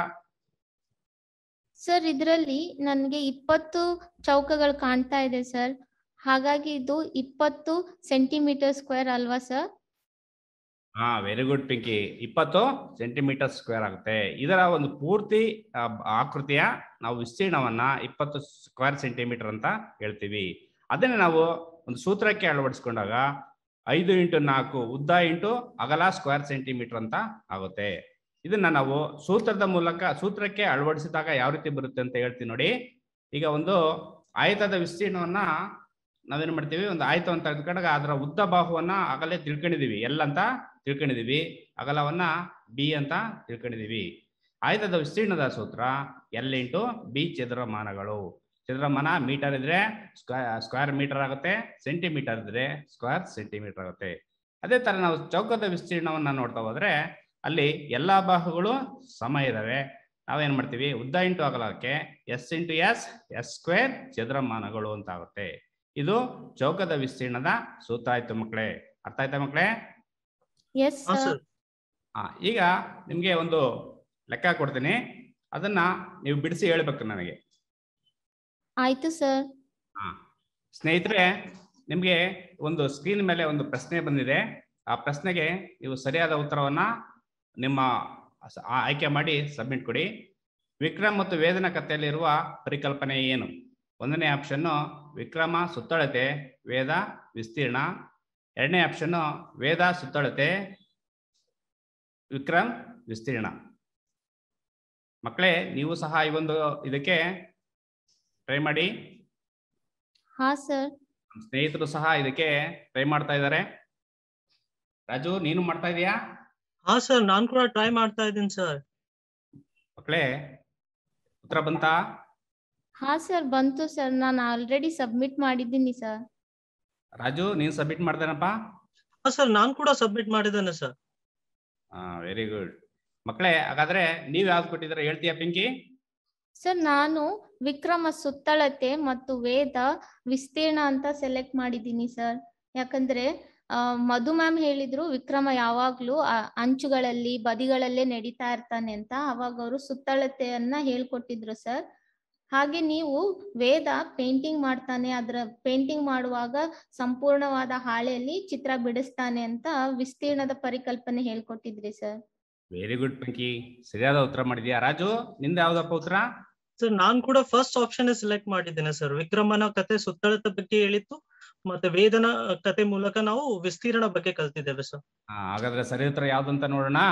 ಸರ್ ಇದರಲ್ಲಿ ನನಗೆ ಇಪ್ಪತ್ತು ಚೌಕಗಳು ಕಾಣ್ತಾ ಇದೆ ಸರ್ ಹಾಗಾಗಿ ಇದು ಇಪ್ಪತ್ತು ಸೆಂಟಿಮೀಟರ್ ಸ್ಕ್ವೇರ್ ಅಲ್ವಾ ಸರ್ ಹಾ ವೆರಿ ಗುಡ್ ಪಿಂಕಿ ಇಪ್ಪತ್ತು ಸೆಂಟಿಮೀಟರ್ ಸ್ಕ್ವೇರ್ ಆಗುತ್ತೆ ಇದರ ಒಂದು ಪೂರ್ತಿ ಆ, ಆಕೃತಿಯ ನಾವು ವಿಸ್ತೀರ್ಣವನ್ನ ಇಪ್ಪತ್ತು ಸ್ಕ್ವೇರ್ ಸೆಂಟಿಮೀಟರ್ ಅಂತ ಹೇಳ್ತೀವಿ ಅದನ್ನ ನಾವು ಒಂದು ಸೂತ್ರಕ್ಕೆ ಅಳವಡಿಸ್ಕೊಂಡಾಗ ಐದು ಇಂಟು ನಾಲ್ಕು ಉದ್ದ ಇಂಟು ಅಗಲ ಸ್ಕ್ವೇರ್ ಸೆಂಟಿಮೀಟರ್ ಅಂತ ಆಗುತ್ತೆ ಇದನ್ನ ನಾವು ಸೂತ್ರದ ಮೂಲಕ ಸೂತ್ರಕ್ಕೆ ಅಳವಡಿಸಿದಾಗ ಯಾವ ರೀತಿ ಬರುತ್ತೆ ಅಂತ ಹೇಳ್ತೀನಿ ನೋಡಿ ಈಗ ಒಂದು ಆಯತದ ವಿಸ್ತೀರ್ಣವನ್ನ ನಾವೇನ್ ಮಾಡ್ತೀವಿ ಒಂದು ಆಯತವನ್ನು ತೆಗೆದುಕೊಂಡಾಗ ಅದರ ಉದ್ದ ಬಾಹುವನ್ನ ಆಗಲೇ ತಿಳ್ಕೊಂಡಿದೀವಿ ಎಲ್ ಅಂತ ತಿಳ್ಕೊಂಡಿದೀವಿ ಅಗಲವನ್ನ ಬಿ ಅಂತ ತಿಳ್ಕೊಂಡಿದೀವಿ ಆಯತದ ವಿಸ್ತೀರ್ಣದ ಸೂತ್ರ ಎಲ್ ಇಂಟು ಬಿ ಚದುರಮಾನಗಳು ಚದುರಮಾನ ಮೀಟರ್ ಇದ್ರೆ ಸ್ಕ್ವೇರ್ ಮೀಟರ್ ಆಗುತ್ತೆ ಸೆಂಟಿಮೀಟರ್ ಇದ್ರೆ ಸ್ಕ್ವೇರ್ ಸೆಂಟಿಮೀಟರ್ ಆಗುತ್ತೆ ಅದೇ ತರ ನಾವು ಚೌಕದ ವಿಸ್ತೀರ್ಣವನ್ನ ನೋಡ್ತಾ ಹೋದ್ರೆ ಅಲ್ಲಿ ಎಲ್ಲಾ ಬಾಹುಗಳು ಸಮ ಇದಾವೆ ನಾವೇನ್ ಮಾಡ್ತೀವಿ ಉದ್ದ ಇಂಟು ಅಗಲಕ್ಕೆ S into S S square ಚದುರಮಾನಗಳು ಅಂತ ಆಗುತ್ತೆ ಇದು ಚೌಕದ ವಿಸ್ತೀರ್ಣದ ಸೂತ್ರ ಆಯ್ತು ಮಕ್ಕಳೇ ಅರ್ಥ ಆಯ್ತಾ ಮಕ್ಕಳೇ ಎಸ್ ಹಾ ಸರ್ ಸರ್ ಆ, ಈಗ ನಿಮ್ಗೆ ಒಂದು ಲೆಕ್ಕ ಕೊಡ್ತೀನಿ ಅದನ್ನ ನೀವು ಬಿಡಿಸಿ ಹೇಳ್ಬೇಕು ನನಗೆ ಆಯ್ತು ಸರ್ ಹಾ ಸ್ನೇಹಿತರೆ ನಿಮ್ಗೆ ಒಂದು ಸ್ಕ್ರೀನ್ ಮೇಲೆ ಒಂದು ಪ್ರಶ್ನೆ ಬಂದಿದೆ ಆ ಪ್ರಶ್ನೆಗೆ ನೀವು ಸರಿಯಾದ ಉತ್ತರವನ್ನ ನಿಮ್ಮ ಸ- ಆ- ಆಯ್ಕೆ ಮಾಡಿ ಸಬ್ಮಿಟ್ ಕೊಡಿ ವಿಕ್ರಮ್ ಮತ್ತು ವೇದನ ಕಥೆಯಲ್ಲಿರುವ ಪರಿಕಲ್ಪನೆ ಏನು ಒಂದನೇ ಆಪ್ಷನ್ನು ವಿಕ್ರಮ ಸುತ್ತಳತೆ ವೇದ ವಿಸ್ತೀರ್ಣ ಎರಡನೇ ಆಪ್ಷನ್ನು ವೇದ ಸುತ್ತಳತೆ ವಿಕ್ರಮ್ ವಿಸ್ತೀರ್ಣ ಮಕ್ಕಳೇ ನೀವು ಸಹ ಈ ಒಂದು ಇದಕ್ಕೆ ಟ್ರೈ ಮಾಡಿ ಹಾ ಸರ್ ನಮ್ಮ ಸ್ನೇಹಿತರು ಸಹ ಇದಕ್ಕೆ ಟ್ರೈ ಮಾಡ್ತಾ ಇದ್ದಾರೆ ರಾಜು ನೀನು ಮಾಡ್ತಾ ಇದೀಯಾ ಹಾ ಸರ್ ನಾನ್ ಕೂಡ ಟ್ರೈ ಮಾಡ್ತಾ ಇದ್ದೀನಿ ಸರ್ ಮಕ್ಕಳೇ ಉತ್ತರ ಬಂತಾ ಹಾ ಸರ್ ಬಂತು ಸರ್ ನಾನು ಆಲ್ರೆಡಿ ಸಬ್ಮಿಟ್ ಮಾಡಿದ್ದೀನಿ ಸರ್ ರಾಜು ನೀನು ಸಬ್ಮಿಟ್ ಮಾಡ್ದೇನಪ್ಪ ಹಾ ಸರ್ ನಾನ್ ಕೂಡ ಸಬ್ಮಿಟ್ ಮಾಡಿದ್ದೇನೆ ಸರ್ ಹಾ ವೆರಿ ಗುಡ್ ಮಕ್ಕಳೇ ಹಾಗಾದ್ರೆ ನೀವ್ ಯಾವ್ದು ಕೊಟ್ಟಿದ್ರೆ ಹೇಳ್ತೀಯಾ ಪಿಂಕಿ ಸರ್ ನಾನು ವಿಕ್ರಮ ಸುತ್ತಳತೆ ಮತ್ತು ವೇದ ವಿಸ್ತೀರ್ಣ ಅಂತ ಸೆಲೆಕ್ಟ್ ಮಾಡಿದ್ದೀನಿ ಸರ್ ಯಾಕಂದ್ರೆ ಆ, ಮಧು ಮ್ಯಾಮ್ ಹೇಳಿದ್ರು ವಿಕ್ರಮ ಯಾವಾಗ್ಲೂ ಆ ಅಂಚುಗಳಲ್ಲಿ ಬದಿಗಳಲ್ಲೇ ನಡೀತಾ ಇರ್ತಾನೆ ಅಂತ ಅವಾಗ ಅವರು ಸುತ್ತಳತೆಯನ್ನ ಹೇಳ್ಕೊಟ್ಟಿದ್ರು ಸರ್ ಹಾಗೆ ನೀವು ವೇದ ಪೇಂಟಿಂಗ್ ಮಾಡ್ತಾನೆ ಅದ್ರ ಪೇಂಟಿಂಗ್ ಮಾಡುವಾಗ ಸಂಪೂರ್ಣವಾದ ಹಾಳೆಯಲ್ಲಿ ಚಿತ್ರ ಬಿಡಿಸ್ತಾನೆ ಅಂತ ವಿಸ್ತೀರ್ಣದ ಪರಿಕಲ್ಪನೆ ಹೇಳ್ಕೊಟ್ಟಿದ್ರಿ ಸರ್ ವೆರಿ ಗುಡ್ ಪಿಂಕಿ ಸರಿಯಾದ ಉತ್ತರ ಮಾಡಿದ್ಯಾ ರಾಜು ನಿಂದ ಯಾವ್ದಪ್ಪ ಉತ್ತರ ಸರ್ ನಾನ್ ಕೂಡ ಫಸ್ಟ್ ಆಪ್ಷನ್ ಸೆಲೆಕ್ಟ್ ಮಾಡಿದ್ದೇನೆ ಸರ್ ವಿಕ್ರಮನ ಕತೆ ಸುತ್ತಳತೆ ಬಗ್ಗೆ ಹೇಳಿತ್ತು ಮತ್ತೆ ವೇದನ ಕತೆ ಮೂಲಕ ನಾವು ವಿಸ್ತೀರ್ಣ ಬಗ್ಗೆ ಕಲ್ತಿದ್ದೇವೆ ಸರ್ ಹಾ ಹಾಗಾದ್ರೆ ಸರಿ ಉತ್ತರ ಯಾವ್ದು ಅಂತ ನೋಡೋಣ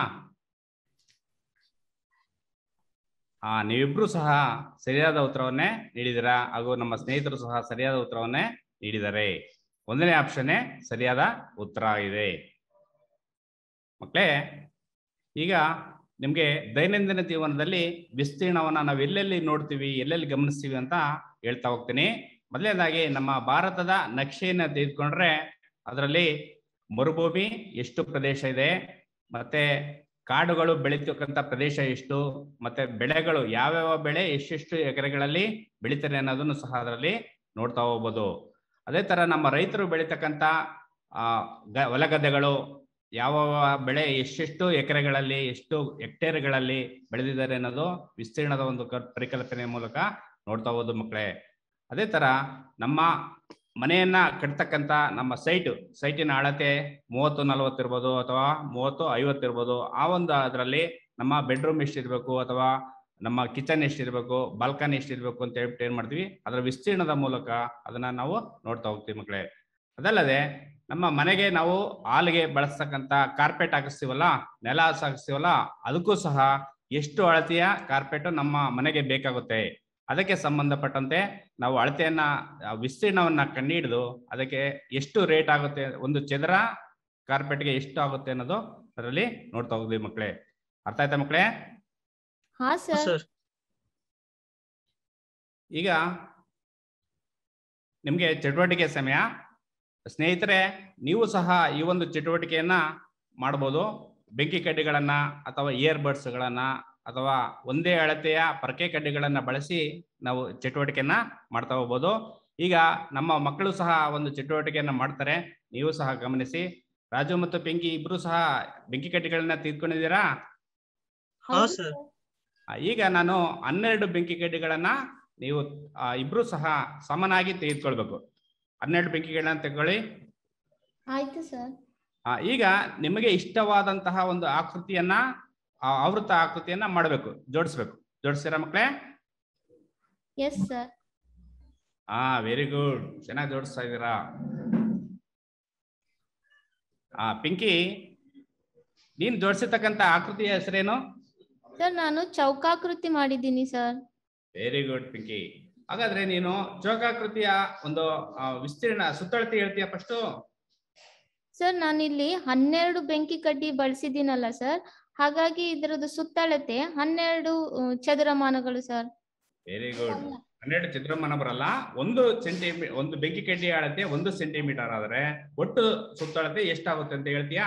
ಆ ನೀವಿಬ್ರು ಸಹ ಸರಿಯಾದ ಉತ್ತರವನ್ನೇ ನೀಡಿದಿರಾ ಹಾಗೂ ನಮ್ಮ ಸ್ನೇಹಿತರು ಸಹ ಸರಿಯಾದ ಉತ್ತರವನ್ನೇ ನೀಡಿದ್ದಾರೆ ಒಂದನೇ ಆಪ್ಷನ್ನೇ ಸರಿಯಾದ ಉತ್ತರ ಆಗಿದೆ ಮಕ್ಕಳೇ ಈಗ ನಿಮ್ಗೆ ದೈನಂದಿನ ಜೀವನದಲ್ಲಿ ವಿಸ್ತೀರ್ಣವನ್ನ ನಾವು ಎಲ್ಲೆಲ್ಲಿ ನೋಡ್ತೀವಿ ಎಲ್ಲೆಲ್ಲಿ ಗಮನಿಸ್ತೀವಿ ಅಂತ ಹೇಳ್ತಾ ಹೋಗ್ತೀನಿ ಮೊದಲನೇದಾಗಿ ನಮ್ಮ ಭಾರತದ ನಕ್ಷೆಯನ್ನ ತೆಗೆದುಕೊಂಡ್ರೆ ಅದರಲ್ಲಿ ಮರುಭೂಮಿ ಎಷ್ಟು ಪ್ರದೇಶ ಇದೆ ಮತ್ತೆ ಕಾಡುಗಳು ಬೆಳೀತಕ್ಕಂಥ ಪ್ರದೇಶ ಎಷ್ಟು ಮತ್ತೆ ಬೆಳೆಗಳು ಯಾವ್ಯಾವ ಬೆಳೆ ಎಷ್ಟೆಷ್ಟು ಎಕರೆಗಳಲ್ಲಿ ಬೆಳೀತಾರೆ ಅನ್ನೋದನ್ನು ಸಹ ಅದರಲ್ಲಿ ನೋಡ್ತಾ ಹೋಗ್ಬೋದು ಅದೇ ತರ ನಮ್ಮ ರೈತರು ಬೆಳೀತಕ್ಕಂಥ ಆ ಗ ಹೊಲಗದ್ದೆಗಳು ಯಾವ ಬೆಳೆ ಎಷ್ಟೆಷ್ಟು ಎಕರೆಗಳಲ್ಲಿ ಎಷ್ಟು ಹೆಕ್ಟೇರ್ಗಳಲ್ಲಿ ಬೆಳೆದಿದ್ದಾರೆ ಅನ್ನೋದು ವಿಸ್ತೀರ್ಣದ ಒಂದು ಕ- ಪರಿಕಲ್ಪನೆಯ ಮೂಲಕ ನೋಡ್ತಾ ಹೋಗೋದು ಮಕ್ಕಳೇ ಅದೇ ತರ ನಮ್ಮ ಮನೆಯನ್ನ ಕಟ್ತಕ್ಕಂತ ನಮ್ಮ ಸೈಟ್ ಸೈಟಿನ ಅಳತೆ ಮೂವತ್ತು ನಲವತ್ತು ಇರ್ಬೋದು ಅಥವಾ ಮೂವತ್ತು ಐವತ್ತು ಇರ್ಬೋದು ಆ ಒಂದು ಅದರಲ್ಲಿ ನಮ್ಮ ಬೆಡ್ರೂಮ್ ಎಷ್ಟಿರ್ಬೇಕು ಅಥವಾ ನಮ್ಮ ಕಿಚನ್ ಎಷ್ಟಿರ್ಬೇಕು ಬಾಲ್ಕನಿ ಎಷ್ಟಿರ್ಬೇಕು ಅಂತ ಹೇಳ್ಬಿಟ್ಟು ಏನ್ ಮಾಡ್ತೀವಿ ಅದರ ವಿಸ್ತೀರ್ಣದ ಮೂಲಕ ಅದನ್ನ ನಾವು ನೋಡ್ತಾ ಹೋಗ್ತೀವಿ ಮಕ್ಕಳೇ ಅದಲ್ಲದೆ ನಮ್ಮ ಮನೆಗೆ ನಾವು ಹಾಲಿಗೆ ಬಳಸ್ತಕ್ಕಂತ ಕಾರ್ಪೆಟ್ ಹಾಕಿಸ್ತೀವಲ್ಲ ನೆಲ ಹಾಕಿಸ್ತೀವಲ್ಲ ಅದಕ್ಕೂ ಸಹ ಎಷ್ಟು ಅಳತೆಯ ಕಾರ್ಪೆಟ್ ನಮ್ಮ ಮನೆಗೆ ಬೇಕಾಗುತ್ತೆ ಅದಕ್ಕೆ ಸಂಬಂಧಪಟ್ಟಂತೆ ನಾವು ಅಳತೆಯನ್ನ ಆ ವಿಸ್ತೀರ್ಣವನ್ನ ಕಂಡುಹಿಡಿದು ಅದಕ್ಕೆ ಎಷ್ಟು ರೇಟ್ ಆಗುತ್ತೆ ಒಂದು ಚದರ ಕಾರ್ಪೆಟ್ಗೆ ಎಷ್ಟು ಆಗುತ್ತೆ ಅನ್ನೋದು ಅದರಲ್ಲಿ ನೋಡ್ತಾ ಹೋಗ್ತೀವಿ ಮಕ್ಕಳೇ ಅರ್ಥ ಆಯ್ತಾ ಮಕ್ಕಳೇ ಹಾ ಸರ್ ಸರ್ ಈಗ ನಿಮಗೆ ಚಟುವಟಿಕೆ ಸಮಯ ಸ್ನೇಹಿತರೆ ನೀವು ಸಹ ಈ ಒಂದು ಚಟುವಟಿಕೆಯನ್ನ ಮಾಡ್ಬೋದು ಬೆಂಕಿ ಕಡ್ಡಿಗಳನ್ನ ಅಥವಾ ಇಯರ್ ಬಡ್ಸ್ಗಳನ್ನ ಅಥವಾ ಒಂದೇ ಅಳತೆಯ ಪರಕೆ ಕಡ್ಡಿಗಳನ್ನ ಬಳಸಿ ನಾವು ಚಟುವಟಿಕೆಯನ್ನ ಮಾಡ್ತಾ ಹೋಗ್ಬೋದು ಈಗ ನಮ್ಮ ಮಕ್ಕಳು ಸಹ ಒಂದು ಚಟುವಟಿಕೆಯನ್ನ ಮಾಡ್ತಾರೆ ನೀವು ಸಹ ಗಮನಿಸಿ ರಾಜು ಮತ್ತು ಬೆಂಕಿ ಇಬ್ರು ಸಹ ಬೆಂಕಿ ಕಡ್ಡಿಗಳನ್ನ ತೆಗೆದುಕೊಂಡಿದ್ದೀರಾ ಹಾ ಸರ್ ಆ, ಈಗ ನಾನು ಹನ್ನೆರಡು ಬೆಂಕಿ ಕಡ್ಡಿಗಳನ್ನ ನೀವು ಆ, ಇಬ್ರು ಸಹ ಸಮನಾಗಿ ತೆಗೆದುಕೊಳ್ಬೇಕು ಹನ್ನೆರಡು ಬೆಂಕಿಗಳನ್ನ ತಗೊಳ್ಳಿ ಆಯ್ತು ಸರ್ ಆ, ಈಗ ನಿಮಗೆ ಇಷ್ಟವಾದಂತಹ ಒಂದು ಆಕೃತಿಯನ್ನ ಆ ಆವೃತ್ತ ಆಕೃತಿಯನ್ನ ಮಾಡಬೇಕು ಜೋಡಿಸ್ಬೇಕು ಜೋಡಿಸ್ತೀರಾ ಮಕ್ಕಳೇ ಎಸ್ ಸರ್ ಹಾ ವೆರಿ ಗುಡ್ ಚೆನ್ನಾಗಿ ಜೋಡಿಸ್ತಾ ಇದ್ದೀರಾ ಆ ಪಿಂಕಿ ನೀನ್ ಜೋಡಿಸಿರ್ತಕ್ಕಂಥ ಆಕೃತಿಯ ಹೆಸರೇನು ಸರ್ ನಾನು ಚೌಕಾಕೃತಿ ಮಾಡಿದ್ದೀನಿ ಸರ್ ವೆರಿ ಗುಡ್ ಪಿಂಕಿ ಹಾಗಾದ್ರೆ ನೀನು ಚೌಕಾಕೃತಿಯ ಒಂದು ಆ, ವಿಸ್ತೀರ್ಣ ಸುತ್ತಳತೆ ಹೇಳ್ತೀಯ ಫಸ್ಟ್ ಸರ್ ನಾನಿಲ್ಲಿ ಹನ್ನೆರಡು ಬೆಂಕಿ ಕಡ್ಡಿ ಬಳಸಿದ್ದೀನಲ್ಲ ಸರ್ ಹಾಗಾಗಿ ಇದರದ್ದು ಸುತ್ತಳತೆ ಹನ್ನೆರಡು ಆ, ಚದರಮಾನಗಳು ಸರ್ ವೆರಿ ಗುಡ್ ಹನ್ನೆರಡು ಚಿತ್ರಮಾನ ಬರಲ್ಲ ಒಂದು ಸೆಂಟಿಮೀ ಒಂದು ಬೆಂಕಿ ಕಡ್ಡಿ ಅಳತೆ ಒಂದು ಸೆಂಟಿಮೀಟರ್ ಆದ್ರೆ ಒಟ್ಟು ಸುತ್ತಳತೆ ಎಷ್ಟಾಗುತ್ತೆ ಅಂತ ಹೇಳ್ತೀಯಾ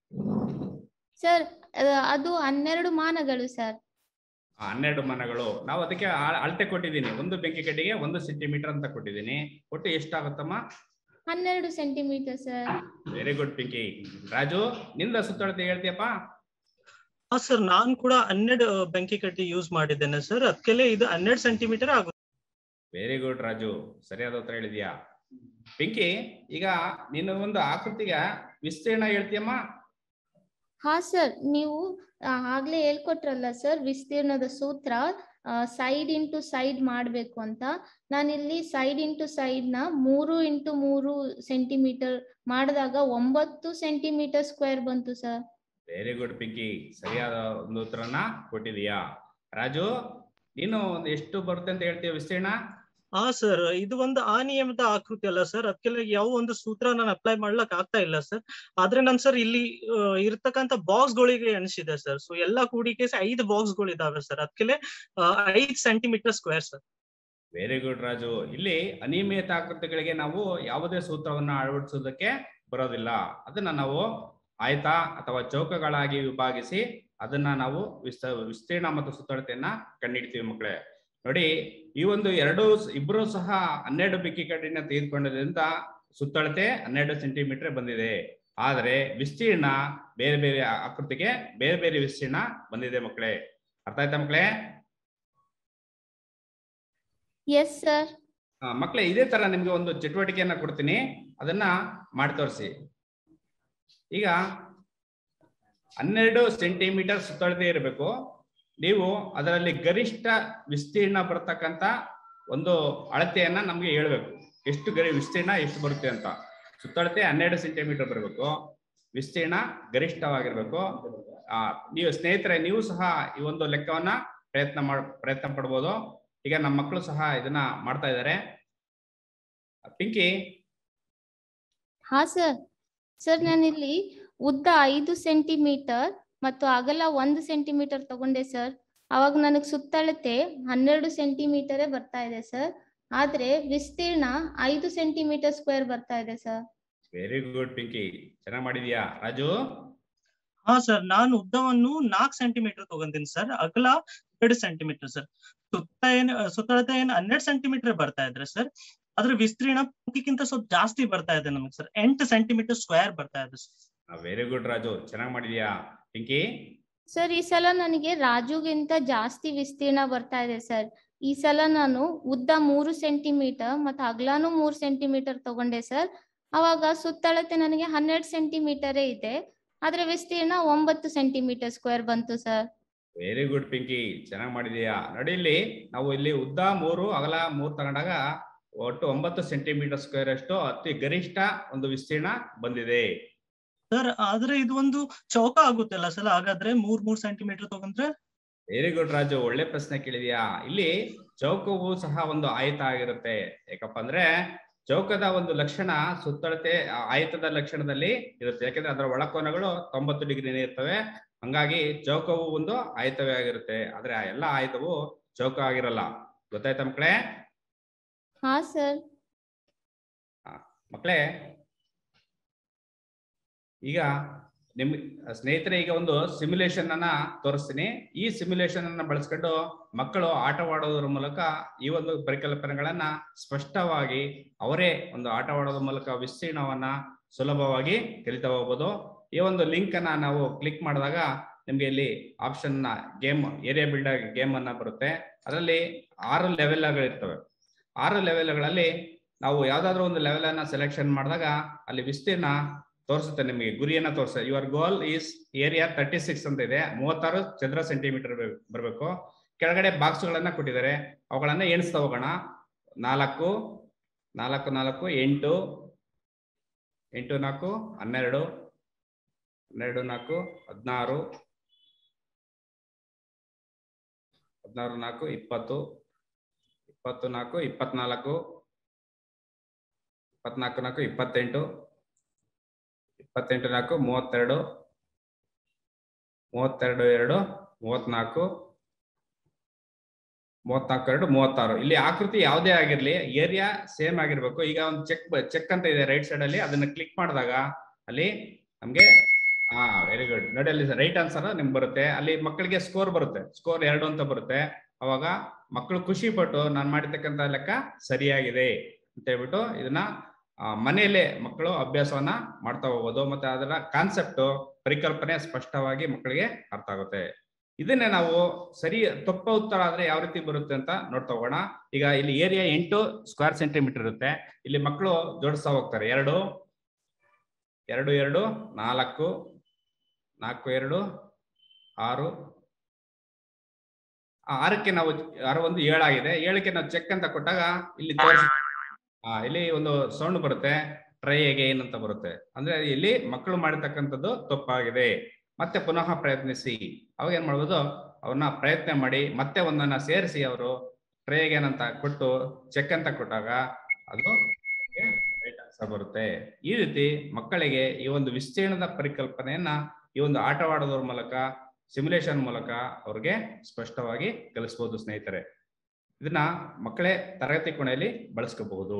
ಸರ್ ಆ, ಅದು ಹನ್ನೆರಡು ಮಾನಗಳು ಸರ್ ಆ, ಹನ್ನೆರಡು ಮನಗಳು ನಾವು ಅದಕ್ಕೆ ಆ- ಅಳತೆ ಕೊಟ್ಟಿದ್ದೀನಿ ಒಂದು ಬೆಂಕಿ ಕಡ್ಡಿಗೆ ಒಂದು ಸೆಂಟಿಮೀಟರ್ ಅಂತ ಕೊಟ್ಟಿದ್ದೀನಿ ಒಟ್ಟು ಎಷ್ಟಾಗುತ್ತಮ್ಮ ಹನ್ನೆರಡು centimetre sir very good Pinki Raju ನಿಂದ ಸುತ್ತಳತೆ ಹೇಳ್ತೀಯಪ್ಪ ಹಾ ಸರ್ ನಾನ್ ಕೂಡ ಹನ್ನೆರಡು ಬೆಂಕಿ ಕಡ್ಡಿ ಯೂಸ್ ಮಾಡಿದ್ದೇನೆ ಸರ್ ಅದಕ್ಕೆಲ್ಲ ಇದು ಹನ್ನೆರಡು ಸೆಂಟಿಮೀಟರ್ ಆಗುತ್ತೆ ವೆರಿ ಗುಡ್ ರಾಜು ಸರಿಯಾದ ಉತ್ತರ ಹೇಳಿದ್ಯಾ ಪಿಂಕಿ ಈಗ ನೀನು ಒಂದು ಆಕೃತಿಗೆ ವಿಸ್ತೀರ್ಣ ಹೇಳ್ತೀಯಮ್ಮ ಹಾ ಸರ್ ನೀವು ಆ, ಆಗ್ಲೇ ಹೇಳ್ಕೊಟ್ರಲ್ಲ ಸರ್ ವಿಸ್ತೀರ್ಣದ ಸೂತ್ರ ಸೈಡ್ ಇಂಟು ಸೈಡ್ ಮಾಡ್ಬೇಕು ಅಂತ ನಾನಿಲ್ಲಿ ಸೈಡ್ ಇಂಟು ಸೈಡ್ ನ ಮೂರು ಇಂಟು ಮೂರು ಸೆಂಟಿಮೀಟರ್ ಮಾಡಿದಾಗ ಒಂಬತ್ತು ಸೆಂಟಿಮೀಟರ್ ಸ್ಕ್ವೇರ್ ಬಂತು ಸರ್ ವೆರಿ ಗುಡ್ ಪಿಂಕಿ ಸರಿಯಾದ ಒಂದು ಉತ್ತರನ ಕೊಟ್ಟಿದೀಯಾ ರಾಜು ನೀನು ಒಂದು ಎಷ್ಟು ಬರುತ್ತೆ ಅಂತ ಹೇಳ್ತೀಯ ವಿಸ್ತೀರ್ಣ ಹಾ ಸರ್ ಇದು ಒಂದು ಅನಿಯಮಿತ ಆಕೃತಿ ಅಲ್ಲ ಸರ್ ಅದಕ್ಕೆಲ್ಲ ಯಾವ ಒಂದು ಸೂತ್ರ ನಾನು ಅಪ್ಲೈ ಮಾಡ್ಲಕ್ ಆಗ್ತಾ ಇಲ್ಲ ಸರ್ ಆದ್ರೆ ನನ್ ಸರ್ ಇಲ್ಲಿ ಆ, ಇರ್ತಕ್ಕಂತ ಬಾಕ್ಸ್ ಗಳಿಗೆ ಎಣಿಸಿದೆ ಸರ್ ಸೊ ಎಲ್ಲಾ ಕೂಡಿಕೆ ಐದು ಬಾಕ್ಸ್ ಗಳು ಇದಾವೆ ಸರ್ ಅದಕ್ಕೆಲ್ಲ ಐದ್ centimetre square sir very good Raju ಇಲ್ಲಿ ಅನಿಯಮಿತ ಆಕೃತಿಗಳಿಗೆ ನಾವು ಯಾವುದೇ ಸೂತ್ರವನ್ನ ಅಳವಡಿಸೋದಕ್ಕೆ ಬರೋದಿಲ್ಲ ಅದನ್ನ ನಾವು ಆಯ್ತ ಅಥವಾ ಚೌಕಗಳಾಗಿ ವಿಭಾಗಿಸಿ ಅದನ್ನ ನಾವು ವಿಸ್ತ ವಿಸ್ತೀರ್ಣ ಮತ್ತು ಸುತ್ತಳತೆಯನ್ನ ಕಂಡಿಡ್ತೀವಿ ಮಕ್ಕಳೇ ನೋಡಿ ಈ ಒಂದು ಎರಡು ಸ್- ಇಬ್ರು ಸಹ ಹನ್ನೆರಡು ಬೆಂಕಿ ಕಡ್ಡಿನ ತೆಗೆದುಕೊಂಡದ್ರಿಂದ ಸುತ್ತಳತೆ ಹನ್ನೆರಡು ಸೆಂಟಿಮೀಟರ್ ಬಂದಿದೆ ಆದರೆ ವಿಸ್ತೀರ್ಣ ಬೇರೆ ಬೇರೆ ಆ- ಆಕೃತಿಗೆ ಬೇರೆ ಬೇರೆ ವಿಸ್ತೀರ್ಣ ಬಂದಿದೆ ಮಕ್ಕಳೇ ಅರ್ಥ ಆಯ್ತಾ ಮಕ್ಕಳೇ ಎಸ್ ಸರ್ ಆ, ಮಕ್ಕಳೇ ಇದೇ ತರ ನಿಮ್ಗೆ ಒಂದು ಚಟುವಟಿಕೆಯನ್ನ ಕೊಡ್ತೀನಿ ಅದನ್ನ ಮಾಡಿ ತೋರಿಸಿ ಈಗ ಹನ್ನೆರಡು ಸೆಂಟಿಮೀಟರ್ ಸುತ್ತಳತೆ ಇರಬೇಕು ನೀವು ಅದರಲ್ಲಿ ಗರಿಷ್ಠ ವಿಸ್ತೀರ್ಣ ಬರ್ತಕ್ಕಂತ ಒಂದು ಅಳತೆಯನ್ನ ನಮ್ಗೆ ಹೇಳ್ಬೇಕು ಎಷ್ಟು ಗರಿ ವಿಸ್ತೀರ್ಣ ಎಷ್ಟು ಬರುತ್ತೆ ಅಂತ ಸುತ್ತಳತೆ ಹನ್ನೆರಡು ಸೆಂಟಿಮೀಟರ್ ಬರಬೇಕು ವಿಸ್ತೀರ್ಣ ಗರಿಷ್ಠವಾಗಿರ್ಬೇಕು ಆ ನೀವು ಸ್ನೇಹಿತರೆ ನೀವು ಸಹ ಈ ಒಂದು ಲೆಕ್ಕವನ್ನ ಪ್ರಯತ್ನ ಮಾಡ್ ಪ್ರಯತ್ನ ಪಡ್ಬೋದು ಈಗ ನಮ್ಮ ಮಕ್ಕಳು ಸಹ ಇದನ್ನ ಮಾಡ್ತಾ ಇದ್ದಾರೆ ಪಿಂಕಿ ಹಾ ಸರ್ ಸರ್ ನಾನಿಲ್ಲಿ ಉದ್ದ ಐದು ಸೆಂಟಿಮೀಟರ್ ಮತ್ತು ಅಗಲ ಒಂದು ಸೆಂಟಿಮೀಟರ್ ತಗೊಂಡೆ ಸರ್ ಅವಾಗ ನನಗೆ ಸುತ್ತಳತೆ ಹನ್ನೆರಡು ಸೆಂಟಿಮೀಟರೇ ಬರ್ತಾ ಇದೆ ಸರ್ ಆದ್ರೆ ವಿಸ್ತೀರ್ಣ ಐದು ಸೆಂಟಿಮೀಟರ್ ಸ್ಕ್ವೇರ್ ಬರ್ತಾ ಇದೆ ಸರ್ ವೆರಿ ಗುಡ್ ಪಿಂಕಿ ಚೆನ್ನಾಗಿ ಮಾಡಿದ್ಯಾ ರಾಜು ಹಾ ಸರ್ ನಾನು ಉದ್ದವನ್ನು ನಾಲ್ಕು ಸೆಂಟಿಮೀಟರ್ ತಗೊಂತೀನಿ ಸರ್ ಅಗಲ ಎರಡು ಸೆಂಟಿಮೀಟರ್ ಸರ್ ಸುತ್ತ ಏನ್ ಸುತ್ತಳತೆ ಏನ್ ಹನ್ನೆರಡು ಸೆಂಟಿಮೀಟರ್ ಬರ್ತಾ ಇದ್ರೆ ಸರ್ ಅದ್ರ ವಿಸ್ತೀರ್ಣ ಪೂರ್ತಿಗಿಂತ ಸ್ವಲ್ಪ ಜಾಸ್ತಿ ಬರ್ತಾ ಇದೆ ನಮಗೆ ಸರ್ ಎಂಟು ಸೆಂಟಿಮೀಟರ್ ಸ್ಕ್ವೇರ್ ಬರ್ತಾ ಇದೆ ಸರ್ ವೆರಿ ಗುಡ್ ರಾಜು ಚೆನ್ನಾಗಿ ಮಾಡಿದ್ಯಾ ಪಿಂಕಿ ಸರ್ ಈ ಸಲ ನನಗೆ ರಾಜುಗಿಂತ ಜಾಸ್ತಿ ವಿಸ್ತೀರ್ಣ ಬರ್ತಾ ಇದೆ ಸರ್ ಈ ಸಲ ನಾನು ಉದ್ದ ಮೂರು ಸೆಂಟಿಮೀಟರ್ ಮತ್ತು ಅಗಲಾನು ಮೂರು ಸೆಂಟಿಮೀಟರ್ ತಗೊಂಡೆ ಸರ್ ಅವಾಗ ಸುತ್ತಳತೆ ನನಗೆ ಹನ್ನೆರಡು ಸೆಂಟಿಮೀಟರೇ ಇದೆ ಆದ್ರೆ ವಿಸ್ತೀರ್ಣ ಒಂಬತ್ತು ಸೆಂಟಿಮೀಟರ್ ಸ್ಕ್ವೇರ್ ಬಂತು ಸರ್ ವೆರಿ ಗುಡ್ ಪಿಂಕಿ ಚೆನ್ನಾಗಿ ಮಾಡಿದ್ಯಾ ನೋಡಿ ಇಲ್ಲಿ ನಾವು ಇಲ್ಲಿ ಉದ್ದ ಮೂರು ಅಗಲ ಮೂರು ತಗೊಂಡಾಗ ಒಟ್ಟು ಒಂಬತ್ತು ಸೆಂಟಿಮೀಟರ್ ಸ್ಕ್ವೇರ್ ಅಷ್ಟು ಅತಿ ಗರಿಷ್ಠ ಒಂದು ವಿಸ್ತೀರ್ಣ ಬಂದಿದೆ ಸರ್ ಆದ್ರೆ ಇದು ಒಂದು ಚೌಕ ಆಗುತ್ತಲ್ಲ ಸರ್ ಹಾಗಾದ್ರೆ ಮೂರ್ ಮೂರ್ ಸೆಂಟಿಮೀಟರ್ ತಗೊಂಡ್ರೆ ವೆರಿ ಗುಡ್ ರಾಜು ಒಳ್ಳೆ ಪ್ರಶ್ನೆ ಕೇಳಿದ್ಯಾ ಇಲ್ಲಿ ಚೌಕವು ಸಹ ಒಂದು ಆಯತ ಆಗಿರುತ್ತೆ ಯಾಕಪ್ಪ ಅಂದ್ರೆ ಚೌಕದ ಒಂದು ಲಕ್ಷಣ ಸುತ್ತಳತೆ ಆ, ಆಯತದ ಲಕ್ಷಣದಲ್ಲಿ ಇರುತ್ತೆ ಯಾಕಂದ್ರೆ ಅದರ ಒಳಕೋನಗಳು ತೊಂಬತ್ತು ಡಿಗ್ರಿನೇ ಇರ್ತವೆ ಹಂಗಾಗಿ ಚೌಕವು ಒಂದು ಆಯತವೇ ಆಗಿರುತ್ತೆ ಆದ್ರೆ ಆ ಎಲ್ಲ ಆಯತವು ಚೌಕ ಆಗಿರಲ್ಲ ಗೊತ್ತಾಯ್ತಾ ಮಕ್ಕಳೇ ಹಾ ಸರ್ ಮಕ್ಕಳೇ ಈಗ ನಿಮ್ ಸ್ನೇಹಿತರೆ ಈಗ ಒಂದು ಸಿಮ್ಯುಲೇಷನ್ ಅನ್ನ ತೋರಿಸ್ತೀನಿ ಈ ಸಿಮ್ಯುಲೇಷನ್ ಅನ್ನ ಬಳಸ್ಕೊಂಡು ಮಕ್ಕಳು ಆಟವಾಡೋದ್ರ ಮೂಲಕ ಈ ಒಂದು ಪರಿಕಲ್ಪನೆಗಳನ್ನ ಸ್ಪಷ್ಟವಾಗಿ ಅವರೇ ಒಂದು ಆಟವಾಡೋದ್ರ ಮೂಲಕ ವಿಸ್ತೀರ್ಣವನ್ನ ಸುಲಭವಾಗಿ ಕಲಿತಾ ಹೋಗ್ಬೋದು ಈ ಒಂದು ಲಿಂಕ್ ಅನ್ನ ನಾವು ಕ್ಲಿಕ್ ಮಾಡಿದಾಗ ನಿಮ್ಗೆ ಇಲ್ಲಿ option game area builder game ಅನ್ನ ಬರುತ್ತೆ ಅದರಲ್ಲಿ ಆರು ಲೆವೆಲ್ಗಳಿರ್ತವೆ ಆರು ಲೆವೆಲ್ಗಳಲ್ಲಿ ನಾವು ಯಾವ್ದಾದ್ರು ಒಂದು ಲೆವೆಲ್ ಅನ್ನ ಸೆಲೆಕ್ಷನ್ ಮಾಡಿದಾಗ ಅಲ್ಲಿ ವಿಸ್ತೀರ್ಣ ತೋರಿಸುತ್ತೆ ನಿಮಗೆ ಗುರಿಯನ್ನ ತೋರಿಸುತ್ತೆ your goal is area thirty six ಅಂತ ಇದೆ ಮೂವತ್ತಾರು ಚದರ ಸೆಂಟಿಮೀಟರ್ ಬರಬೇಕು ಕೆಳಗಡೆ ಬಾಕ್ಸ್ ಗಳನ್ನ ಕೊಟ್ಟಿದ್ದಾರೆ ಅವುಗಳನ್ನ ಎಣಿಸ್ತಾ ಹೋಗೋಣ ನಾಲ್ಕು ನಾಲ್ಕು ನಾಲ್ಕು ಎಂಟು ಎಂಟು ನಾಲ್ಕು ಹನ್ನೆರಡು ಹನ್ನೆರಡು ನಾಲ್ಕು ಹದಿನಾರು ಹದಿನಾರು ನಾಲ್ಕು ಇಪ್ಪತ್ತು ಇಪ್ಪತ್ತು ನಾಲ್ಕು ಇಪ್ಪತ್ನಾಲ್ಕು ಇಪ್ಪತ್ನಾಲ್ಕು ನಾಲ್ಕು ಇಪ್ಪತ್ತೆಂಟು ಇಪ್ಪತ್ತೆಂಟು ನಾಲ್ಕು ಮೂವತ್ತೆರಡು ಮೂವತ್ತೆರಡು ಎರಡು ಮೂವತ್ನಾಲ್ಕು ಮೂವತ್ನಾಲ್ಕು ಎರಡು ಮೂವತ್ತಾರು ಇಲ್ಲಿ ಆಕೃತಿ ಯಾವುದೇ ಆಗಿರ್ಲಿ ಏರಿಯಾ ಸೇಮ್ ಆಗಿರ್ಬೇಕು ಈಗ ಒಂದು ಚೆಕ್ ಚೆಕ್ ಅಂತ ಇದೆ ರೈಟ್ ಸೈಡ್ ಅಲ್ಲಿ ಅದನ್ನ ಕ್ಲಿಕ್ ಮಾಡಿದಾಗ ಅಲ್ಲಿ ನಮ್ಗೆ ಹಾ ವೆರಿ ಗುಡ್ ನೋಡಿ ಅಲ್ಲಿ ರೈಟ್ ಆನ್ಸರ್ ನಿಮ್ಗೆ ಬರುತ್ತೆ ಅಲ್ಲಿ ಮಕ್ಕಳಿಗೆ ಸ್ಕೋರ್ ಬರುತ್ತೆ ಸ್ಕೋರ್ ಎರಡು ಅಂತ ಬರುತ್ತೆ ಅವಾಗ ಮಕ್ಕಳು ಖುಷಿ ಪಟ್ಟು ನಾನು ಮಾಡಿರ್ತಕ್ಕಂಥ ಲೆಕ್ಕ ಸರಿಯಾಗಿದೆ ಅಂತ ಹೇಳ್ಬಿಟ್ಟು ಇದನ್ನ ಆ, ಮನೆಯಲ್ಲೇ ಮಕ್ಕಳು ಅಭ್ಯಾಸವನ್ನ ಮಾಡ್ತಾ ಹೋಗ್ಬೋದು ಮತ್ತೆ ಅದರ ಕಾನ್ಸೆಪ್ಟ್ ಪರಿಕಲ್ಪನೆ ಸ್ಪಷ್ಟವಾಗಿ ಮಕ್ಕಳಿಗೆ ಅರ್ಥ ಆಗುತ್ತೆ ಇದನ್ನೇ ನಾವು ಸರಿ ತಪ್ಪ ಉತ್ತರ ಆದ್ರೆ ಯಾವ ರೀತಿ ಬರುತ್ತೆ ಅಂತ ನೋಡ್ತಾ ಹೋಗೋಣ ಈಗ ಇಲ್ಲಿ ಏರಿಯಾ ಎಂಟು ಸ್ಕ್ವೇರ್ ಸೆಂಟಿಮೀಟರ್ ಇರುತ್ತೆ ಇಲ್ಲಿ ಮಕ್ಕಳು ಜೋಡಿಸ್ತಾ ಹೋಗ್ತಾರೆ ಎರಡು ಎರಡು ಎರಡು ನಾಲ್ಕು ನಾಲ್ಕು ಎರಡು ಆರು ಆ, ಆರಕ್ಕೆ ನಾವು ಆರು ಒಂದು ಏಳಾಗಿದೆ ಏಳಕ್ಕೆ ನಾವು ಚೆಕ್ ಅಂತ ಕೊಟ್ಟಾಗ ಇಲ್ಲಿ ತೋರಿಸ ಆ, ಇಲ್ಲಿ ಒಂದು ಸೌಂಡ್ ಬರುತ್ತೆ ಟ್ರೈ ಅಗೇನ್ ಅಂತ ಬರುತ್ತೆ ಅಂದ್ರೆ ಇಲ್ಲಿ ಮಕ್ಕಳು ಮಾಡಿರ್ತಕ್ಕಂಥದ್ದು ತಪ್ಪಾಗಿದೆ ಮತ್ತೆ ಪುನಃ ಪ್ರಯತ್ನಿಸಿ ಅವಾಗ ಏನ್ ಮಾಡ್ಬೋದು ಅವ್ರನ್ನ ಪ್ರಯತ್ನ ಮಾಡಿ ಮತ್ತೆ ಒಂದನ್ನ ಸೇರಿಸಿ ಅವರು ಟ್ರೈ ಅಗೇನ್ ಅಂತ ಕೊಟ್ಟು ಚೆಕ್ ಅಂತ ಕೊಟ್ಟಾಗ ಅದು ರೈಟ್ ಆನ್ಸರ್ ಬರುತ್ತೆ ಈ ರೀತಿ ಮಕ್ಕಳಿಗೆ ಈ ಒಂದು ವಿಸ್ತೀರ್ಣದ ಪರಿಕಲ್ಪನೆಯನ್ನ ಈ ಒಂದು ಆಟವಾಡೋದ್ರ ಮೂಲಕ ಸಿಮ್ಯುಲೇಷನ್ ಮೂಲಕ ಅವ್ರಿಗೆ ಸ್ಪಷ್ಟವಾಗಿ ಕಲಿಸ್ಬೋದು ಸ್ನೇಹಿತರೆ ಇದನ್ನ ಮಕ್ಕಳೇ ತರಗತಿ ಕೋಣೆಯಲ್ಲಿ ಬಳಸ್ಕೋಬಹುದು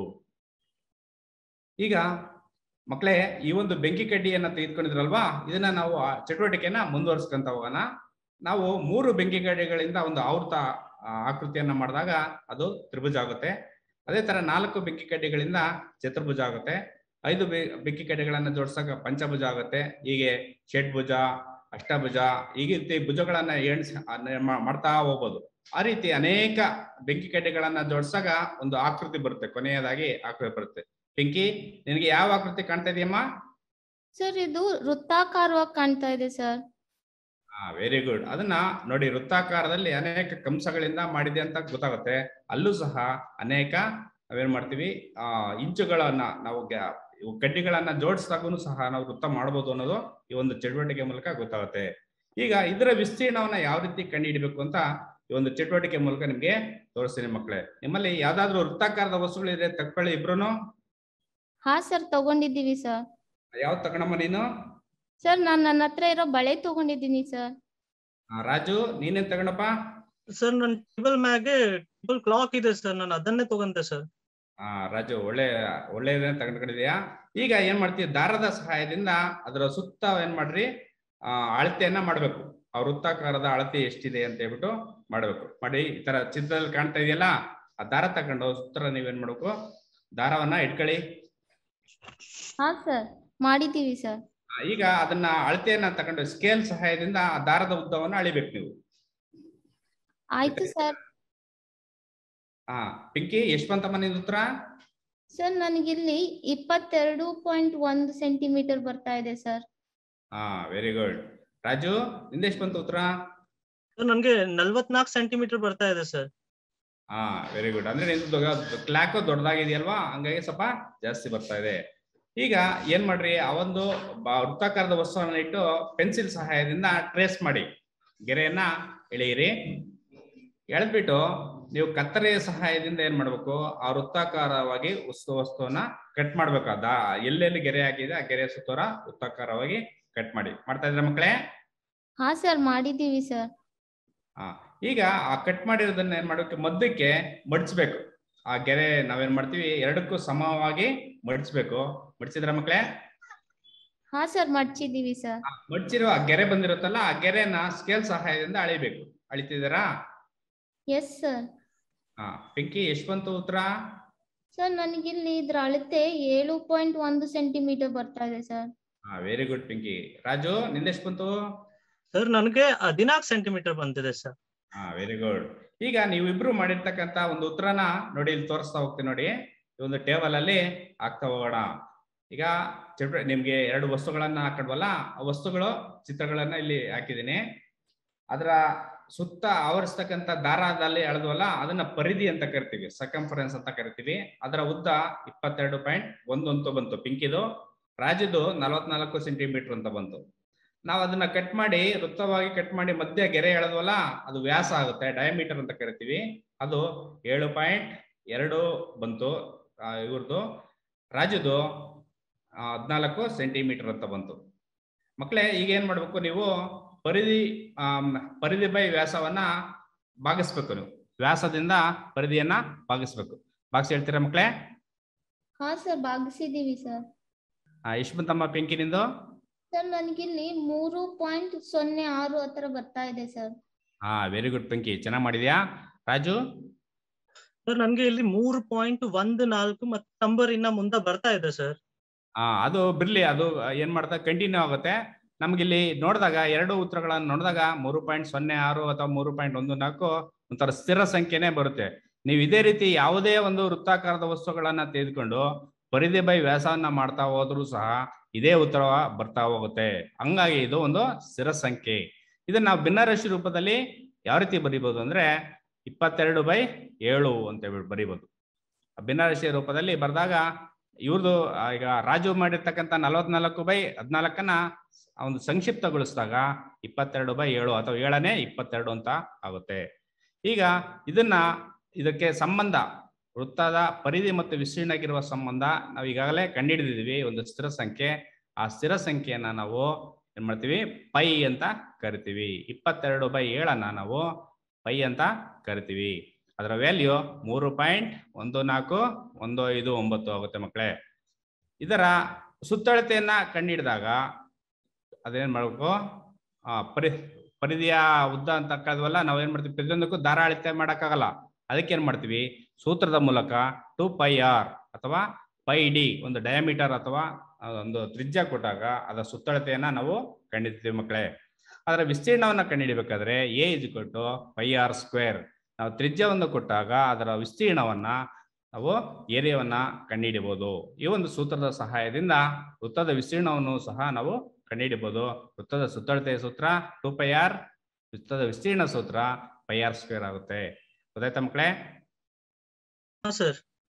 ಈಗ ಮಕ್ಕಳೇ ಈ ಒಂದು ಬೆಂಕಿ ಕಡ್ಡಿಯನ್ನ ತೆಗೆದುಕೊಂಡಿದ್ರಲ್ವಾ ಇದನ್ನ ನಾವು ಆ ಚಟುವಟಿಕೆಯನ್ನ ಮುಂದುವರಿಸ್ಕೊಂತ ಹೋಗೋಣ ನಾವು ಮೂರು ಬೆಂಕಿ ಕಡ್ಡಿಗಳಿಂದ ಒಂದು ಆವೃತ ಆ, ಆಕೃತಿಯನ್ನ ಮಾಡಿದಾಗ ಅದು ತ್ರಿಭುಜ ಆಗುತ್ತೆ ಅದೇ ತರ ನಾಲ್ಕು ಬೆಂಕಿ ಕಡ್ಡಿಗಳಿಂದ ಚತುರ್ಭುಜ ಆಗುತ್ತೆ ಐದು ಬೆ- ಬೆಂಕಿ ಕಡ್ಡಿಗಳನ್ನ ಜೋಡಿಸಾಗ ಪಂಚಭುಜ ಆಗುತ್ತೆ ಹೀಗೆ ಷಡ್ಭುಜ ಅಷ್ಟಭುಜ ಈ ರೀತಿ ಭುಜಗಳನ್ನ ಎಣಿಸ್ ಆ, ನ- ಮಾಡ್ತಾ ಹೋಗ್ಬೋದು ಆ ರೀತಿ ಅನೇಕ ಬೆಂಕಿ ಕಡ್ಡಿಗಳನ್ನ ಜೋಡಿಸಾಗ ಒಂದು ಆಕೃತಿ ಬರುತ್ತೆ ಕೊನೆಯದಾಗಿ ಆಕೃತಿ ಬರುತ್ತೆ ಪಿಂಕಿ ನಿನಗೆ ಯಾವ ಆಕೃತಿ ಕಾಣ್ತಾ ಇದೆಯಮ್ಮ ಸರ್ ಇದು ವೃತ್ತಾಕಾರವಾಗಿ ಕಾಣ್ತಾ ಇದೆ ಸರ್ ಹಾ ವೆರಿ ಗುಡ್ ಅದನ್ನ ನೋಡಿ ವೃತ್ತಾಕಾರದಲ್ಲಿ ಅನೇಕ ಕಂಸಗಳಿಂದ ಮಾಡಿದೆ ಅಂತ ಗೊತ್ತಾಗುತ್ತೆ ಅಲ್ಲೂ ಸಹ ಅನೇಕ ನಾವೇನ್ ಮಾಡ್ತೀವಿ ಆ ಇಂಚುಗಳನ್ನ ನಾವು ಗ್ಯಾ- ಇವು ಕಡ್ಡಿಗಳನ್ನ ಜೋಡಿಸಿದಾಗೂ ಸಹ ನಾವು ವೃತ್ತ ಮಾಡ್ಬೋದು ಅನ್ನೋದು ಈ ಒಂದು ಚಟುವಟಿಕೆ ಮೂಲಕ ಗೊತ್ತಾಗುತ್ತೆ ಈಗ ಇದರ ವಿಸ್ತೀರ್ಣವನ್ನ ಯಾವ ರೀತಿ ಕಂಡುಹಿಡಿಬೇಕು ಅಂತ ಈ ಒಂದು ಚಟುವಟಿಕೆ ಮೂಲಕ ನಿಮ್ಗೆ ತೋರಿಸ್ತೀನಿ ಮಕ್ಕಳೇ ನಿಮ್ಮಲ್ಲಿ ಯಾವ್ದಾದ್ರು ವೃತ್ತಾಕಾರದ ವಸ್ತುಗಳಿದೆ ತಕ್ಕೊಳ್ಳಿ ಇಬ್ರು ಹಾ ಸರ್ ತಗೊಂಡಿದ್ದೀವಿ ಸರ್ ಯಾವ್ದು ತಗೊಂಡಮ್ಮ ನೀನು ಸರ್ ನಾನ್ ನನ್ನ ಹತ್ರ ಇರೋ ಬಳೆ ತಗೊಂಡಿದ್ದೀನಿ ಸರ್ ಆ, ರಾಜು ನೀನೇನ್ ತಗೊಂಡಪ್ಪ ಸರ್ ನನ್ ಟೇಬಲ್ ಮ್ಯಾಗೆ ಟೇಬಲ್ ಕ್ಲಾಕ್ ಇದೆ ಸರ್ ನಾನು ಅದನ್ನೇ ತಗೊಂಡೆ ಸರ್ ಆ ರಾಜು ಒಳ್ಳೆ ಒಳ್ಳೆಯದನ್ನ ತಗೊಂಡ್ಕೊಂಡಿದ್ಯಾ ಈಗ ಏನ್ ಮಾಡ್ತೀವಿ ದಾರದ ಸಹಾಯದಿಂದ ಅದರ ಸುತ್ತ ಏನ್ ಮಾಡ್ರಿ ಆ ಅಳತೆಯನ್ನ ಮಾಡ್ಬೇಕು ಆ ವೃತ್ತಾಕಾರದ ಅಳತೆ ಎಷ್ಟಿದೆ ಅಂತ ಹೇಳ್ಬಿಟ್ಟು ಮಾಡ್ಬೇಕು ಮಾಡಿ ಈ ತರ ಚಿತ್ರದಲ್ಲಿ ಕಾಣ್ತಾ ಇದೆಯಲ್ಲ ಆ ದಾರ ತಗೊಂಡು ಸುತ್ತ ನೀವೇನ್ ಮಾಡ್ಬೇಕು ದಾರವನ್ನ ಇಟ್ಕೊಳ್ಳಿ ಹಾ ಸರ್ ಮಾಡಿದ್ದೀವಿ ಸರ್ ಆ, ಈಗ ಅದನ್ನ ಅಳತೆಯನ್ನ ತಗೊಂಡು ಸ್ಕೇಲ್ ಸಹಾಯದಿಂದ ಆ ದಾರದ ಉದ್ದವನ್ನ ಅಳಿಬೇಕು ನೀವು ಆಯ್ತು ಸರ್ ಹಾ ಪಿಂಕಿ ಎಷ್ಟು ಬಂತಮ್ಮ ನಿಂದ ಉತ್ತರ ಸರ್ ನನಗಿಲ್ಲಿ ಇಪ್ಪತ್ತೆರಡು ಪಾಯಿಂಟ್ ಒಂದು ಸೆಂಟಿಮೀಟರ್ ಬರ್ತಾ ಇದೆ ಸರ್ ಹಾ ವೆರಿ ಗುಡ್ ರಾಜು ನಿಂದ ಎಷ್ಟು ಬಂತು ಉತ್ತರ ಸರ್ ನನ್ಗೆ ನಲ್ವತ್ನಾಲ್ಕು ಸೆಂಟಿಮೀಟರ್ ಬರ್ತಾ ಇದೆ ಸರ್ ಹಾ ವೆರಿ ಗುಡ್ ಅಂದ್ರೆ ನಿಮ್ದು ಕ್ಲಾಕ್ ದೊಡ್ಡದಾಗಿದೆಯಲ್ವಾ ಹಂಗಾಗಿ ಸ್ವಲ್ಪ ಜಾಸ್ತಿ ಬರ್ತಾ ಇದೆ ಈಗ ಏನ್ ಮಾಡ್ರಿ ಆ ಒಂದು ಬ- ವೃತ್ತಾಕಾರದ ವಸ್ತುವನ್ನ ಇಟ್ಟು ಪೆನ್ಸಿಲ್ ಸಹಾಯದಿಂದ ಟ್ರೇಸ್ ಮಾಡಿ ಗೆರೆಯನ್ನ ಎಳೆಯಿರಿ ಎಳೆದ್ಬಿಟ್ಟು ನೀವು ಕತ್ತರಿಯ ಸಹಾಯದಿಂದ ಏನ್ ಮಾಡ್ಬೇಕು ಆ ವೃತ್ತಾಕಾರವಾಗಿ ವಸ್ತು ವಸ್ತುವನ್ನ ಕಟ್ ಮಾಡ್ಬೇಕು ಅದ ಎಲ್ಲೆಲ್ಲಿ ಗೆರೆ ಹಾಕಿದೆ ಆ ಗೆರೆ ಸುತ್ತೋರ ವೃತ್ತಾಕಾರವಾಗಿ ಕಟ್ ಮಾಡಿ ಮಾಡ್ತಾ ಇದ್ರೆ ಮಕ್ಕಳೇ ಹಾ ಸರ್ ಮಾಡಿದೀವಿ ಸರ್ ಆ ಈಗ ಆ ಕಟ್ ಮಾಡಿರೋದನ್ನ ಏನ್ ಮಾಡ್ಬೇಕು ಮಧ್ಯಕ್ಕೆ ಮಡ್ಚ್ಬೇಕು ಆ ಗೆರೆ ನಾವೇನ್ ಮಾಡ್ತೀವಿ ಎರಡಕ್ಕೂ ಸಮವಾಗಿ ಮಡ್ಚ್ಬೇಕು ಮಡ್ಚಿದ್ರ ಮಕ್ಕಳೇ ಹಾ ಸರ್ ಮಡ್ಚಿದೀವಿ ಸರ್ ಆ ಮಡ್ಚಿರೋ ಆ ಗೆರೆ ಬಂದಿರುತ್ತಲ್ಲ ಆ ಗೆರೆನ ಸ್ಕೇಲ್ ಸಹಾಯದಿಂದ ಅಳಿಬೇಕು ಅಳಿತಿದ್ದೀರಾ ಎಸ್ ಸರ್ ಹಾ ಪಿಂಕಿ ಎಷ್ಟು ಬಂತು ಉತ್ತರ ಸರ್ ನನಗಿಲ್ಲಿ ಇದ್ರ ಅಳತೆ ಏಳು ಪಾಯಿಂಟ್ ಒಂದು ಸೆಂಟಿಮೀಟರ್ ಬರ್ತಾ ಇದೆ ಸರ್ ಹಾ ವೆರಿ ಗುಡ್ ಪಿಂಕಿ ರಾಜು ನಿಂದೆಷ್ಟು ಬಂತು ಸರ್ ನನಗೆ ಹದಿನಾಲ್ಕು ಸೆಂಟಿಮೀಟರ್ ಬಂದಿದೆ ಸರ್ ಹಾ ವೆರಿ ಗುಡ್ ಈಗ ನೀವಿಬ್ರು ಮಾಡಿರ್ತಕ್ಕಂತ ಒಂದು ಉತ್ತರನ ನೋಡಿ ಇಲ್ಲಿ ತೋರಿಸ್ತಾ ಹೋಗ್ತೀನಿ ನೋಡಿ ಈ ಒಂದು ಟೇಬಲ್ ಅಲ್ಲಿ ಹಾಕ್ತಾ ಹೋಗೋಣ ಈಗ ಚಿತ್ರ ನಿಮ್ಗೆ ಎರಡು ವಸ್ತುಗಳನ್ನ ಹಾಕಡ್ವಲ್ಲ ಆ ವಸ್ತುಗಳು ಚಿತ್ರಗಳನ್ನ ಇಲ್ಲಿ ಹಾಕಿದ್ದೀನಿ ಅದರ ಸುತ್ತ ಆವರಿಸ್ತಕ್ಕಂಥ ದಾರದಲ್ಲಿ ಎಳೆದ್ವಲ್ಲ ಅದನ್ನ ಪರಿಧಿ ಅಂತ ಕರಿತೀವಿ ಸಕಂಫರೆನ್ಸ್ ಅಂತ ಕರಿತೀವಿ ಅದರ ಉದ್ದ ಇಪ್ಪತ್ತೆರಡು ಪಾಯಿಂಟ್ ಒಂದೊಂದು ಬಂತು ಪಿಂಕಿದು ರಾಜುದು ನಲವತ್ನಾಲ್ಕು ಸೆಂಟಿಮೀಟರ್ ಅಂತ ಬಂತು ನಾವು ಅದನ್ನ ಕಟ್ ಮಾಡಿ ವೃತ್ತವಾಗಿ ಕಟ್ ಮಾಡಿ ಮಧ್ಯ ಗೆರೆ ಎಳೆದ್ವಲ್ಲ ಅದು ವ್ಯಾಸ ಆಗುತ್ತೆ ಡಯಾಮೀಟರ್ ಅಂತ ಕರಿತೀವಿ ಅದು ಏಳು ಪಾಯಿಂಟ್ ಎರಡು ಬಂತು ಇವ್ರದ್ದು ರಾಜುದು ಹದಿನಾಲ್ಕು ಸೆಂಟಿಮೀಟರ್ ಅಂತ ಬಂತು ಮಕ್ಕಳೇ ಈಗ ಏನ್ ಮಾಡ್ಬೇಕು ನೀವು ಪರಿಧಿ ಆಮ್, ಪರಿಧಿ ಬೈ ವ್ಯಾಸವನ್ನ ಭಾಗಿಸ್ಬೇಕು ನೀವು ವ್ಯಾಸದಿಂದ ಪರಿಧಿಯನ್ನ ಭಾಗಿಸ್ಬೇಕು ಭಾಗಿಸಿ ಹೇಳ್ತೀರಾ ಮಕ್ಕಳೇ ಹಾ ಸರ್ ಭಾಗಿಸಿದೀವಿ ಸರ್ ಆ, ಎಷ್ಟು ಬಂತಮ್ಮ ಪಿಂಕಿನಿಂದು ಸರ್ ನನಗಿಲ್ಲಿ ಮೂರು ಪಾಯಿಂಟ್ ಸೊನ್ನೆ ಆರು ಹತ್ರ ಬರ್ತಾ ಇದೆ ಸರ್ ಹಾ ವೆರಿ ಗುಡ್ ಪಿಂಕಿ ಚೆನ್ನಾಗಿ ಮಾಡಿದ್ಯಾ ರಾಜು ಸರ್ ನನ್ಗೆ ಇಲ್ಲಿ ಮೂರು ಪಾಯಿಂಟ್ ಒಂದು ನಾಲ್ಕು ಮತ್ತೆ ನಂಬರ್ ಇನ್ನ ಮುಂದೆ ಬರ್ತಾ ಇದೆ ಸರ್ ಆ ಅದು ಬಿರ್ಲಿ ಅದು ಏನ್ ಮಾಡ್ತಾ ಕಂಟಿನ್ಯೂ ಆಗುತ್ತೆ ನಮ್ಗೆ ಇಲ್ಲಿ ನೋಡಿದಾಗ ಎರಡು ಉತ್ತರಗಳನ್ನ ನೋಡಿದಾಗ ಮೂರು ಪಾಯಿಂಟ್ ಸೊನ್ನೆ ಆರು ಅಥವಾ ಮೂರು ಪಾಯಿಂಟ್ ಒಂದು ನಾಲ್ಕು ಒಂಥರ ಸ್ಥಿರ ಸಂಖ್ಯೆನೇ ಬರುತ್ತೆ ನೀವು ಇದೇ ರೀತಿ ಯಾವುದೇ ಒಂದು ವೃತ್ತಾಕಾರದ ವಸ್ತುಗಳನ್ನ ತೆಗೆದುಕೊಂಡು ಪರಿಧಿ ಬೈ ವ್ಯಾಸವನ್ನ ಮಾಡ್ತಾ ಹೋದ್ರೂ ಸಹ ಇದೇ ಉತ್ತರ ಬರ್ತಾ ಹೋಗುತ್ತೆ ಹಂಗಾಗಿ ಇದು ಒಂದು ಸ್ಥಿರ ಸಂಖ್ಯೆ ಇದನ್ನ ನಾವು ಭಿನ್ನರಾಶಿ ರೂಪದಲ್ಲಿ ಯಾವ ರೀತಿ ಬರಿಬೋದು ಅಂದ್ರೆ ಇಪ್ಪತ್ತೆರಡು ಬೈ ಏಳು ಅಂತ ಹೇಳ್ಬಿಟ್ಟು ಬರಿಬೋದು ಭಿನ್ನರಾಶಿ ರೂಪದಲ್ಲಿ ಬರೆದಾಗ ಇವ್ರದ್ದು ಆ, ಈಗ ರಾಜು ಮಾಡಿರ್ತಕ್ಕಂಥ ನಲವತ್ನಾಲ್ಕು ಬೈ ಹದಿನಾಲ್ಕನ್ನ ಒಂದು ಸಂಕ್ಷಿಪ್ತಗೊಳಿಸಿದಾಗ ಇಪ್ಪತ್ತೆರಡು ಬೈ ಏಳು ಅಥವಾ ಏಳನೇ ಇಪ್ಪತ್ತೆರಡು ಅಂತ ಆಗುತ್ತೆ ಈಗ ಇದನ್ನ ಇದಕ್ಕೆ ಸಂಬಂಧ ವೃತ್ತದ ಪರಿಧಿ ಮತ್ತು ವಿಸ್ತೀರ್ಣ ಆಗಿರುವ ಸಂಬಂಧ ನಾವು ಈಗಾಗಲೇ ಕಂಡುಹಿಡಿದಿದ್ದೀವಿ ಒಂದು ಸ್ಥಿರ ಸಂಖ್ಯೆ ಆ ಸ್ಥಿರ ಸಂಖ್ಯೆಯನ್ನ ನಾವು ಏನ್ ಮಾಡ್ತೀವಿ ಪೈ ಅಂತ ಕರಿತೀವಿ ಇಪ್ಪತ್ತೆರಡು ಬೈ ಏಳನ್ನ ನಾವು ಪೈ ಅಂತ ಕರಿತೀವಿ ಅದರ ವ್ಯಾಲ್ಯೂ ಮೂರು ಪಾಯಿಂಟ್ ಒಂದು ನಾಲ್ಕು ಒಂದು ಐದು ಒಂಬತ್ತು ಆಗುತ್ತೆ ಮಕ್ಕಳೇ ಇದರ ಸುತ್ತಳತೆಯನ್ನ ಕಂಡುಹಿಡಿದಾಗ ಅದೇನ್ ಮಾಡ್ಬೇಕು ಆ ಪರಿ ಪರಿಧಿಯ ಉದ್ದ ಅಂತ ಕಳೆದ್ವಲ್ಲ ನಾವ್ ಏನ್ ಮಾಡ್ತೀವಿ ಪ್ರತಿಯೊಂದಕ್ಕೂ ದಾರ ಅಳತೆ ಮಾಡಕ್ಕಾಗಲ್ಲ ಅದಕ್ಕೆ ಏನ್ ಮಾಡ್ತೀವಿ ಸೂತ್ರದ ಮೂಲಕ ಟು ಪೈ ಆರ್ ಅಥವಾ ಪೈ ಡಿ ಒಂದು ಡಯಾಮೀಟರ್ ಅಥವಾ ಆ ಒಂದು ತ್ರಿಜ್ಯ ಕೊಟ್ಟಾಗ ಅದರ ಸುತ್ತಳತೆಯನ್ನ ನಾವು ಕಂಡಿಡ್ತೀವಿ ಮಕ್ಕಳೇ ಅದರ ವಿಸ್ತೀರ್ಣವನ್ನ ಕಂಡುಹಿಡಿಬೇಕಾದ್ರೆ A is to pi R square ನಾವು ತ್ರಿಜ್ಯವನ್ನು ಕೊಟ್ಟಾಗ ಅದರ ವಿಸ್ತೀರ್ಣವನ್ನ ನಾವು ಏರಿಯಾವನ್ನ ಕಂಡುಹಿಡಿಬಹುದು ಈ ಒಂದು ಸೂತ್ರದ ಸಹಾಯದಿಂದ ವೃತ್ತದ ವಿಸ್ತೀರ್ಣವನ್ನು ಸಹ ನಾವು ಕಂಡುಹಿಡಿಬಹುದು ವೃತ್ತದ ಸುತ್ತಳತೆಯ ಸೂತ್ರ ಟು ಪೈ ಆರ್ ವೃತ್ತದ ವಿಸ್ತೀರ್ಣ ಸೂತ್ರ ಪೈ ಆರ್ ಸ್ಕ್ವೇರ್ ಆಗುತ್ತೆ ಗೊತ್ತಾಯ್ತಾ ಮಕ್ಕಳೇ ಹಾ ಸರ್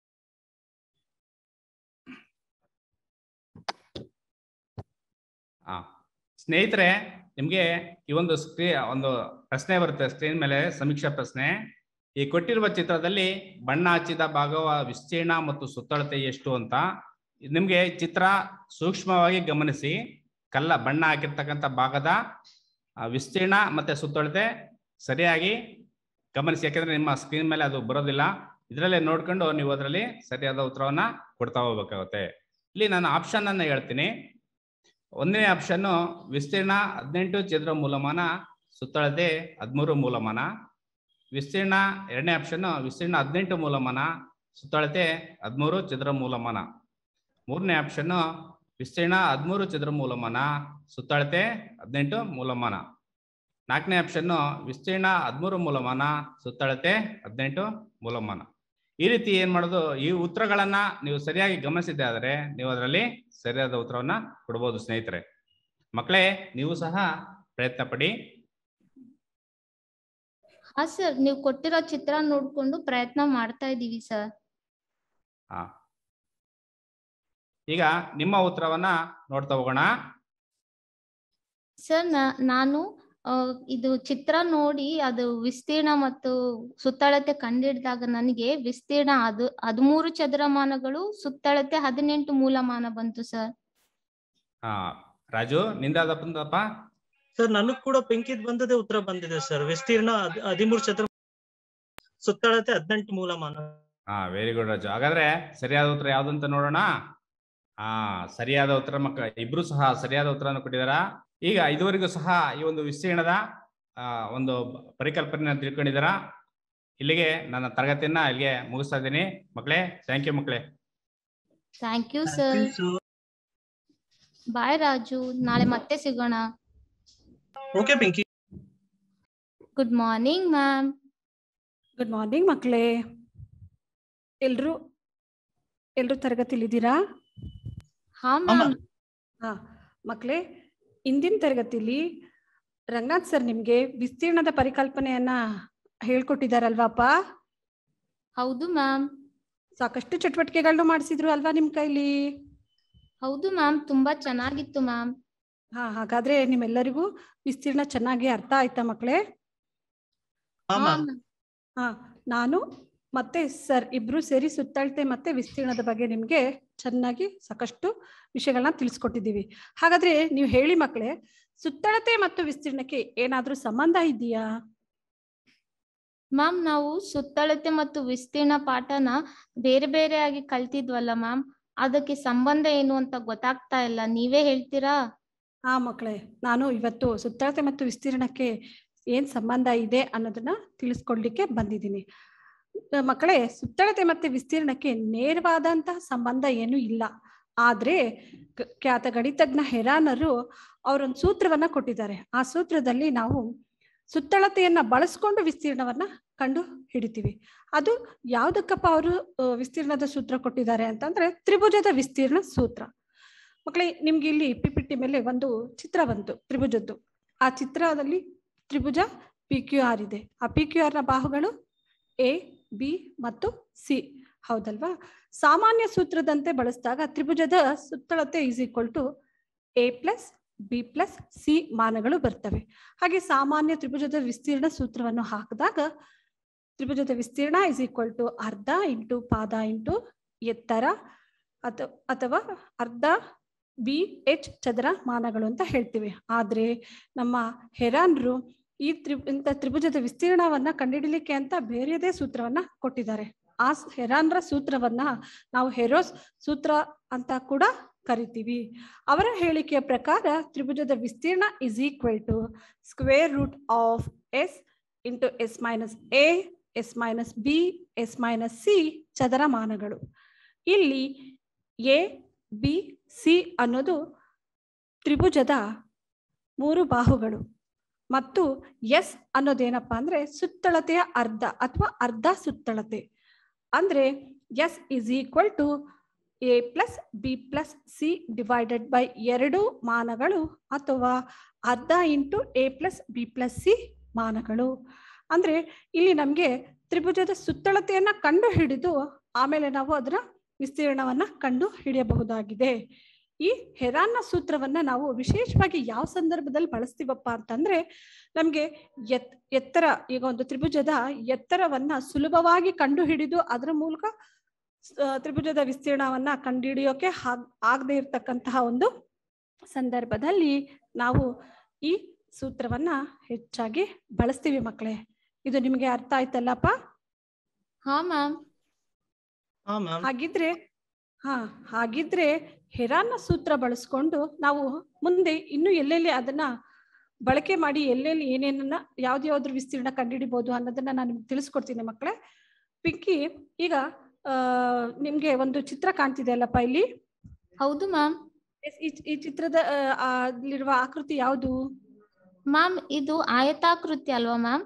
ಆ ಸ್ನೇಹಿತರೆ ನಿಮ್ಗೆ ಈ ಒಂದು ಸ್ಕ್ರೀ ಒಂದು ಪ್ರಶ್ನೆ ಬರುತ್ತೆ ಸ್ಕ್ರೀನ್ ಮೇಲೆ ಸಮೀಕ್ಷಾ ಪ್ರಶ್ನೆ ಈ ಕೊಟ್ಟಿರುವ ಚಿತ್ರದಲ್ಲಿ ಬಣ್ಣ ಹಚ್ಚಿದ ಭಾಗವ ವಿಸ್ತೀರ್ಣ ಮತ್ತು ಸುತ್ತಳತೆ ಎಷ್ಟು ಅಂತ ಇದ್ ನಿಮ್ಗೆ ಚಿತ್ರ ಸೂಕ್ಷ್ಮವಾಗಿ ಗಮನಿಸಿ ಕಲ್ಲ ಬಣ್ಣ ಹಾಕಿರ್ತಕ್ಕಂಥ ಭಾಗದ ಆ, ವಿಸ್ತೀರ್ಣ ಮತ್ತೆ ಸುತ್ತಳತೆ ಸರಿಯಾಗಿ ಗಮನಿಸಿ ಯಾಕಂದ್ರೆ ನಿಮ್ಮ ಸ್ಕ್ರೀನ್ ಮೇಲೆ ಅದು ಬರೋದಿಲ್ಲ ಇದರಲ್ಲೇ ನೋಡ್ಕೊಂಡು ನೀವು ಅದರಲ್ಲಿ ಸರಿಯಾದ ಉತ್ತರವನ್ನ ಕೊಡ್ತಾ ಹೋಗ್ಬೇಕಾಗುತ್ತೆ ಇಲ್ಲಿ ನಾನು ಆಪ್ಷನ್ ಅನ್ನ ಹೇಳ್ತೀನಿ ಒಂದನೇ ಆಪ್ಷನ್ ವಿಸ್ತೀರ್ಣ ಹದಿನೆಂಟು ಚದರ ಮೂಲಮಾನ ಸುತ್ತಳತೆ ಹದಿಮೂರು ಮೂಲಮಾನ ವಿಸ್ತೀರ್ಣ ಎರಡನೇ ಆಪ್ಷನ್ ವಿಸ್ತೀರ್ಣ ಹದಿನೆಂಟು ಮೂಲಮಾನ ಸುತ್ತಳತೆ ಹದಿಮೂರು ಚದರ ಮೂಲಮಾನ ಮೂರನೇ ಆಪ್ಷನ್ ವಿಸ್ತೀರ್ಣ ಹದಿಮೂರು ಚದರ ಮೂಲಮಾನ ಸುತ್ತಳತೆ ಹದಿನೆಂಟು ಮೂಲಮಾನ ನಾಲ್ಕನೇ ಆಪ್ಷನ್ ವಿಸ್ತೀರ್ಣ ಹದಿಮೂರು ಮೂಲಮಾನ ಸುತ್ತಳತೆ ಹದಿನೆಂಟು ಮೂಲಮಾನ ಈ ರೀತಿ ಏನ್ ಮಾಡೋದು ಈ ಉತ್ತರಗಳನ್ನ ನೀವು ಸರಿಯಾಗಿ ಗಮನಿಸಿದ್ದೆ ಆದರೆ ನೀವು ಅದರಲ್ಲಿ ಸರಿಯಾದ ಉತ್ತರವನ್ನ ಕೊಡ್ಬೋದು ಸ್ನೇಹಿತರೆ ಮಕ್ಕಳೇ ನೀವು ಸಹ ಪ್ರಯತ್ನ ಪಡಿ ಹಾ ಸರ್ ನೀವು ಕೊಟ್ಟಿರೋ ಚಿತ್ರ ನೋಡ್ಕೊಂಡು ಪ್ರಯತ್ನ ಮಾಡ್ತಾ ಇದೀವಿ ಸರ್ ಹಾ ಈಗ ನಿಮ್ಮ ಉತ್ತರವನ್ನ ನೋಡ್ತಾ ಹೋಗೋಣ ಸರ್ ನಾ- ನಾನು ಆ, ಇದು ಚಿತ್ರ ನೋಡಿ ಅದು ವಿಸ್ತೀರ್ಣ ಮತ್ತು ಸುತ್ತಳತೆ ಕಂಡಿಡಿದಾಗ ನನಗೆ ವಿಸ್ತೀರ್ಣ ಅದು ಹದಿಮೂರು ಚದರಮಾನಗಳು ಸುತ್ತಳತೆ ಹದಿನೆಂಟು ಮೂಲಮಾನ ಬಂತು ಸರ್ ಹಾ ರಾಜು ನಿಂದಾದ ಬಂದಪ್ಪ ಸರ್ ನನಗ್ ಕೂಡ ಬೆಂಕಿದ್ ಬಂದದೇ ಉತ್ತರ ಬಂದಿದೆ ಸರ್ ವಿಸ್ತೀರ್ಣ ಹದ್- ಹದಿಮೂರು ಚದರ ಸುತ್ತಳತೆ ಹದಿನೆಂಟು ಮೂಲಮಾನ ಹಾ ವೆರಿ ಗುಡ್ ರಾಜು ಹಾಗಾದ್ರೆ ಸರಿಯಾದ ಉತ್ತರ ಯಾವ್ದು ಅಂತ ನೋಡೋಣ ಹಾ ಸರಿಯಾದ ಉತ್ತರ ಮಕ್ಕ ಇಬ್ರು ಸಹ ಸರಿಯಾದ ಉತ್ತರವನ್ನು ಕೊಟ್ಟಿದಾರ ಈಗ ಇದುವರೆಗೂ ಸಹ ಈ ಒಂದು ವಿಸ್ತೀರ್ಣದ ಆ, ಒಂದು ಪರಿಕಲ್ಪನೆಯನ್ನು ತಿಳ್ಕೊಂಡಿದಾರ ಇಲ್ಲಿಗೆ ನನ್ನ ತರಗತಿಯನ್ನ ಇಲ್ಲಿಗೆ ಮುಗಿಸ್ತಾ ಇದ್ದೀನಿ ಮಕ್ಕಳೇ ಥ್ಯಾಂಕ್ ಯು ಮಕ್ಕಳೇ thank you sir bye Raju ನಾಳೆ ಮತ್ತೆ ಸಿಗೋಣ ಓಕೆ ಬೆಂಕಿ good morning ma'am good morning ಮಕ್ಕಳೇ ಎಲ್ರು ಎಲ್ರು ತರಗತಿಲಿದ್ದೀರಾ ಹಾ ಅಮ್ಮ. ಮ್ಯಾಮ್ ಹಾ ಮಕ್ಕಳೇ ಇಂದಿನ ತರಗತಿಲಿ ರಂಗನಾಥ್ ಸರ್ ನಿಮ್ಗೆ ವಿಸ್ತೀರ್ಣದ ಪರಿಕಲ್ಪನೆಯನ್ನ ಹೇಳ್ಕೊಟ್ಟಿದಾರಲ್ವಾಪ್ಪ ಹೌದು ಮ್ಯಾಮ್ ಸಾಕಷ್ಟು ಚಟುವಟಿಕೆಗಳನ್ನು ಮಾಡಿಸಿದ್ರು ಅಲ್ವಾ ನಿಮ್ ಕೈಲಿ ಹೌದು ಮ್ಯಾಮ್ ತುಂಬಾ ಚೆನ್ನಾಗಿತ್ತು ಮ್ಯಾಮ್ ಹಾ ಹಾಗಾದ್ರೆ ನಿಮ್ಮೆಲ್ಲರಿಗೂ ವಿಸ್ತೀರ್ಣ ಚೆನ್ನಾಗಿ ಅರ್ಥ ಆಯ್ತಾ ಮಕ್ಕಳೇ ಹಾ ಮ್ಯಾಮ್ ಹಾ ನಾನು ಮತ್ತೆ ಸರ್ ಇಬ್ರು ಸೇರಿ ಸುತ್ತಳತೆ ಮತ್ತೆ ವಿಸ್ತೀರ್ಣದ ಬಗ್ಗೆ ನಿಮ್ಗೆ ಚೆನ್ನಾಗಿ ಸಾಕಷ್ಟು ವಿಷಯಗಳನ್ನ ತಿಳಿಸ್ಕೊಟ್ಟಿದ್ದೀವಿ ಹಾಗಾದ್ರೆ ನೀವು ಹೇಳಿ ಮಕ್ಕಳೇ ಸುತ್ತಳತೆ ಮತ್ತು ವಿಸ್ತೀರ್ಣಕ್ಕೆ ಏನಾದ್ರೂ ಸಂಬಂಧ ಇದೆಯಾ ಮ್ಯಾಮ್ ನಾವು ಸುತ್ತಳತೆ ಮತ್ತು ವಿಸ್ತೀರ್ಣ ಪಾಠನ ಬೇರೆ ಬೇರೆಯಾಗಿ ಕಲ್ತಿದ್ವಲ್ಲ ಮ್ಯಾಮ್ ಅದಕ್ಕೆ ಸಂಬಂಧ ಏನು ಅಂತ ಗೊತ್ತಾಗ್ತಾ ಇಲ್ಲ ನೀವೇ ಹೇಳ್ತೀರಾ ಹಾ ಮಕ್ಕಳೇ ನಾನು ಇವತ್ತು ಸುತ್ತಳತೆ ಮತ್ತು ವಿಸ್ತೀರ್ಣಕ್ಕೆ ಏನ್ ಸಂಬಂಧ ಇದೆ ಅನ್ನೋದನ್ನ ತಿಳಿಸ್ಕೊಡ್ಲಿಕ್ಕೆ ಬಂದಿದ್ದೀನಿ ಆ, ಮಕ್ಕಳೇ ಸುತ್ತಳತೆ ಮತ್ತೆ ವಿಸ್ತೀರ್ಣಕ್ಕೆ ನೇರವಾದಂತಹ ಸಂಬಂಧ ಏನು ಇಲ್ಲ ಆದ್ರೆ ಕ- ಖ್ಯಾತ ಗಣಿತಜ್ಞ ಹೆರಾನರು ಅವರೊಂದು ಸೂತ್ರವನ್ನ ಕೊಟ್ಟಿದ್ದಾರೆ ಆ ಸೂತ್ರದಲ್ಲಿ ನಾವು ಸುತ್ತಳತೆಯನ್ನ ಬಳಸ್ಕೊಂಡು ವಿಸ್ತೀರ್ಣವನ್ನ ಕಂಡು ಹಿಡಿತೀವಿ ಅದು ಯಾವ್ದಕ್ಕಪ್ಪ ಅವರು ವಿಸ್ತೀರ್ಣದ ಸೂತ್ರ ಕೊಟ್ಟಿದ್ದಾರೆ ಅಂತಂದ್ರೆ ತ್ರಿಭುಜದ ವಿಸ್ತೀರ್ಣ ಸೂತ್ರ ಮಕ್ಕಳೇ ನಿಮ್ಗೆ ಇಲ್ಲಿ ಪಿ ಪಿ ಟಿ ಮೇಲೆ ಒಂದು ಚಿತ್ರ ಬಂತು ತ್ರಿಭುಜದ್ದು ಆ ಚಿತ್ರದಲ್ಲಿ ತ್ರಿಭುಜ ಪಿ ಕ್ಯೂ ಆರ್ ಇದೆ ಆ ಪಿ ಕ್ಯೂ ಆರ್ ನ ಬಾಹುಗಳು ಎ ಬಿ ಮತ್ತು ಸಿ ಹೌದಲ್ವಾ ಸಾಮಾನ್ಯ ಸೂತ್ರದಂತೆ ಬಳಸಿದಾಗ ತ್ರಿಭುಜದ ಸುತ್ತಳತೆ is equal to A plus B plus C ಮಾನಗಳು ಬರ್ತವೆ ಹಾಗೆ ಸಾಮಾನ್ಯ ತ್ರಿಭುಜದ ವಿಸ್ತೀರ್ಣ ಸೂತ್ರವನ್ನು ಹಾಕಿದಾಗ ತ್ರಿಭುಜದ ವಿಸ್ತೀರ್ಣ ಇಸ್ ಈಕ್ವಲ್ ಟು ಅರ್ಧ ಇಂಟು ಪಾದ ಇಂಟು ಎತ್ತರ ಅಥ ಅಥವಾ ಅರ್ಧ ಬಿ ಎಚ್ ಚದರ ಮಾನಗಳು ಅಂತ ಹೇಳ್ತೀವಿ ಆದ್ರೆ ನಮ್ಮ ಹೆರಾನ್ರು ಈ ತ್ರಿ ಇಂಥ ತ್ರಿಭುಜದ ವಿಸ್ತೀರ್ಣವನ್ನ ಕಂಡುಹಿಡಿಲಿಕ್ಕೆ ಅಂತ ಬೇರೆದೇ ಸೂತ್ರವನ್ನ ಕೊಟ್ಟಿದ್ದಾರೆ ಆ ಸ್- ಹೆರಾನ್ರ ಸೂತ್ರವನ್ನ ನಾವು ಹೆರೋಸ್ ಸೂತ್ರ ಅಂತ ಕೂಡ ಕರಿತೀವಿ ಅವರ ಹೇಳಿಕೆಯ ಪ್ರಕಾರ ತ್ರಿಭುಜದ ವಿಸ್ತೀರ್ಣ is equal to square root of S into S minus A S minus B S minus C ಚದರ ಮಾನಗಳು ಇಲ್ಲಿ ಎ ಬಿ ಸಿ ಅನ್ನೋದು ತ್ರಿಭುಜದ ಮೂರು ಬಾಹುಗಳು ಮತ್ತು ಎಸ್ ಅನ್ನೋದೇನಪ್ಪಾ ಅಂದ್ರೆ ಸುತ್ತಳತೆಯ ಅರ್ಧ ಅಥವಾ ಅರ್ಧ ಸುತ್ತಳತೆ ಅಂದ್ರೆ S is equal to A plus B plus C divided by ಎರಡು ಮಾನಗಳು ಅಥವಾ ಅರ್ಧ into A plus B plus C ಮಾನಗಳು ಅಂದ್ರೆ ಇಲ್ಲಿ ನಮಗೆ ತ್ರಿಭುಜದ ಸುತ್ತಳತೆಯನ್ನ ಕಂಡು ಹಿಡಿದು ಆಮೇಲೆ ನಾವು ಅದರ ವಿಸ್ತೀರ್ಣವನ್ನ ಕಂಡು ಹಿಡಿಯಬಹುದಾಗಿದೆ ಈ ಹೆರಾನ್ನ ಸೂತ್ರವನ್ನ ನಾವು ವಿಶೇಷವಾಗಿ ಯಾವ ಸಂದರ್ಭದಲ್ಲಿ ಬಳಸ್ತೀವಪ್ಪ ಅಂತಂದ್ರೆ ನಮ್ಗೆ ಎತ್ ಎತ್ತರ ಈಗ ಒಂದು ತ್ರಿಭುಜದ ಎತ್ತರವನ್ನ ಸುಲಭವಾಗಿ ಕಂಡು ಹಿಡಿದು ಅದರ ಮೂಲಕ ಆ, ತ್ರಿಭುಜದ ವಿಸ್ತೀರ್ಣವನ್ನ ಕಂಡುಹಿಡಿಯೋಕೆ ಹಾಗ್ ಆಗದೆ ಇರತಕ್ಕಂತಹ ಒಂದು ಸಂದರ್ಭದಲ್ಲಿ ನಾವು ಈ ಸೂತ್ರವನ್ನ ಹೆಚ್ಚಾಗಿ ಬಳಸ್ತೀವಿ ಮಕ್ಕಳೇ ಇದು ನಿಮಗೆ ಅರ್ಥ ಆಯ್ತಲ್ಲಪ್ಪ ಹಾ ಮ್ಯಾಮ್ ಹಾ ಮ್ಯಾಮ್ ಹಾಗಿದ್ರೆ ಹಾ ಹಾಗಿದ್ರೆ ಹೆರಾನ್ನ ಸೂತ್ರ ಬಳಸ್ಕೊಂಡು ನಾವು ಮುಂದೆ ಇನ್ನು ಎಲ್ಲೆಲ್ಲಿ ಅದನ್ನ ಬಳಕೆ ಮಾಡಿ ಎಲ್ಲೆಲ್ಲಿ ಏನೇನನ್ನ ಯಾವ್ದು ಯಾವ್ದ್ರ ವಿಸ್ತೀರ್ಣ ಕಂಡುಹಿಡಿಬಹುದು ಅನ್ನೋದನ್ನ ನಾನು ನಿಮ್ಗೆ ತಿಳಿಸ್ಕೊಡ್ತೀನಿ ಮಕ್ಕಳೇ ಪಿಂಕಿ ಈಗ ಆ ನಿಮ್ಗೆ ಒಂದು ಚಿತ್ರ ಕಾಣ್ತಿದೆ ಅಲ್ಲಪ್ಪ ಇಲ್ಲಿ ಹೌದು ಮ್ಯಾಮ್ ಎಸ್, ಈ ಈ ಚಿತ್ರದ ಆ, ಆ, ಅಲ್ಲಿರುವ ಆಕೃತಿ ಯಾವುದು ಮ್ಯಾಮ್ ಇದು ಆಯತಾಕೃತಿ ಅಲ್ವಾ ಮ್ಯಾಮ್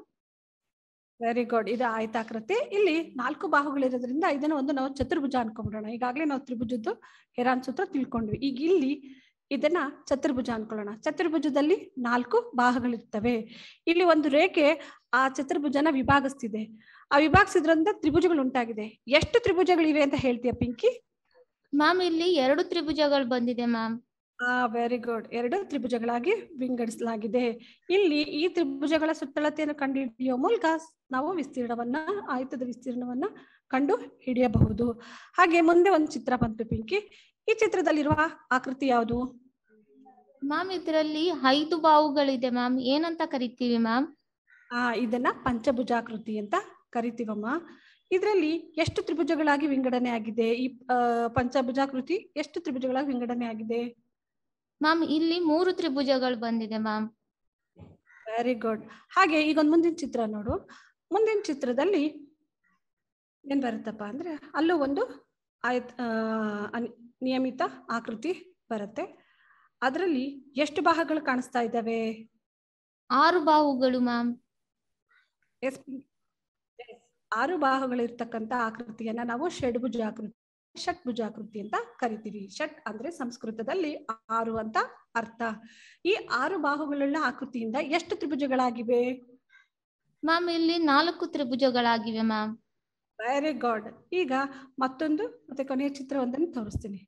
ವೆರಿ ಗುಡ್ ಇದು ಆಯತಾಕೃತಿ ಇಲ್ಲಿ ನಾಲ್ಕು ಬಾಹುಗಳಿರೋದ್ರಿಂದ ಇದನ್ನ ಒಂದು ನಾವು ಚತುರ್ಭುಜ ಅನ್ಕೊಂಡ್ಬಿಡೋಣ ಈಗಾಗಲೇ ನಾವು ತ್ರಿಭುಜದ್ದು ಹೆರಾನ್ ಸೂತ್ರ ತಿಳ್ಕೊಂಡ್ವಿ ಈಗ ಇಲ್ಲಿ ಇದನ್ನ ಚತುರ್ಭುಜ ಅನ್ಕೊಳ್ಳೋಣ ಚತುರ್ಭುಜದಲ್ಲಿ ನಾಲ್ಕು ಬಾಹುಗಳಿರ್ತವೆ ಇಲ್ಲಿ ಒಂದು ರೇಖೆ ಆ ಚತುರ್ಭುಜನ ವಿಭಾಗಿಸ್ತಿದೆ ಆ ವಿಭಾಗಿಸಿದ್ರಿಂದ ತ್ರಿಭುಜಗಳು ಉಂಟಾಗಿದೆ ಎಷ್ಟು ತ್ರಿಭುಜಗಳಿವೆ ಅಂತ ಹೇಳ್ತೀಯ ಪಿಂಕಿ ಮ್ಯಾಮ್ ಇಲ್ಲಿ ಎರಡು ತ್ರಿಭುಜಗಳು ಬಂದಿದೆ ಮ್ಯಾಮ್ ಆ ವೆರಿ ಗುಡ್ ಎರಡು ತ್ರಿಭುಜಗಳಾಗಿ ವಿಂಗಡಿಸಲಾಗಿದೆ ಇಲ್ಲಿ ಈ ತ್ರಿಭುಜಗಳ ಸುತ್ತಳತೆಯನ್ನು ಕಂಡುಹಿಡಿಯುವ ಮೂಲಕ ನಾವು ವಿಸ್ತೀರ್ಣವನ್ನ ಆಯತದ ವಿಸ್ತೀರ್ಣವನ್ನ ಕಂಡು ಹಿಡಿಯಬಹುದು ಹಾಗೆ ಮುಂದೆ ಒಂದು ಚಿತ್ರ ಬಂತು ಪಿಂಕಿ ಈ ಚಿತ್ರದಲ್ಲಿರುವ ಆಕೃತಿ ಯಾವುದು ಮ್ಯಾಮ್ ಇದರಲ್ಲಿ ಐದು ಬಾವುಗಳಿದೆ ಮ್ಯಾಮ್ ಏನಂತ ಕರಿತೀವಿ ಮ್ಯಾಮ್ ಆ ಇದನ್ನ ಪಂಚಭುಜಾಕೃತಿ ಅಂತ ಕರಿತೀವಮ್ಮ ಇದರಲ್ಲಿ ಎಷ್ಟು ತ್ರಿಭುಜಗಳಾಗಿ ವಿಂಗಡಣೆ ಆಗಿದೆ ಈ ಆ, ಪಂಚಭುಜಾಕೃತಿ ಎಷ್ಟು ತ್ರಿಭುಜಗಳಾಗಿ ವಿಂಗಡಣೆ ಆಗಿದೆ ಮ್ಯಾಮ್ ಇಲ್ಲಿ ಮೂರು ತ್ರಿಭುಜಗಳು ಬಂದಿದೆ ಮ್ಯಾಮ್ ವೆರಿ ಗುಡ್ ಹಾಗೆ ಈಗ ಒಂದು ಮುಂದಿನ ಚಿತ್ರ ನೋಡು ಮುಂದಿನ ಚಿತ್ರದಲ್ಲಿ ಏನ್ ಬರುತ್ತಪ್ಪ ಅಂದ್ರೆ ಅಲ್ಲೂ ಒಂದು ಆಯತ್ ಆ, ಅನ್- ನಿಯಮಿತ ಆಕೃತಿ ಬರುತ್ತೆ ಅದರಲ್ಲಿ ಎಷ್ಟು ಭಾಗಗಳು ಕಾಣಿಸ್ತಾ ಇದ್ದಾವೆ ಆರು ಬಾಹುಗಳು ಮ್ಯಾಮ್ ಎಸ್ ಆರು ಬಾಹುಗಳಿರ್ತಕ್ಕಂಥ ಆಕೃತಿಯನ್ನ ನಾವು ಷಡ್ಭುಜಾಕೃತಿ ಷಟ್ಭುಜಾಕೃತಿ ಅಂತ ಕರಿತೀವಿ ಷಟ್ ಅಂದ್ರೆ ಸಂಸ್ಕೃತದಲ್ಲಿ ಆರು ಅಂತ ಅರ್ಥ ಈ ಆರು ಬಾಹುಗಳುಳ್ಳ ಆಕೃತಿಯಿಂದ ಎಷ್ಟು ತ್ರಿಭುಜಗಳಾಗಿವೆ ಮ್ಯಾಮ್ ಇಲ್ಲಿ ನಾಲ್ಕು ತ್ರಿಭುಜಗಳಾಗಿವೆ ಮ್ಯಾಮ್ ವೆರಿ ಗುಡ್ ಈಗ ಮತ್ತೊಂದು ಮತ್ತೆ ಕೊನೆಯ ಚಿತ್ರವೊಂದನ್ನು ತೋರಿಸ್ತೀನಿ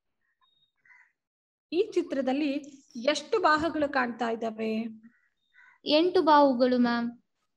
ಈ ಚಿತ್ರದಲ್ಲಿ ಎಷ್ಟು ಬಾಹುಗಳು ಕಾಣ್ತಾ ಇದ್ದಾವೆ ಎಂಟು ಬಾಹುಗಳು ಮ್ಯಾಮ್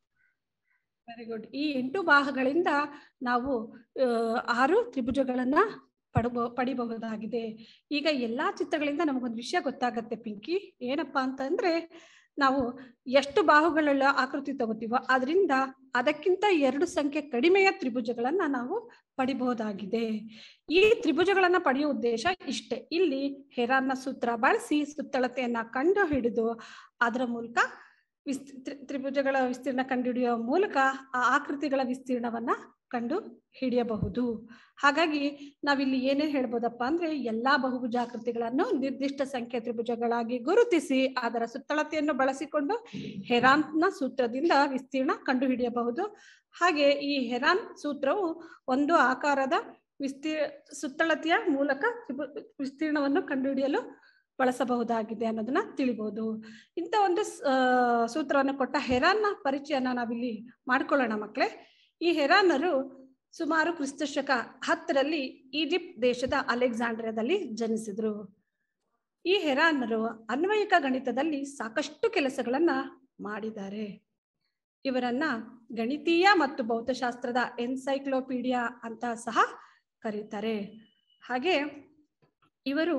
ವೆರಿ ಗುಡ್ ಈ ಎಂಟು ಬಾಹುಗಳಿಂದ ನಾವು ಆ, ಆರು ತ್ರಿಭುಜಗಳನ್ನ ಪಡಬೋ ಪಡಿಬಹುದಾಗಿದೆ ಈಗ ಎಲ್ಲಾ ಚಿತ್ರಗಳಿಂದ ನಮಗೊಂದು ವಿಷಯ ಗೊತ್ತಾಗತ್ತೆ ಪಿಂಕಿ ಏನಪ್ಪಾ ಅಂತಂದ್ರೆ ನಾವು ಎಷ್ಟು ಬಾಹುಗಳುಳ್ಳ ಆಕೃತಿ ತಗೋತೀವೋ ಅದರಿಂದ ಅದಕ್ಕಿಂತ ಎರಡು ಸಂಖ್ಯೆ ಕಡಿಮೆಯ ತ್ರಿಭುಜಗಳನ್ನ ನಾವು ಪಡಿಬಹುದಾಗಿದೆ ಈ ತ್ರಿಭುಜಗಳನ್ನ ಪಡೆಯುವ ಉದ್ದೇಶ ಇಷ್ಟೇ ಇಲ್ಲಿ ಹೆರಾನ್ನ ಸೂತ್ರ ಬಳಸಿ ಸುತ್ತಳತೆಯನ್ನ ಕಂಡು ಹಿಡಿದು ಅದರ ಮೂಲಕ ವಿಸ್ ತ್ರಿ- ತ್ರಿಭುಜಗಳ ವಿಸ್ತೀರ್ಣ ಕಂಡುಹಿಡಿಯುವ ಮೂಲಕ ಆ ಆಕೃತಿಗಳ ವಿಸ್ತೀರ್ಣವನ್ನ ಕಂಡು ಹಿಡಿಯಬಹುದು ಹಾಗಾಗಿ ನಾವಿಲ್ಲಿ ಏನೇನ್ ಹೇಳ್ಬೋದಪ್ಪ ಅಂದ್ರೆ ಎಲ್ಲಾ ಬಹುಭುಜಾಕೃತಿಗಳನ್ನು ನಿರ್ದಿಷ್ಟ ಸಂಖ್ಯೆ ತ್ರಿಭುಜಗಳಾಗಿ ಗುರುತಿಸಿ ಅದರ ಸುತ್ತಳತೆಯನ್ನು ಬಳಸಿಕೊಂಡು ಹೆರಾನ್ನ ಸೂತ್ರದಿಂದ ವಿಸ್ತೀರ್ಣ ಕಂಡುಹಿಡಿಯಬಹುದು ಹಾಗೆ ಈ ಹೆರಾನ್ ಸೂತ್ರವು ಒಂದು ಆಕಾರದ ವಿಸ್ತೀ ಸುತ್ತಳತೆಯ ಮೂಲಕ ತ್ರಿಭು ವಿಸ್ತೀರ್ಣವನ್ನು ಕಂಡುಹಿಡಿಯಲು ಬಳಸಬಹುದಾಗಿದೆ ಅನ್ನೋದನ್ನ ತಿಳಿಬಹುದು ಇಂಥ ಒಂದು ಸ್- ಆ, ಸೂತ್ರವನ್ನು ಕೊಟ್ಟ ಹೆರಾನ್ನ ಪರಿಚಯನ ನಾವಿಲ್ಲಿ ಮಾಡ್ಕೊಳ್ಳೋಣ ಮಕ್ಕಳೇ ಈ ಹೆರಾನರು ಸುಮಾರು ಕ್ರಿಸ್ತಶಕ ಹತ್ತರಲ್ಲಿ ಈಜಿಪ್ಟ್ ದೇಶದ ಅಲೆಕ್ಸಾಂಡ್ರಿಯಾದಲ್ಲಿ ಜನಿಸಿದ್ರು ಈ ಹೆರಾನರು ಅನ್ವಯಿಕ ಗಣಿತದಲ್ಲಿ ಸಾಕಷ್ಟು ಕೆಲಸಗಳನ್ನ ಮಾಡಿದ್ದಾರೆ ಇವರನ್ನ ಗಣಿತೀಯ ಮತ್ತು ಭೌತಶಾಸ್ತ್ರದ ಎನ್ಸೈಕ್ಲೋಪೀಡಿಯಾ ಅಂತ ಸಹ ಕರೀತಾರೆ ಹಾಗೆ ಇವರು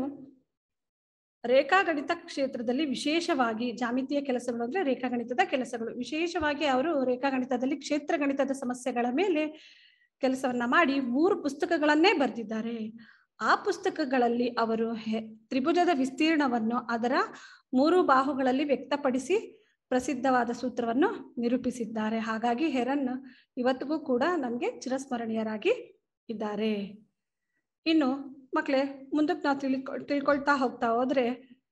ರೇಖಾಗಣಿತ ಕ್ಷೇತ್ರದಲ್ಲಿ ವಿಶೇಷವಾಗಿ ಜಾಮಿತೀಯ ಕೆಲಸಗಳು ಅಂದ್ರೆ ರೇಖಾಗಣಿತದ ಕೆಲಸಗಳು ವಿಶೇಷವಾಗಿ ಅವರು ರೇಖಾಗಣಿತದಲ್ಲಿ ಕ್ಷೇತ್ರ ಗಣಿತದ ಸಮಸ್ಯೆಗಳ ಮೇಲೆ ಕೆಲಸವನ್ನ ಮಾಡಿ ಮೂರು ಪುಸ್ತಕಗಳನ್ನೇ ಬರೆದಿದ್ದಾರೆ ಆ ಪುಸ್ತಕಗಳಲ್ಲಿ ಅವರು ಹೆ- ತ್ರಿಭುಜದ ವಿಸ್ತೀರ್ಣವನ್ನು ಅದರ ಮೂರು ಬಾಹುಗಳಲ್ಲಿ ವ್ಯಕ್ತಪಡಿಸಿ ಪ್ರಸಿದ್ಧವಾದ ಸೂತ್ರವನ್ನು ನಿರೂಪಿಸಿದ್ದಾರೆ ಹಾಗಾಗಿ ಹೆರನ್ ಇವತ್ತಿಗೂ ಕೂಡ ನಮಗೆ ಚಿರಸ್ಮರಣೀಯರಾಗಿ ಇದ್ದಾರೆ ಇನ್ನು ಮಕ್ಕಳೇ ಮುಂದಕ್ಕೆ ನಾವು ತಿಳ್ಕೊ ತಿಳ್ಕೊಳ್ತಾ ಹೋಗ್ತಾ ಹೋದ್ರೆ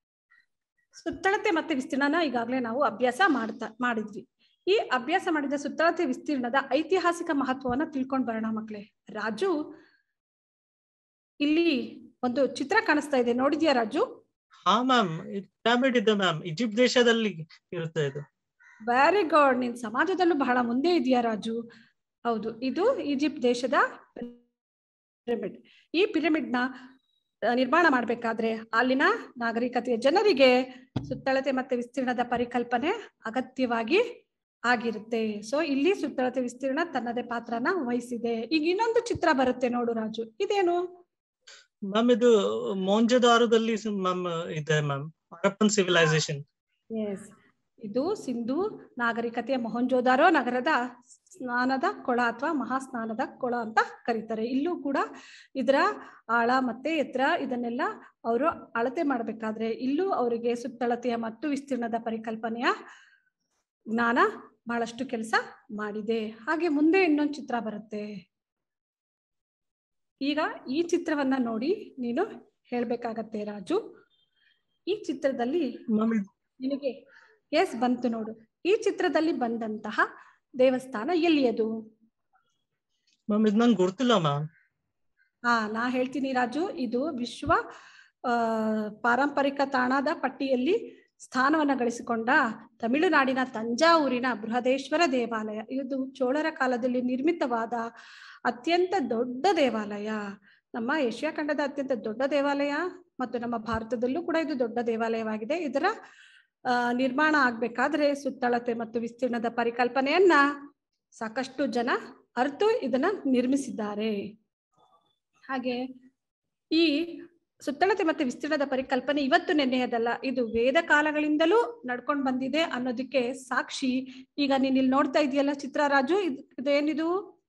ಸುತ್ತಳತೆ ಮತ್ತೆ ವಿಸ್ತೀರ್ಣನ ಈಗಾಗಲೇ ನಾವು ಅಭ್ಯಾಸ ಮಾಡ್ತಾ ಮಾಡಿದ್ವಿ ಈ ಅಭ್ಯಾಸ ಮಾಡಿದ ಸುತ್ತಳತೆ ವಿಸ್ತೀರ್ಣದ ಐತಿಹಾಸಿಕ ಮಹತ್ವವನ್ನ ತಿಳ್ಕೊಂಡ್ ಬರೋಣ ಮಕ್ಕಳೇ ರಾಜು ಇಲ್ಲಿ ಒಂದು ಚಿತ್ರ ಕಾಣಿಸ್ತಾ ಇದೆ ನೋಡಿದ್ಯಾ ರಾಜು ಹಾ ಮ್ಯಾಮ್ ಟ್ಯಾಬ್ಲೆಟ್ ಇದೆ ಮ್ಯಾಮ್ ಈಜಿಪ್ಟ್ ದೇಶದಲ್ಲಿ ಇರುತ್ತೆ ಇದು ವೆರಿ ಗುಡ್ ನಿನ್ ಸಮಾಜದಲ್ಲೂ ಬಹಳ ಮುಂದೆ ಇದೆಯಾ ರಾಜು ಹೌದು ಇದು ಈಜಿಪ್ಟ್ ದೇಶದ ಪಿರಮಿಡ್ ಈ ಪಿರಮಿಡ್ ನ ಆ, ನಿರ್ಮಾಣ ಮಾಡ್ಬೇಕಾದ್ರೆ ಅಲ್ಲಿನ ನಾಗರಿಕತೆಯ ಜನರಿಗೆ ಸುತ್ತಳತೆ ಮತ್ತೆ ವಿಸ್ತೀರ್ಣದ ಪರಿಕಲ್ಪನೆ ಅಗತ್ಯವಾಗಿ ಆಗಿರುತ್ತೆ ಸೊ ಇಲ್ಲಿ ಸುತ್ತಳತೆ ವಿಸ್ತೀರ್ಣ ತನ್ನದೇ ಪಾತ್ರನ ವಹಿಸಿದೆ ಈಗ ಇನ್ನೊಂದು ಚಿತ್ರ ಬರುತ್ತೆ ನೋಡು ರಾಜು ಇದೇನು ಮ್ಯಾಮ್ ಇದು ಮೋಂಜದಾರದಲ್ಲಿ ಮ್ಯಾಮ್ ಇದೆ ಮ್ಯಾಮ್ ಹರಪ್ಪನ್ ಸಿವಿಲೈಸೇಷನ್ ಎಸ್ ಇದು ಸಿಂಧು ನಾಗರಿಕತೆಯ ಮೊಹಂಜೋದಾರೋ ನಗರದ ಸ್ನಾನದ ಕೊಳ ಅಥವಾ ಮಹಾಸ್ನಾನದ ಕೊಳ ಅಂತ ಕರೀತಾರೆ ಇಲ್ಲೂ ಕೂಡ ಇದರ ಆಳ ಮತ್ತೆ ಎತ್ತರ ಇದನ್ನೆಲ್ಲ ಅವರು ಅಳತೆ ಮಾಡ್ಬೇಕಾದ್ರೆ ಇಲ್ಲೂ ಅವರಿಗೆ ಸುತ್ತಳತೆಯ ಮತ್ತು ವಿಸ್ತೀರ್ಣದ ಪರಿಕಲ್ಪನೆಯ ಜ್ಞಾನ ಬಹಳಷ್ಟು ಕೆಲಸ ಮಾಡಿದೆ ಹಾಗೆ ಮುಂದೆ ಇನ್ನೊಂದು ಚಿತ್ರ ಬರುತ್ತೆ ಈಗ ಈ ಚಿತ್ರವನ್ನ ನೋಡಿ ನೀನು ಹೇಳ್ಬೇಕಾಗತ್ತೆ ರಾಜು ಈ ಚಿತ್ರದಲ್ಲಿ ಮ್ಯಾಮ್ ನಿನಗೆ ಎಸ್ ಬಂತು ನೋಡು ಈ ಚಿತ್ರದಲ್ಲಿ ಬಂದಂತಹ ದೇವಸ್ಥಾನ ಎಲ್ಲಿಯದು ಮ್ಯಾಮ್ ಇದು ನಂಗೆ ಗೊತ್ತಿಲ್ಲ ಮ್ಯಾಮ್ ಹಾ ನಾ ಹೇಳ್ತೀನಿ ರಾಜು ಇದು ವಿಶ್ವ ಆ ಪಾರಂಪರಿಕ ತಾಣದ ಪಟ್ಟಿಯಲ್ಲಿ ಸ್ಥಾನವನ್ನ ಗಳಿಸಿಕೊಂಡ ತಮಿಳುನಾಡಿನ ತಂಜಾವೂರಿನ ಬೃಹದೇಶ್ವರ ದೇವಾಲಯ ಇದು ಚೋಳರ ಕಾಲದಲ್ಲಿ ನಿರ್ಮಿತವಾದ ಅತ್ಯಂತ ದೊಡ್ಡ ದೇವಾಲಯ ನಮ್ಮ ಏಷ್ಯಾ ಖಂಡದ ಅತ್ಯಂತ ದೊಡ್ಡ ದೇವಾಲಯ ಮತ್ತು ನಮ್ಮ ಭಾರತದಲ್ಲೂ ಕೂಡ ಇದು ದೊಡ್ಡ ದೇವಾಲಯವಾಗಿದೆ ಇದರ ಆ, ನಿರ್ಮಾಣ ಆಗ್ಬೇಕಾದ್ರೆ ಸುತ್ತಳತೆ ಮತ್ತು ವಿಸ್ತೀರ್ಣದ ಪರಿಕಲ್ಪನೆಯನ್ನ ಸಾಕಷ್ಟು ಜನ ಅರ್ತು ಇದನ್ನ ನಿರ್ಮಿಸಿದ್ದಾರೆ ಹಾಗೆ ಈ ಸುತ್ತಳತೆ ಮತ್ತು ವಿಸ್ತೀರ್ಣದ ಪರಿಕಲ್ಪನೆ ಇವತ್ತು ನೆನ್ನೆಯದಲ್ಲ ಇದು ವೇದ ಕಾಲಗಳಿಂದಲೂ ನಡ್ಕೊಂಡು ಬಂದಿದೆ ಅನ್ನೋದಕ್ಕೆ ಸಾಕ್ಷಿ ಈಗ ನೀನ್ ಇಲ್ಲಿ ನೋಡ್ತಾ ಇದೆಯಲ್ಲ ಚಿತ್ರರಾಜು ಇದು ಇದೇನಿದು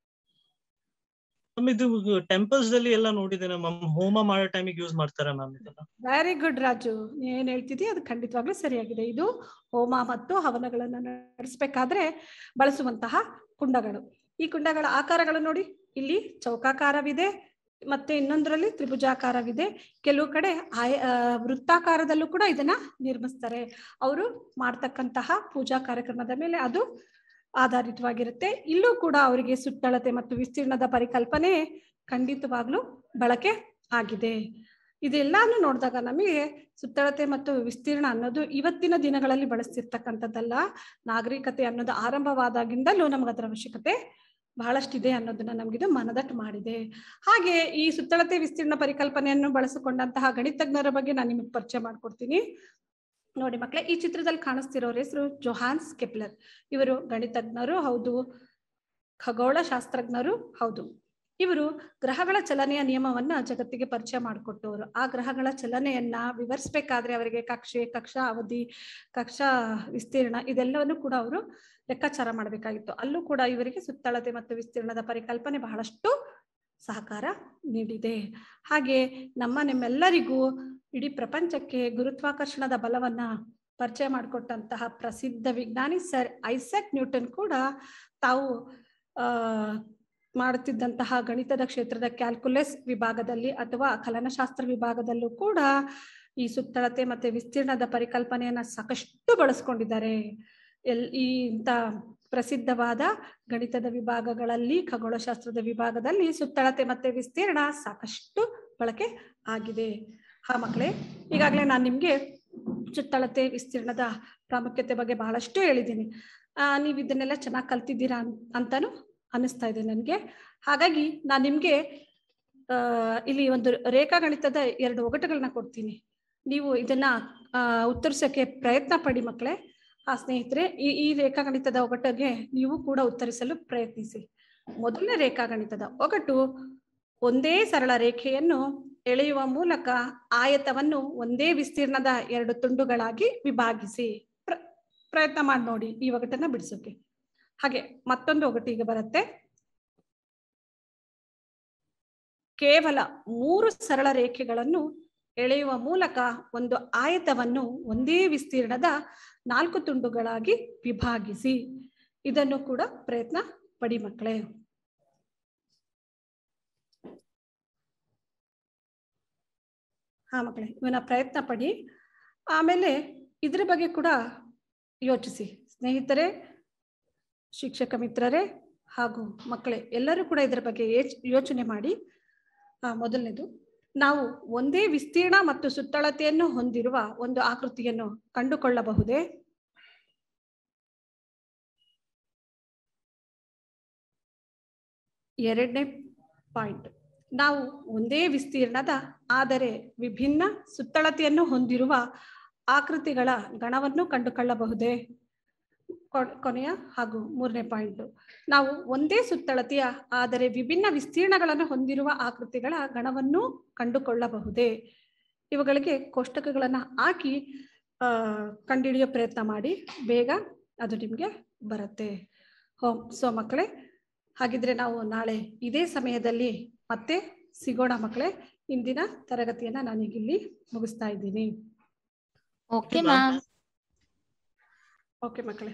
ಮ್ಯಾಮ್ ಇದು ಟೆಂಪಲ್ಸ್ ದಲ್ಲಿ ಎಲ್ಲ ನೋಡಿದ್ದೇನೆ ಮ್ಯಾಮ್ ಹೋಮ ಮಾಡೋ ಟೈಮಿಗೆ ಯೂಸ್ ಮಾಡ್ತಾರೆ ಮ್ಯಾಮ್ ಇದನ್ನ ವೆರಿ ಗುಡ್ ರಾಜು ನೀ ಏನ್ ಹೇಳ್ತಿದ್ದಿ ಅದು ಖಂಡಿತವಾಗ್ಲೂ ಸರಿಯಾಗಿದೆ ಇದು ಹೋಮ ಮತ್ತು ಹವನಗಳನ್ನ ನಡೆಸಬೇಕಾದ್ರೆ ಬಳಸುವಂತಹ ಕುಂಡಗಳು ಈ ಕುಂಡಗಳ ಆಕಾರಗಳು ನೋಡಿ ಇಲ್ಲಿ ಚೌಕಾಕಾರವಿದೆ ಮತ್ತೆ ಇನ್ನೊಂದರಲ್ಲಿ ತ್ರಿಭುಜಾಕಾರವಿದೆ ಕೆಲವು ಕಡೆ ಆಯ ಆ, ವೃತ್ತಾಕಾರದಲ್ಲೂ ಕೂಡ ಇದನ್ನ ನಿರ್ಮಿಸ್ತಾರೆ ಅವರು ಮಾಡ್ತಕ್ಕಂತಹ ಪೂಜಾ ಕಾರ್ಯಕ್ರಮದ ಮೇಲೆ ಅದು ಆಧಾರಿತವಾಗಿರುತ್ತೆ ಇಲ್ಲೂ ಕೂಡ ಅವರಿಗೆ ಸುತ್ತಳತೆ ಮತ್ತು ವಿಸ್ತೀರ್ಣದ ಪರಿಕಲ್ಪನೆ ಖಂಡಿತವಾಗ್ಲೂ ಬಳಕೆ ಆಗಿದೆ ಇದೆಲ್ಲಾನು ನೋಡಿದಾಗ ನಮಗೆ ಸುತ್ತಳತೆ ಮತ್ತು ವಿಸ್ತೀರ್ಣ ಅನ್ನೋದು ಇವತ್ತಿನ ದಿನಗಳಲ್ಲಿ ಬಳಸ್ತಿರ್ತಕ್ಕಂಥದ್ದಲ್ಲ ನಾಗರಿಕತೆ ಅನ್ನೋದು ಆರಂಭವಾದಾಗಿಂದಲೂ ನಮ್ಗೆ ಅದರ ಅವಶ್ಯಕತೆ ಬಹಳಷ್ಟಿದೆ ಅನ್ನೋದನ್ನ ನಮಗಿದು ಮನದಟ್ಟು ಮಾಡಿದೆ ಹಾಗೆ ಈ ಸುತ್ತಳತೆ ವಿಸ್ತೀರ್ಣ ಪರಿಕಲ್ಪನೆಯನ್ನು ಬಳಸಿಕೊಂಡಂತಹ ಗಣಿತಜ್ಞರ ಬಗ್ಗೆ ನಾನು ನಿಮಗೆ ಪರಿಚಯ ಮಾಡ್ಕೊಡ್ತೀನಿ ನೋಡಿ ಮಕ್ಕಳೇ ಈ ಚಿತ್ರದಲ್ಲಿ ಕಾಣಿಸ್ತಿರೋರ ಹೆಸರು ಜೊಹಾನ್ಸ್ ಕೆಪ್ಲರ್ ಇವರು ಗಣಿತಜ್ಞರು ಹೌದು ಖಗೋಳ ಶಾಸ್ತ್ರಜ್ಞರು ಹೌದು ಇವರು ಗ್ರಹಗಳ ಚಲನೆಯ ನಿಯಮವನ್ನ ಜಗತ್ತಿಗೆ ಪರಿಚಯ ಮಾಡಿಕೊಟ್ಟವರು ಆ ಗ್ರಹಗಳ ಚಲನೆಯನ್ನ ವಿವರಿಸಬೇಕಾದ್ರೆ ಅವರಿಗೆ ಕಕ್ಷೆ ಕಕ್ಷಾ ಅವಧಿ ಕಕ್ಷಾ ವಿಸ್ತೀರ್ಣ ಇದೆಲ್ಲವನ್ನು ಕೂಡ ಅವರು ಲೆಕ್ಕಾಚಾರ ಮಾಡಬೇಕಾಗಿತ್ತು ಅಲ್ಲೂ ಕೂಡ ಇವರಿಗೆ ಸುತ್ತಳತೆ ಮತ್ತು ವಿಸ್ತೀರ್ಣದ ಪರಿಕಲ್ಪನೆ ಬಹಳಷ್ಟು ಸಹಕಾರ ನೀಡಿದೆ ಹಾಗೆ ನಮ್ಮ ನಿಮ್ಮೆಲ್ಲರಿಗೂ ಇಡೀ ಪ್ರಪಂಚಕ್ಕೆ ಗುರುತ್ವಾಕರ್ಷಣದ ಬಲವನ್ನ ಪರಿಚಯ ಮಾಡಿಕೊಟ್ಟಂತಹ ಪ್ರಸಿದ್ಧ ವಿಜ್ಞಾನಿ ಸರ್ ಐಸಕ್ ನ್ಯೂಟನ್ ಕೂಡ ತಾವು ಆ ಮಾಡುತ್ತಿದ್ದಂತಹ ಗಣಿತದ ಕ್ಷೇತ್ರದ ಕ್ಯಾಲ್ಕುಲಸ್ ವಿಭಾಗದಲ್ಲಿ ಅಥವಾ ಕಲನಶಾಸ್ತ್ರ ವಿಭಾಗದಲ್ಲೂ ಕೂಡ ಈ ಸುತ್ತಳತೆ ಮತ್ತೆ ವಿಸ್ತೀರ್ಣದ ಪರಿಕಲ್ಪನೆಯನ್ನ ಸಾಕಷ್ಟು ಬಳಸ್ಕೊಂಡಿದ್ದಾರೆ ಎಲ್ ಈ ಇಂಥ ಪ್ರಸಿದ್ಧವಾದ ಗಣಿತದ ವಿಭಾಗಗಳಲ್ಲಿ ಖಗೋಳಶಾಸ್ತ್ರದ ವಿಭಾಗದಲ್ಲಿ ಸುತ್ತಳತೆ ಮತ್ತೆ ವಿಸ್ತೀರ್ಣ ಸಾಕಷ್ಟು ಬಳಕೆ ಆಗಿದೆ ಹಾ ಮಕ್ಕಳೇ ಈಗಾಗಲೇ ನಾನು ನಿಮ್ಗೆ ಸುತ್ತಳತೆ ವಿಸ್ತೀರ್ಣದ ಪ್ರಾಮುಖ್ಯತೆ ಬಗ್ಗೆ ಬಹಳಷ್ಟು ಹೇಳಿದ್ದೀನಿ ಆ ನೀವು ಇದನ್ನೆಲ್ಲ ಚೆನ್ನಾಗಿ ಕಲ್ತಿದ್ದೀರಾ ಅನ್- ಅಂತಾನು ಅನ್ನಿಸ್ತಾ ಇದೆ ನನಗೆ ಹಾಗಾಗಿ ನಾನು ನಿಮ್ಗೆ ಆ ಇಲ್ಲಿ ಒಂದು ರೇಖಾಗಣಿತದ ಎರಡು ಒಗಟುಗಳನ್ನ ಕೊಡ್ತೀನಿ ನೀವು ಇದನ್ನ ಆ ಉತ್ತರಿಸೋಕೆ ಪ್ರಯತ್ನ ಪಡಿ ಮಕ್ಕಳೇ ಆ ಸ್ನೇಹಿತರೆ ಈ ಈ ರೇಖಾಗಣಿತದ ಒಗಟಿಗೆ ನೀವು ಕೂಡ ಉತ್ತರಿಸಲು ಪ್ರಯತ್ನಿಸಿ ಮೊದಲನೇ ರೇಖಾಗಣಿತದ ಒಗಟು ಒಂದೇ ಸರಳ ರೇಖೆಯನ್ನು ಎಳೆಯುವ ಮೂಲಕ ಆಯತವನ್ನು ಒಂದೇ ವಿಸ್ತೀರ್ಣದ ಎರಡು ತುಂಡುಗಳಾಗಿ ವಿಭಾಗಿಸಿ ಪ್ರ ಪ್ರಯತ್ನ ಮಾಡಿ ನೋಡಿ ಈ ಒಗಟನ್ನ ಬಿಡಿಸೋಕೆ ಹಾಗೆ ಮತ್ತೊಂದು ಒಗಟು ಈಗ ಬರುತ್ತೆ ಕೇವಲ ಮೂರು ಸರಳ ರೇಖೆಗಳನ್ನು ಎಳೆಯುವ ಮೂಲಕ ಒಂದು ಆಯತವನ್ನು ಒಂದೇ ವಿಸ್ತೀರ್ಣದ ನಾಲ್ಕು ತುಂಡುಗಳಾಗಿ ವಿಭಾಗಿಸಿ ಇದನ್ನು ಕೂಡ ಪ್ರಯತ್ನ ಪಡಿ ಮಕ್ಕಳೇ ಹಾ ಮಕ್ಕಳೇ ಇವನ್ನ ಪ್ರಯತ್ನ ಪಡಿ ಆಮೇಲೆ ಇದ್ರ ಬಗ್ಗೆ ಕೂಡ ಯೋಚಿಸಿ ಸ್ನೇಹಿತರೆ ಶಿಕ್ಷಕ ಮಿತ್ರರೇ ಹಾಗೂ ಮಕ್ಕಳೇ ಎಲ್ಲರೂ ಕೂಡ ಇದರ ಬಗ್ಗೆ ಏಚ್- ಯೋಚನೆ ಮಾಡಿ ಆ, ಮೊದಲನೇದು ನಾವು ಒಂದೇ ವಿಸ್ತೀರ್ಣ ಮತ್ತು ಸುತ್ತಳತೆಯನ್ನು ಹೊಂದಿರುವ ಒಂದು ಆಕೃತಿಯನ್ನು ಕಂಡುಕೊಳ್ಳಬಹುದೇ ಎರಡನೇ ಪಾಯಿಂಟ್ ನಾವು ಒಂದೇ ವಿಸ್ತೀರ್ಣದ ಆದರೆ ವಿಭಿನ್ನ ಸುತ್ತಳತೆಯನ್ನು ಹೊಂದಿರುವ ಆಕೃತಿಗಳ ಗಣವನ್ನು ಕಂಡುಕೊಳ್ಳಬಹುದೇ ಕೊ- ಕೊನೆಯ ಹಾಗೂ ಮೂರನೇ ಪಾಯಿಂಟ್ ನಾವು ಒಂದೇ ಸುತ್ತಳತೆಯ ಆದರೆ ವಿಭಿನ್ನ ವಿಸ್ತೀರ್ಣಗಳನ್ನು ಹೊಂದಿರುವ ಆಕೃತಿಗಳ ಗಣವನ್ನು ಕಂಡುಕೊಳ್ಳಬಹುದೇ ಇವುಗಳಿಗೆ ಕೋಷ್ಟಕಗಳನ್ನ ಹಾಕಿ ಆ ಕಂಡುಹಿಡಿಯೋ ಪ್ರಯತ್ನ ಮಾಡಿ ಬೇಗ ಅದು ನಿಮಗೆ ಬರುತ್ತೆ ಹೋಮ್ ಸೊ ಮಕ್ಕಳೇ ಹಾಗಿದ್ರೆ ನಾವು ನಾಳೆ ಇದೇ ಸಮಯದಲ್ಲಿ ಮತ್ತೆ ಸಿಗೋಣ ಮಕ್ಕಳೇ ಇಂದಿನ ತರಗತಿಯನ್ನ ನಾನೀಗಿಲ್ಲಿ ಮುಗಿಸ್ತಾ ಇದ್ದೀನಿ ಓಕೆ ಮ್ಯಾಮ್ ಓಕೆ ಮಕ್ಕಳೇ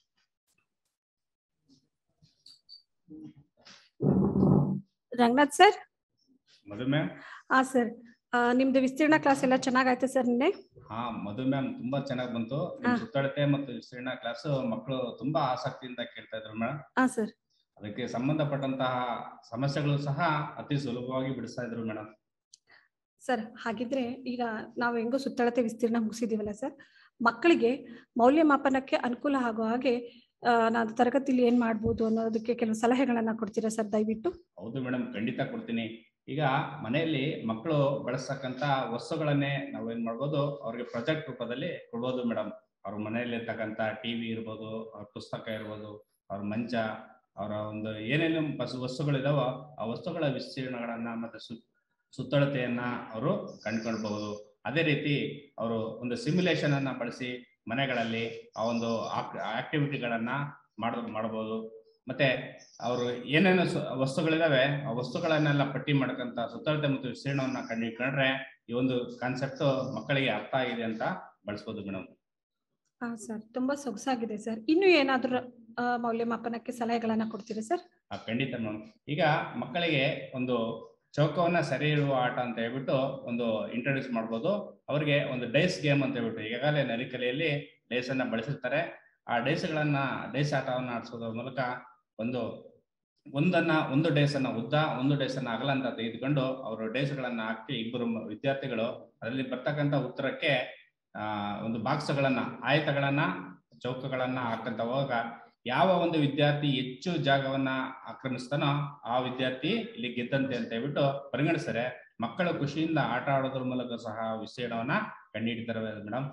ರಂಗನಾಥ್ ಸರ್ ಮಧು ಮ್ಯಾಮ್ ಹಾ ಸರ್ ನಿಮ್ದು ವಿಸ್ತೀರ್ಣ ಕ್ಲಾಸ್ ಎಲ್ಲ ಚೆನ್ನಾಗಾಯ್ತು ಸರ್ ನಿನ್ನೆ ಹಾ ಮಧು ಮ್ಯಾಮ್ ತುಂಬಾ ಚೆನ್ನಾಗಿ ಬಂತು ನಿಮ್ ಹಾ. ಸುತ್ತಳತೆ ಮತ್ತು ವಿಸ್ತೀರ್ಣ ಕ್ಲಾಸ್ ಮಕ್ಕಳು ತುಂಬಾ ಆಸಕ್ತಿಯಿಂದ ಕೇಳ್ತಾ ಇದ್ರು ಮೇಡಮ್ ಹಾ ಸರ್ ಅದಕ್ಕೆ ಸಂಬಂಧಪಟ್ಟಂತಹ ಸಮಸ್ಯೆಗಳು ಸಹ ಅತಿ ಸುಲಭವಾಗಿ ಬಿಡಿಸ್ತಾ ಇದ್ರು ಮೇಡಮ್ ಸರ್ ಹಾಗಿದ್ರೆ ಈಗ ನಾವು ಹೆಂಗೋ ಸುತ್ತಳತೆ ವಿಸ್ತೀರ್ಣ ಮುಗಿಸಿದೀವಲ್ಲ ಸರ್ ಮಕ್ಕಳಿಗೆ ಮೌಲ್ಯಮಾಪನಕ್ಕೆ ಅನುಕೂಲ ಆಗೋ ಹಾಗೆ ಆ, ನಾನು ತರಗತಿಲಿ ಏನ್ ಮಾಡ್ಬೋದು ಅನ್ನೋದಕ್ಕೆ ಕೆಲವು ಸಲಹೆಗಳನ್ನ ಕೊಡ್ತೀರಾ ಸರ್ ದಯವಿಟ್ಟು ಹೌದು ಮೇಡಮ್ ಖಂಡಿತ ಕೊಡ್ತೀನಿ ಈಗ ಮನೆಯಲ್ಲಿ ಮಕ್ಕಳು ಬಳಸ್ತಕ್ಕಂತ ವಸ್ತುಗಳನ್ನೇ ನಾವು ಏನ್ ಮಾಡ್ಬೋದು ಅವ್ರಿಗೆ ಪ್ರಾಜೆಕ್ಟ್ ರೂಪದಲ್ಲಿ ಕೊಡ್ಬೋದು ಮೇಡಮ್ ಅವ್ರ ಮನೆಯಲ್ಲಿ ಇರ್ತಕ್ಕಂಥ ಟಿವಿ ಇರ್ಬೋದು ಅವ್ರ ಪುಸ್ತಕ ಇರ್ಬೋದು ಅವ್ರ ಮಂಚ ಅವರ ಒಂದು ಏನೇನು ಪಸು ವಸ್ತುಗಳಿದಾವೋ ಆ ವಸ್ತುಗಳ ವಿಸ್ತೀರ್ಣಗಳನ್ನ ಮತ್ತೆ ಸು ಸುತ್ತಳತೆಯನ್ನ ಅವರು ಕಂಡುಕೊಳ್ಬಹುದು ಅದೇ ರೀತಿ ಅವರು ಒಂದು ಸಿಮ್ಯುಲೇಷನ್ ಅನ್ನ ಬಳಸಿ ಮನೆಗಳಲ್ಲಿ ಆ ಒಂದು ಆಕ್ಟಿವಿಟಿಗಳನ್ನ ಮಾಡ ಮಾಡಬಹುದು ಮತ್ತೆ ಅವರು ಏನೇನು ಸು- ವಸ್ತುಗಳಿದಾವೆ ಆ ವಸ್ತುಗಳನ್ನೆಲ್ಲ ಪಟ್ಟಿ ಮಾಡ್ಕಂತ ಸುತ್ತಳತೆ ಮತ್ತು ವಿಸ್ತೀರ್ಣವನ್ನ ಕಂಡಿಟ್ಕೊಂಡ್ರೆ ಈ ಒಂದು ಕಾನ್ಸೆಪ್ಟ್ ಮಕ್ಕಳಿಗೆ ಅರ್ಥ ಆಗಿದೆ ಅಂತ ಬಳಸ್ಬೋದು ಮೇಡಮ್ ಹಾ ಸರ್ ತುಂಬಾ ಸೊಗಸಾಗಿದೆ ಸರ್ ಇನ್ನು ಏನಾದ್ರೂ ಆ, ಮೌಲ್ಯಮಾಪನಕ್ಕೆ ಸಲಹೆಗಳನ್ನ ಕೊಡ್ತೀರಾ ಸರ್ ಆ, ಖಂಡಿತ ಮ್ಯಾಮ್ ಈಗ ಮಕ್ಕಳಿಗೆ ಒಂದು ಚೌಕವನ್ನ ಸರಿ ಇಡುವ ಆಟ ಅಂತ ಹೇಳ್ಬಿಟ್ಟು ಒಂದು ಇಂಟ್ರೊಡ್ಯೂಸ್ ಮಾಡ್ಬೋದು ಅವ್ರಿಗೆ ಒಂದು ಡೈಸ್ ಗೇಮ್ ಅಂತ ಹೇಳ್ಬಿಟ್ಟು ಈಗಾಗಲೇ ನರಿಕಲೆಯಲ್ಲಿ ಡೈಸ್ ಅನ್ನ ಬಳಸಿರ್ತಾರೆ ಆ ಡೈಸ್ಗಳನ್ನ ಡೈಸ್ ಆಟವನ್ನ ಆಡಿಸೋದ್ರ ಮೂಲಕ ಒಂದು ಒಂದನ್ನ ಒಂದು ಡೇಸ್ ಅನ್ನ ಉದ್ದ ಒಂದು ಡೇಸ್ ಅನ್ನ ಅಗಲ ಅಂತ ತೆಗೆದುಕೊಂಡು ಅವರು ಡೇಸ್ಗಳನ್ನ ಹಾಕಿ ಇಬ್ಬರು ಮ- ವಿದ್ಯಾರ್ಥಿಗಳು ಅದರಲ್ಲಿ ಬರ್ತಕ್ಕಂಥ ಉತ್ತರಕ್ಕೆ ಆ ಒಂದು ಬಾಕ್ಸ್ಗಳನ್ನ ಆಯತಗಳನ್ನ ಚೌಕಗಳನ್ನ ಹಾಕಂತ ಹೋಗಾಗ ಯಾವ ಒಂದು ವಿದ್ಯಾರ್ಥಿ ಹೆಚ್ಚು ಜಾಗವನ್ನ ಆಕ್ರಮಿಸ್ತಾನೋ ಆ ವಿದ್ಯಾರ್ಥಿ ಇಲ್ಲಿ ಗೆದ್ದಂತೆ ಅಂತ ಹೇಳ್ಬಿಟ್ಟು ಪರಿಗಣಿಸ್ತಾರೆ ಮಕ್ಕಳು ಖುಷಿಯಿಂದ ಆಟ ಆಡೋದ್ರ ಮೂಲಕ ಸಹ ವಿಸ್ತೀರ್ಣವನ್ನ ಕಂಡುಹಿಡಿತಾರೆ ಮೇಡಮ್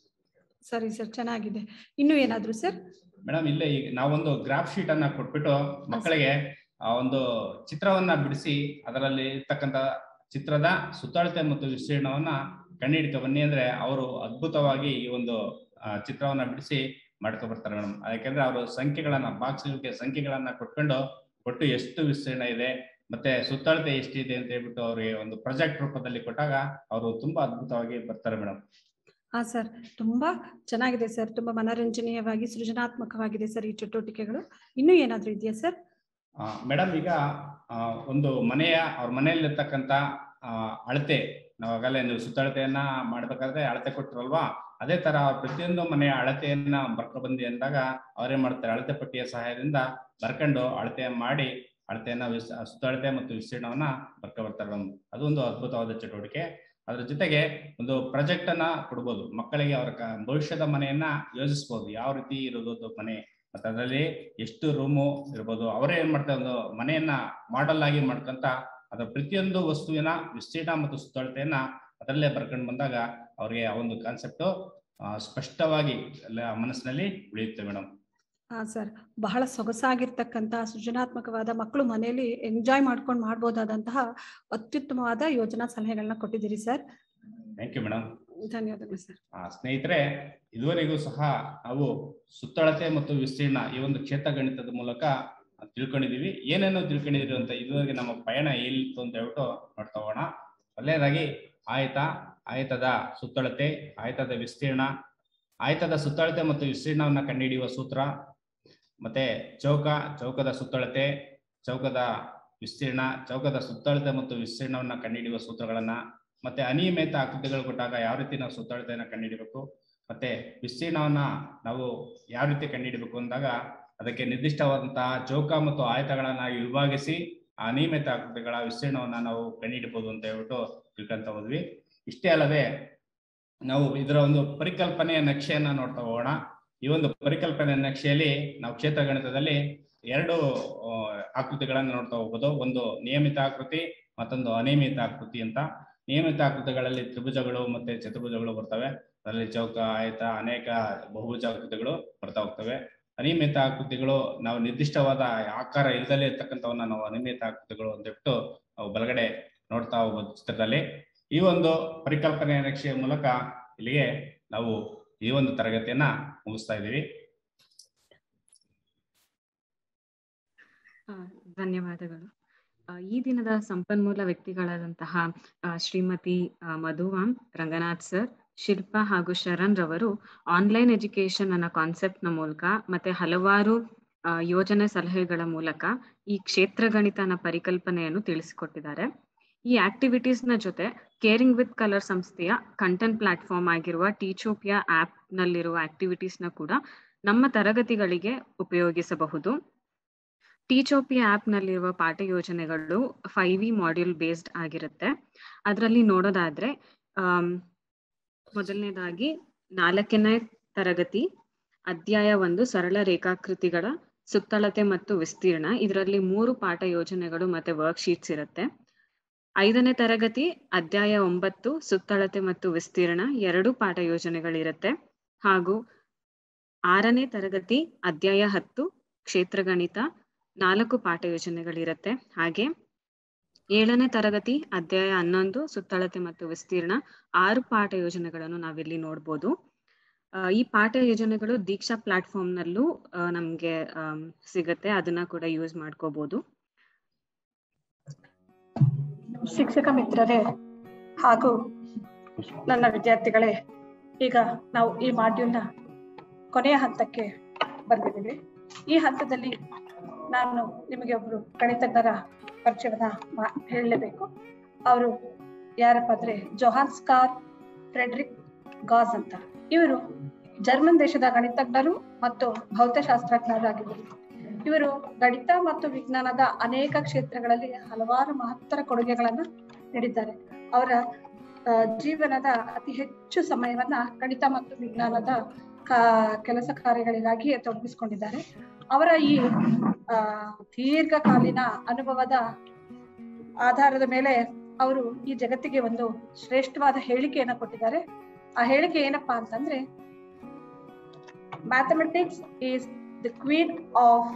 ಸರಿ ಸರ್ ಚೆನ್ನಾಗಿದೆ ಇನ್ನು ಏನಾದ್ರು ಸರ್ ಮೇಡಮ್ ಇಲ್ಲೇ ಈಗ ನಾವೊಂದು ಗ್ರಾಫ್ ಶೀಟ್ ಅನ್ನ ಕೊಟ್ಬಿಟ್ಟು ಮಕ್ಕಳಿಗೆ ಆ ಒಂದು ಚಿತ್ರವನ್ನ ಬಿಡಿಸಿ ಅದರಲ್ಲಿ ಇರ್ತಕ್ಕಂಥ ಚಿತ್ರದ ಸುತ್ತಳತೆ ಮತ್ತು ವಿಸ್ತೀರ್ಣವನ್ನ ಕಂಡುಹಿಡಿಕ ಬನ್ನಿ ಅಂದ್ರೆ ಅವರು ಅದ್ಭುತವಾಗಿ ಈ ಒಂದು ಆ, ಚಿತ್ರವನ್ನ ಬಿಡಿಸಿ ಮಾಡ್ಕೊ ಬರ್ತಾರೆ ಮೇಡಮ್ ಯಾಕಂದ್ರೆ ಅವರು ಸಂಖ್ಯೆಗಳನ್ನ ಬಾಕ್ಸ್ ಸಂಖ್ಯೆಗಳನ್ನ ಕೊಟ್ಕೊಂಡು ಒಟ್ಟು ಎಷ್ಟು ವಿಸ್ತೀರ್ಣ ಇದೆ ಮತ್ತೆ ಸುತ್ತಳತೆ ಎಷ್ಟಿದೆ ಅಂತ ಹೇಳ್ಬಿಟ್ಟು ಅವರಿಗೆ ಒಂದು ಪ್ರಾಜೆಕ್ಟ್ ರೂಪದಲ್ಲಿ ಕೊಟ್ಟಾಗ ಅವರು ತುಂಬಾ ಅದ್ಭುತವಾಗಿ ಬರ್ತಾರೆ ಮೇಡಮ್ ಹಾ ಸರ್ ತುಂಬಾ ಚೆನ್ನಾಗಿದೆ ಸರ್ ತುಂಬಾ ಮನರಂಜನೀಯವಾಗಿ ಸೃಜನಾತ್ಮಕವಾಗಿದೆ ಸರ್ ಈ ಚಟುವಟಿಕೆಗಳು ಇನ್ನು ಏನಾದ್ರೂ ಇದೆಯಾ ಸರ್ ಮೇಡಮ್ ಈಗ ಆ, ಒಂದು ಮನೆಯ ಅವ್ರ ಮನೆಯಲ್ಲಿರ್ತಕ್ಕಂಥ ಆ, ಅಳತೆ ನಾವು ಆಗಲೇ ನೀವು ಸುತ್ತಳತೆಯನ್ನ ಮಾಡ್ಬೇಕಾದ್ರೆ ಅಳತೆ ಕೊಟ್ಟಿರಲ್ವಾ ಅದೇ ತರ ಅವ್ರ ಪ್ರತಿಯೊಂದು ಮನೆಯ ಅಳತೆಯನ್ನ ಬರ್ಕೊ ಬಂದಿ ಅಂದಾಗ ಅವ್ರೇನ್ ಮಾಡ್ತಾರೆ ಅಳತೆ ಪಟ್ಟಿಯ ಸಹಾಯದಿಂದ ಬರ್ಕೊಂಡು ಅಳತೆ ಮಾಡಿ ಅಳತೆಯನ್ನ ವಿಸ್- ಸುತ್ತಳತೆ ಮತ್ತು ವಿಸ್ತೀರ್ಣವನ್ನ ಬರ್ಕೊ ಬರ್ತಾರೆ ಮೇಡಮ್ ಅದು ಒಂದು ಅದ್ಭುತವಾದ ಚಟುವಟಿಕೆ ಅದ್ರ ಜೊತೆಗೆ ಒಂದು ಪ್ರಾಜೆಕ್ಟ್ ಅನ್ನ ಕೊಡ್ಬೋದು ಮಕ್ಕಳಿಗೆ ಅವರ ಕ- ಭವಿಷ್ಯದ ಮನೆಯನ್ನ ಯೋಜಿಸ್ಬೋದು ಯಾವ ರೀತಿ ಇರೋದು ಅದು ಮನೆ ಮತ್ತೆ ಅದರಲ್ಲಿ ಎಷ್ಟು ರೂಮು ಇರ್ಬೋದು ಅವರೇ ಏನ್ ಮಾಡ್ತಾರೆ ಒಂದು ಮನೆಯನ್ನ ಮಾಡೆಲ್ ಆಗಿ ಮಾಡ್ಕೊಂತ ಅದರ ಪ್ರತಿಯೊಂದು ವಸ್ತುವಿನ ವಿಸ್ತೀರ್ಣ ಮತ್ತು ಸುತ್ತಳತೆಯನ್ನ ಅದರಲ್ಲೇ ಬರ್ಕೊಂಡು ಬಂದಾಗ ಅವ್ರಿಗೆ ಆ ಒಂದು ಕಾನ್ಸೆಪ್ಟ್ ಸ್ಪಷ್ಟವಾಗಿ ಎಲ್ಲ ಮನಸ್ಸಿನಲ್ಲಿ ಉಳಿಯುತ್ತೆ ಮೇಡಮ್ ಹಾ ಸರ್ ಬಹಳ ಸೊಗಸಾಗಿರ್ತಕ್ಕಂತಹ ಸೃಜನಾತ್ಮಕವಾದ ಮಕ್ಕಳು ಮನೆಯಲ್ಲಿ ಎಂಜಾಯ್ ಮಾಡ್ಕೊಂಡು ಮಾಡ್ಬೋದಾದಂತಹ ಅತ್ಯುತ್ತಮವಾದ ಯೋಜನಾ ಸಲಹೆಗಳನ್ನ ಕೊಟ್ಟಿದ್ದೀರಿ ಸರ್ ಥ್ಯಾಂಕ್ ಯು ಮೇಡಮ್ ಧನ್ಯವಾದಗಳು ಸರ್ ಆ, ಸ್ನೇಹಿತರೆ ಇದುವರೆಗೂ ಸಹ ನಾವು ಸುತ್ತಳತೆ ಮತ್ತು ವಿಸ್ತೀರ್ಣ ಈ ಒಂದು ಕ್ಷೇತ್ರ ಗಣಿತದ ಮೂಲಕ ತಿಳ್ಕೊಂಡಿದೀವಿ ಏನೇನೋ ತಿಳ್ಕೊಂಡಿದೀವಿ ಅಂತ ಇದುವರೆಗೆ ನಮ್ಮ ಪಯಣ ಎಲ್ಲಿತ್ತು ಅಂತ ಹೇಳ್ಬಿಟ್ಟು ನೋಡ್ತಾ ಹೋಗೋಣ ಮೊದಲನೇದಾಗಿ ಆಯತ ಆಯತದ ಸುತ್ತಳತೆ ಆಯತದ ವಿಸ್ತೀರ್ಣ ಆಯತದ ಸುತ್ತಳತೆ ಮತ್ತು ವಿಸ್ತೀರ್ಣವನ್ನ ಕಂಡುಹಿಡಿಯುವ ಸೂತ್ರ ಮತ್ತೆ ಚೌಕ ಚೌಕದ ಸುತ್ತಳತೆ ಚೌಕದ ವಿಸ್ತೀರ್ಣ ಚೌಕದ ಸುತ್ತಳತೆ ಮತ್ತು ವಿಸ್ತೀರ್ಣವನ್ನ ಕಂಡುಹಿಡಿಯುವ ಸೂತ್ರಗಳನ್ನ ಮತ್ತೆ ಅನಿಯಮಿತ ಆಕೃತಿಗಳು ಕೊಟ್ಟಾಗ ಯಾವ ರೀತಿ ನಾವು ಸುತ್ತಳತೆಯನ್ನ ಕಂಡುಹಿಡಿಬೇಕು ಮತ್ತೆ ವಿಸ್ತೀರ್ಣವನ್ನ ನಾವು ಯಾವ ರೀತಿ ಕಂಡುಹಿಡಿಬೇಕು ಅಂದಾಗ ಅದಕ್ಕೆ ನಿರ್ದಿಷ್ಟವಾದಂತಹ ಚೌಕ ಮತ್ತು ಆಯತಗಳನ್ನ ವಿಭಾಗಿಸಿ ಆ ಅನಿಯಮಿತ ಆಕೃತಿಗಳ ವಿಸ್ತೀರ್ಣವನ್ನ ನಾವು ಕಂಡುಹಿಡಿಬಹುದು ಅಂತ ಹೇಳ್ಬಿಟ್ಟು ತಿಳ್ಕೊಂತ ಹೋದ್ವಿ ಇಷ್ಟೇ ಅಲ್ಲದೆ ನಾವು ಇದರ ಒಂದು ಪರಿಕಲ್ಪನೆಯ ನಕ್ಷೆಯನ್ನ ನೋಡ್ತಾ ಹೋಗೋಣ ಈ ಒಂದು ಪರಿಕಲ್ಪನೆ ನಕ್ಷೆಯಲ್ಲಿ ನಾವು ಕ್ಷೇತ್ರ ಗಣಿತದಲ್ಲಿ ಎರಡು ಆ, ಆಕೃತಿಗಳನ್ನ ನೋಡ್ತಾ ಹೋಗ್ಬೋದು ಒಂದು ನಿಯಮಿತ ಆಕೃತಿ ಮತ್ತೊಂದು ಅನಿಯಮಿತ ಆಕೃತಿ ಅಂತ ನಿಯಮಿತ ಆಕೃತಿಗಳಲ್ಲಿ ತ್ರಿಭುಜಗಳು ಮತ್ತೆ ಚತುರ್ಭುಜಗಳು ಬರ್ತವೆ ಅದರಲ್ಲಿ ಚೌಕ ಆಯತ ಅನೇಕ ಬಹುಭುಜ ಆಕೃತಿಗಳು ಬರ್ತಾ ಹೋಗ್ತವೆ ಅನಿಯಮಿತ ಆಕೃತಿಗಳು ನಾವು ನಿರ್ದಿಷ್ಟವಾದ ಆಕಾರ ಇಲ್ಲದಲ್ಲೇ ಇರ್ತಕ್ಕಂಥವನ್ನ ನಾವು ಅನಿಯಮಿತ ಆಕೃತಿಗಳು ಅಂತ ಹೇಳ್ಬಿಟ್ಟು ನಾವು ಬಲಗಡೆ ನೋಡ್ತಾ ಹೋಗ್ಬೋದು ಚಿತ್ರದಲ್ಲಿ ಈ ಒಂದು ಪರಿಕಲ್ಪನೆಯ ನಕ್ಷೆಯ ಮೂಲಕ ಇಲ್ಲಿಗೆ ನಾವು ಈ ಒಂದು ತರಗತಿಯನ್ನ ಮುಗಿಸ್ತಾ ಇದ್ದೀವಿ ಆ, ಧನ್ಯವಾದಗಳು ಆ, ಈ ದಿನದ ಸಂಪನ್ಮೂಲ ವ್ಯಕ್ತಿಗಳಾದಂತಹ ಆ, ಶ್ರೀಮತಿ ಆ, ಮಧುವಾಮ್ ರಂಗನಾಥ್ ಸರ್ ಶಿಲ್ಪಾ ಹಾಗೂ ಶರಣ್ ರವರು ಆನ್ಲೈನ್ ಎಜುಕೇಶನ್ ಅನ್ನೋ ಕಾನ್ಸೆಪ್ಟ್ ನ ಮೂಲಕ ಮತ್ತೆ ಹಲವಾರು ಆ, ಯೋಜನೆ ಸಲಹೆಗಳ ಮೂಲಕ ಈ ಕ್ಷೇತ್ರ ಗಣಿತನ ಪರಿಕಲ್ಪನೆಯನ್ನು ತಿಳಿಸಿಕೊಟ್ಟಿದ್ದಾರೆ ಈ ಆಕ್ಟಿವಿಟೀಸ್ ನ ಜೊತೆ ಕೇರಿಂಗ್ ವಿತ್ ಕಲರ್ ಸಂಸ್ಥೆಯ ಕಂಟೆಂಟ್ ಪ್ಲಾಟ್ಫಾರ್ಮ್ ಆಗಿರುವ ಟೀಚೋಪಿಯಾ ಆಪ್ ನಲ್ಲಿರುವ ಆಕ್ಟಿವಿಟೀಸ್ ನ ಕೂಡ ನಮ್ಮ ತರಗತಿಗಳಿಗೆ ಉಪಯೋಗಿಸಬಹುದು ಟೀಚೋಪಿಯಾ ಆಪ್ ನಲ್ಲಿರುವ ಪಾಠ ಯೋಜನೆಗಳು ಫೈವ್ ವಿ ಮಾಡ್ಯೂಲ್ ಬೇಸ್ಡ್ ಆಗಿರುತ್ತೆ ಅದರಲ್ಲಿ ನೋಡೋದಾದ್ರೆ ಆಮ್, ಮೊದಲನೇದಾಗಿ ನಾಲ್ಕನೇ ತರಗತಿ ಅಧ್ಯಾಯ ಒಂದು ಸರಳ ರೇಖಾಕೃತಿಗಳ ಸುತ್ತಳತೆ ಮತ್ತು ವಿಸ್ತೀರ್ಣ ಇದರಲ್ಲಿ ಮೂರು ಪಾಠ ಯೋಜನೆಗಳು ಮತ್ತೆ ವರ್ಕ್ ಶೀಟ್ಸ್ ಇರುತ್ತೆ ಐದನೇ ತರಗತಿ ಅಧ್ಯಾಯ ಒಂಬತ್ತು ಸುತ್ತಳತೆ ಮತ್ತು ವಿಸ್ತೀರ್ಣ ಎರಡು ಪಾಠ ಯೋಜನೆಗಳಿರುತ್ತೆ ಹಾಗೂ ಆರನೇ ತರಗತಿ ಅಧ್ಯಾಯ ಹತ್ತು ಕ್ಷೇತ್ರಗಣಿತ ನಾಲ್ಕು ಪಾಠ ಯೋಜನೆಗಳಿರುತ್ತೆ ಹಾಗೆ ಏಳನೇ ತರಗತಿ ಅಧ್ಯಾಯ ಹನ್ನೊಂದು ಸುತ್ತಳತೆ ಮತ್ತು ವಿಸ್ತೀರ್ಣ ಆರು ಪಾಠ ಯೋಜನೆಗಳನ್ನು ನಾವಿಲ್ಲಿ ನೋಡ್ಬೋದು ಆ, ಈ ಪಾಠ ಯೋಜನೆಗಳು ದೀಕ್ಷಾ ಪ್ಲಾಟ್ಫಾರ್ಮ್ ನಲ್ಲೂ ಆ, ನಮ್ಗೆ ಆಮ್, ಸಿಗತ್ತೆ ಅದನ್ನ ಕೂಡ ಯೂಸ್ ಮಾಡ್ಕೋಬಹುದು ಶಿಕ್ಷಕ ಮಿತ್ರರೇ ಹಾಗೂ ನನ್ನ ವಿದ್ಯಾರ್ಥಿಗಳೇ ಈಗ ನಾವು ಈ ಮಾಡ್ಯೂಲ್ನ ಕೊನೆಯ ಹಂತಕ್ಕೆ ಬಂದಿದ್ದೀವಿ ಈ ಹಂತದಲ್ಲಿ ನಾನು ನಿಮಗೆ ಒಬ್ರು ಗಣಿತಜ್ಞರ ಪರಿಚಯವನ್ನ ಮಾ- ಹೇಳಲೇಬೇಕು ಅವರು ಯಾರಪ್ಪ ಅಂದ್ರೆ ಜೊಹಾನ್ಸ್ಕಾರ್ ಫ್ರೆಡ್ರಿಕ್ ಗಾಸ್ ಅಂತ ಇವರು ಜರ್ಮನ್ ದೇಶದ ಗಣಿತಜ್ಞರು ಮತ್ತು ಭೌತಶಾಸ್ತ್ರಜ್ಞರಾಗಿದ್ದರು ಇವರು ಗಣಿತ ಮತ್ತು ವಿಜ್ಞಾನದ ಅನೇಕ ಕ್ಷೇತ್ರಗಳಲ್ಲಿ ಹಲವಾರು ಮಹತ್ತರ ಕೊಡುಗೆಗಳನ್ನ ನೀಡಿದ್ದಾರೆ ಅವರ ಆ, ಜೀವನದ ಅತಿ ಹೆಚ್ಚು ಸಮಯವನ್ನ ಗಣಿತ ಮತ್ತು ವಿಜ್ಞಾನದ ಕಾ- ಕೆಲಸ ಕಾರ್ಯಗಳಿಗಾಗಿ ತೊಡಗಿಸಿಕೊಂಡಿದ್ದಾರೆ ಅವರ ಈ ಆ, ದೀರ್ಘಕಾಲೀನ ಅನುಭವದ ಆಧಾರದ ಮೇಲೆ ಅವರು ಈ ಜಗತ್ತಿಗೆ ಒಂದು ಶ್ರೇಷ್ಠವಾದ ಹೇಳಿಕೆಯನ್ನ ಕೊಟ್ಟಿದ್ದಾರೆ ಆ ಹೇಳಿಕೆ ಏನಪ್ಪಾ ಅಂತಂದ್ರೆ mathematics is the queen of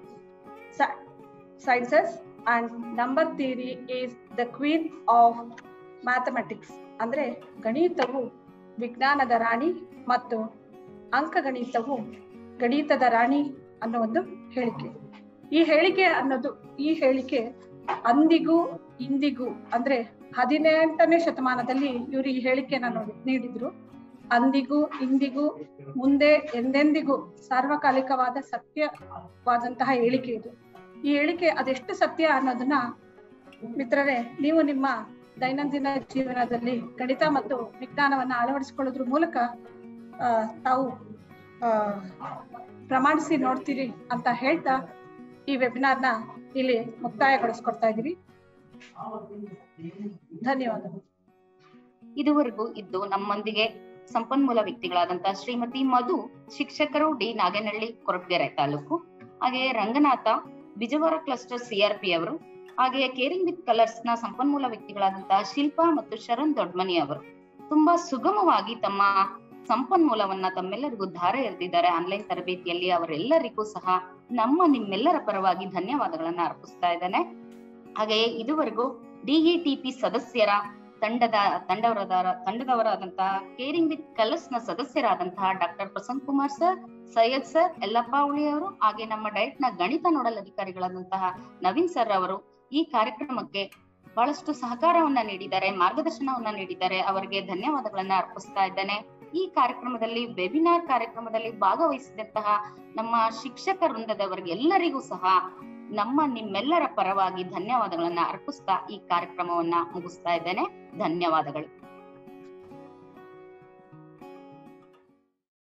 sciences and number theory is the queen of mathematics ಅಂದ್ರೆ ಗಣಿತವು ವಿಜ್ಞಾನದ ರಾಣಿ ಮತ್ತು ಅಂಕಗಣಿತವು ಗಣಿತದ ರಾಣಿ ಅನ್ನೋ ಒಂದು ಹೇಳಿಕೆ ಈ ಹೇಳಿಕೆ ಅನ್ನೋದು ಈ ಹೇಳಿಕೆ ಅಂದಿಗೂ ಇಂದಿಗೂ ಅಂದ್ರೆ ಹದಿನೆಂಟನೇ ಶತಮಾನದಲ್ಲಿ ಇವರು ಈ ಹೇಳಿಕೆಯನ್ನ ನೋಡಿ ನೀಡಿದ್ರು ಅಂದಿಗೂ ಇಂದಿಗೂ ಮುಂದೆ ಎಂದೆಂದಿಗೂ ಸಾರ್ವಕಾಲಿಕವಾದ ಸತ್ಯವಾದಂತಹ ಹೇಳಿಕೆ ಇದು ಈ ಹೇಳಿಕೆ ಅದೆಷ್ಟು ಸತ್ಯ ಅನ್ನೋದನ್ನ ಮಿತ್ರರೇ ನೀವು ನಿಮ್ಮ ದೈನಂದಿನ ಜೀವನದಲ್ಲಿ ಗಣಿತ ಮತ್ತು ವಿಜ್ಞಾನವನ್ನ ಅಳವಡಿಸಿಕೊಳ್ಳೋದ್ರ ಮೂಲಕ ಆ, ತಾವು ಆ, ಪ್ರಮಾಣಿಸಿ ನೋಡ್ತೀರಿ ಅಂತ ಹೇಳ್ತಾ ಈ ವೆಬಿನಾರ್ನ ಇಲ್ಲಿ ಮುಕ್ತಾಯಗೊಳಿಸ್ಕೊಡ್ತಾ ಇದೀವಿ ಧನ್ಯವಾದಗಳು ಇದುವರೆಗೂ ಇದ್ದು ನಮ್ಮೊಂದಿಗೆ ಸಂಪನ್ಮೂಲ ವ್ಯಕ್ತಿಗಳಾದಂತಹ ಶ್ರೀಮತಿ ಮಧು ಶಿಕ್ಷಕರು ಡಿ ನಾಗನಹಳ್ಳಿ ಕೊರಟಗೆರೆ ತಾಲೂಕು ಹಾಗೆಯೇ ರಂಗನಾಥ ಬಿಜವಾರ ಕ್ಲಸ್ಟರ್ ಸಿಆರ್ಪಿ ಅವರು ಹಾಗೆಯೇ ಕೇರಿಂಗ್ ವಿತ್ ಕಲರ್ಸ್ ನ ಸಂಪನ್ಮೂಲ ವ್ಯಕ್ತಿಗಳಾದಂತಹ ಶಿಲ್ಪಾ ಮತ್ತು ಶರಣ್ ದೊಡ್ಮನಿ ಅವರು ತುಂಬಾ ಸುಗಮವಾಗಿ ತಮ್ಮ ಸಂಪನ್ಮೂಲವನ್ನ ತಮ್ಮೆಲ್ಲರಿಗೂ ಧಾರೆ ಎರೆದಿದ್ದಾರೆ ಆನ್ಲೈನ್ ತರಬೇತಿಯಲ್ಲಿ ಅವರೆಲ್ಲರಿಗೂ ಸಹ ನಮ್ಮ ನಿಮ್ಮೆಲ್ಲರ ಪರವಾಗಿ ಧನ್ಯವಾದಗಳನ್ನ ಅರ್ಪಿಸ್ತಾ ಇದ್ದೇನೆ ಹಾಗೆಯೇ ಇದುವರೆಗೂ ಡಿಇಟಿಪಿ ಸದಸ್ಯರ ತಂಡದ ತಂಡವರದ ತಂಡದವರಾದಂತಹ ಕೇರಿಂಗ್ ವಿತ್ ಕಲರ್ಸ್ ನ ಸದಸ್ಯರಾದಂತಹ doctor Prasanna Kumar sir Syed sir Yallappa Uli ಅವರು ಹಾಗೆ ನಮ್ಮ ಡಯಟ್ ನ ಗಣಿತ ನೋಡಲ್ ಅಧಿಕಾರಿಗಳಾದಂತಹ ನವೀನ್ ಸರ್ ಅವರು ಈ ಕಾರ್ಯಕ್ರಮಕ್ಕೆ ಬಹಳಷ್ಟು ಸಹಕಾರವನ್ನ ನೀಡಿದ್ದಾರೆ ಮಾರ್ಗದರ್ಶನವನ್ನ ನೀಡಿದ್ದಾರೆ ಅವರಿಗೆ ಧನ್ಯವಾದಗಳನ್ನ ಅರ್ಪಿಸ್ತಾ ಇದ್ದೇನೆ ಈ ಕಾರ್ಯಕ್ರಮದಲ್ಲಿ ವೆಬಿನಾರ್ ಕಾರ್ಯಕ್ರಮದಲ್ಲಿ ಭಾಗವಹಿಸಿದಂತಹ ನಮ್ಮ ಶಿಕ್ಷಕ ವೃಂದದವರಿಗೆ ಎಲ್ಲರಿಗೂ ಸಹ ನಮ್ಮ ನಿಮ್ಮೆಲ್ಲರ ಪರವಾಗಿ ಧನ್ಯವಾದಗಳನ್ನ ಅರ್ಪಿಸ್ತಾ ಈ ಕಾರ್ಯಕ್ರಮವನ್ನ ಮುಗಿಸ್ತಾ ಇದ್ದೇನೆ ಧನ್ಯವಾದಗಳು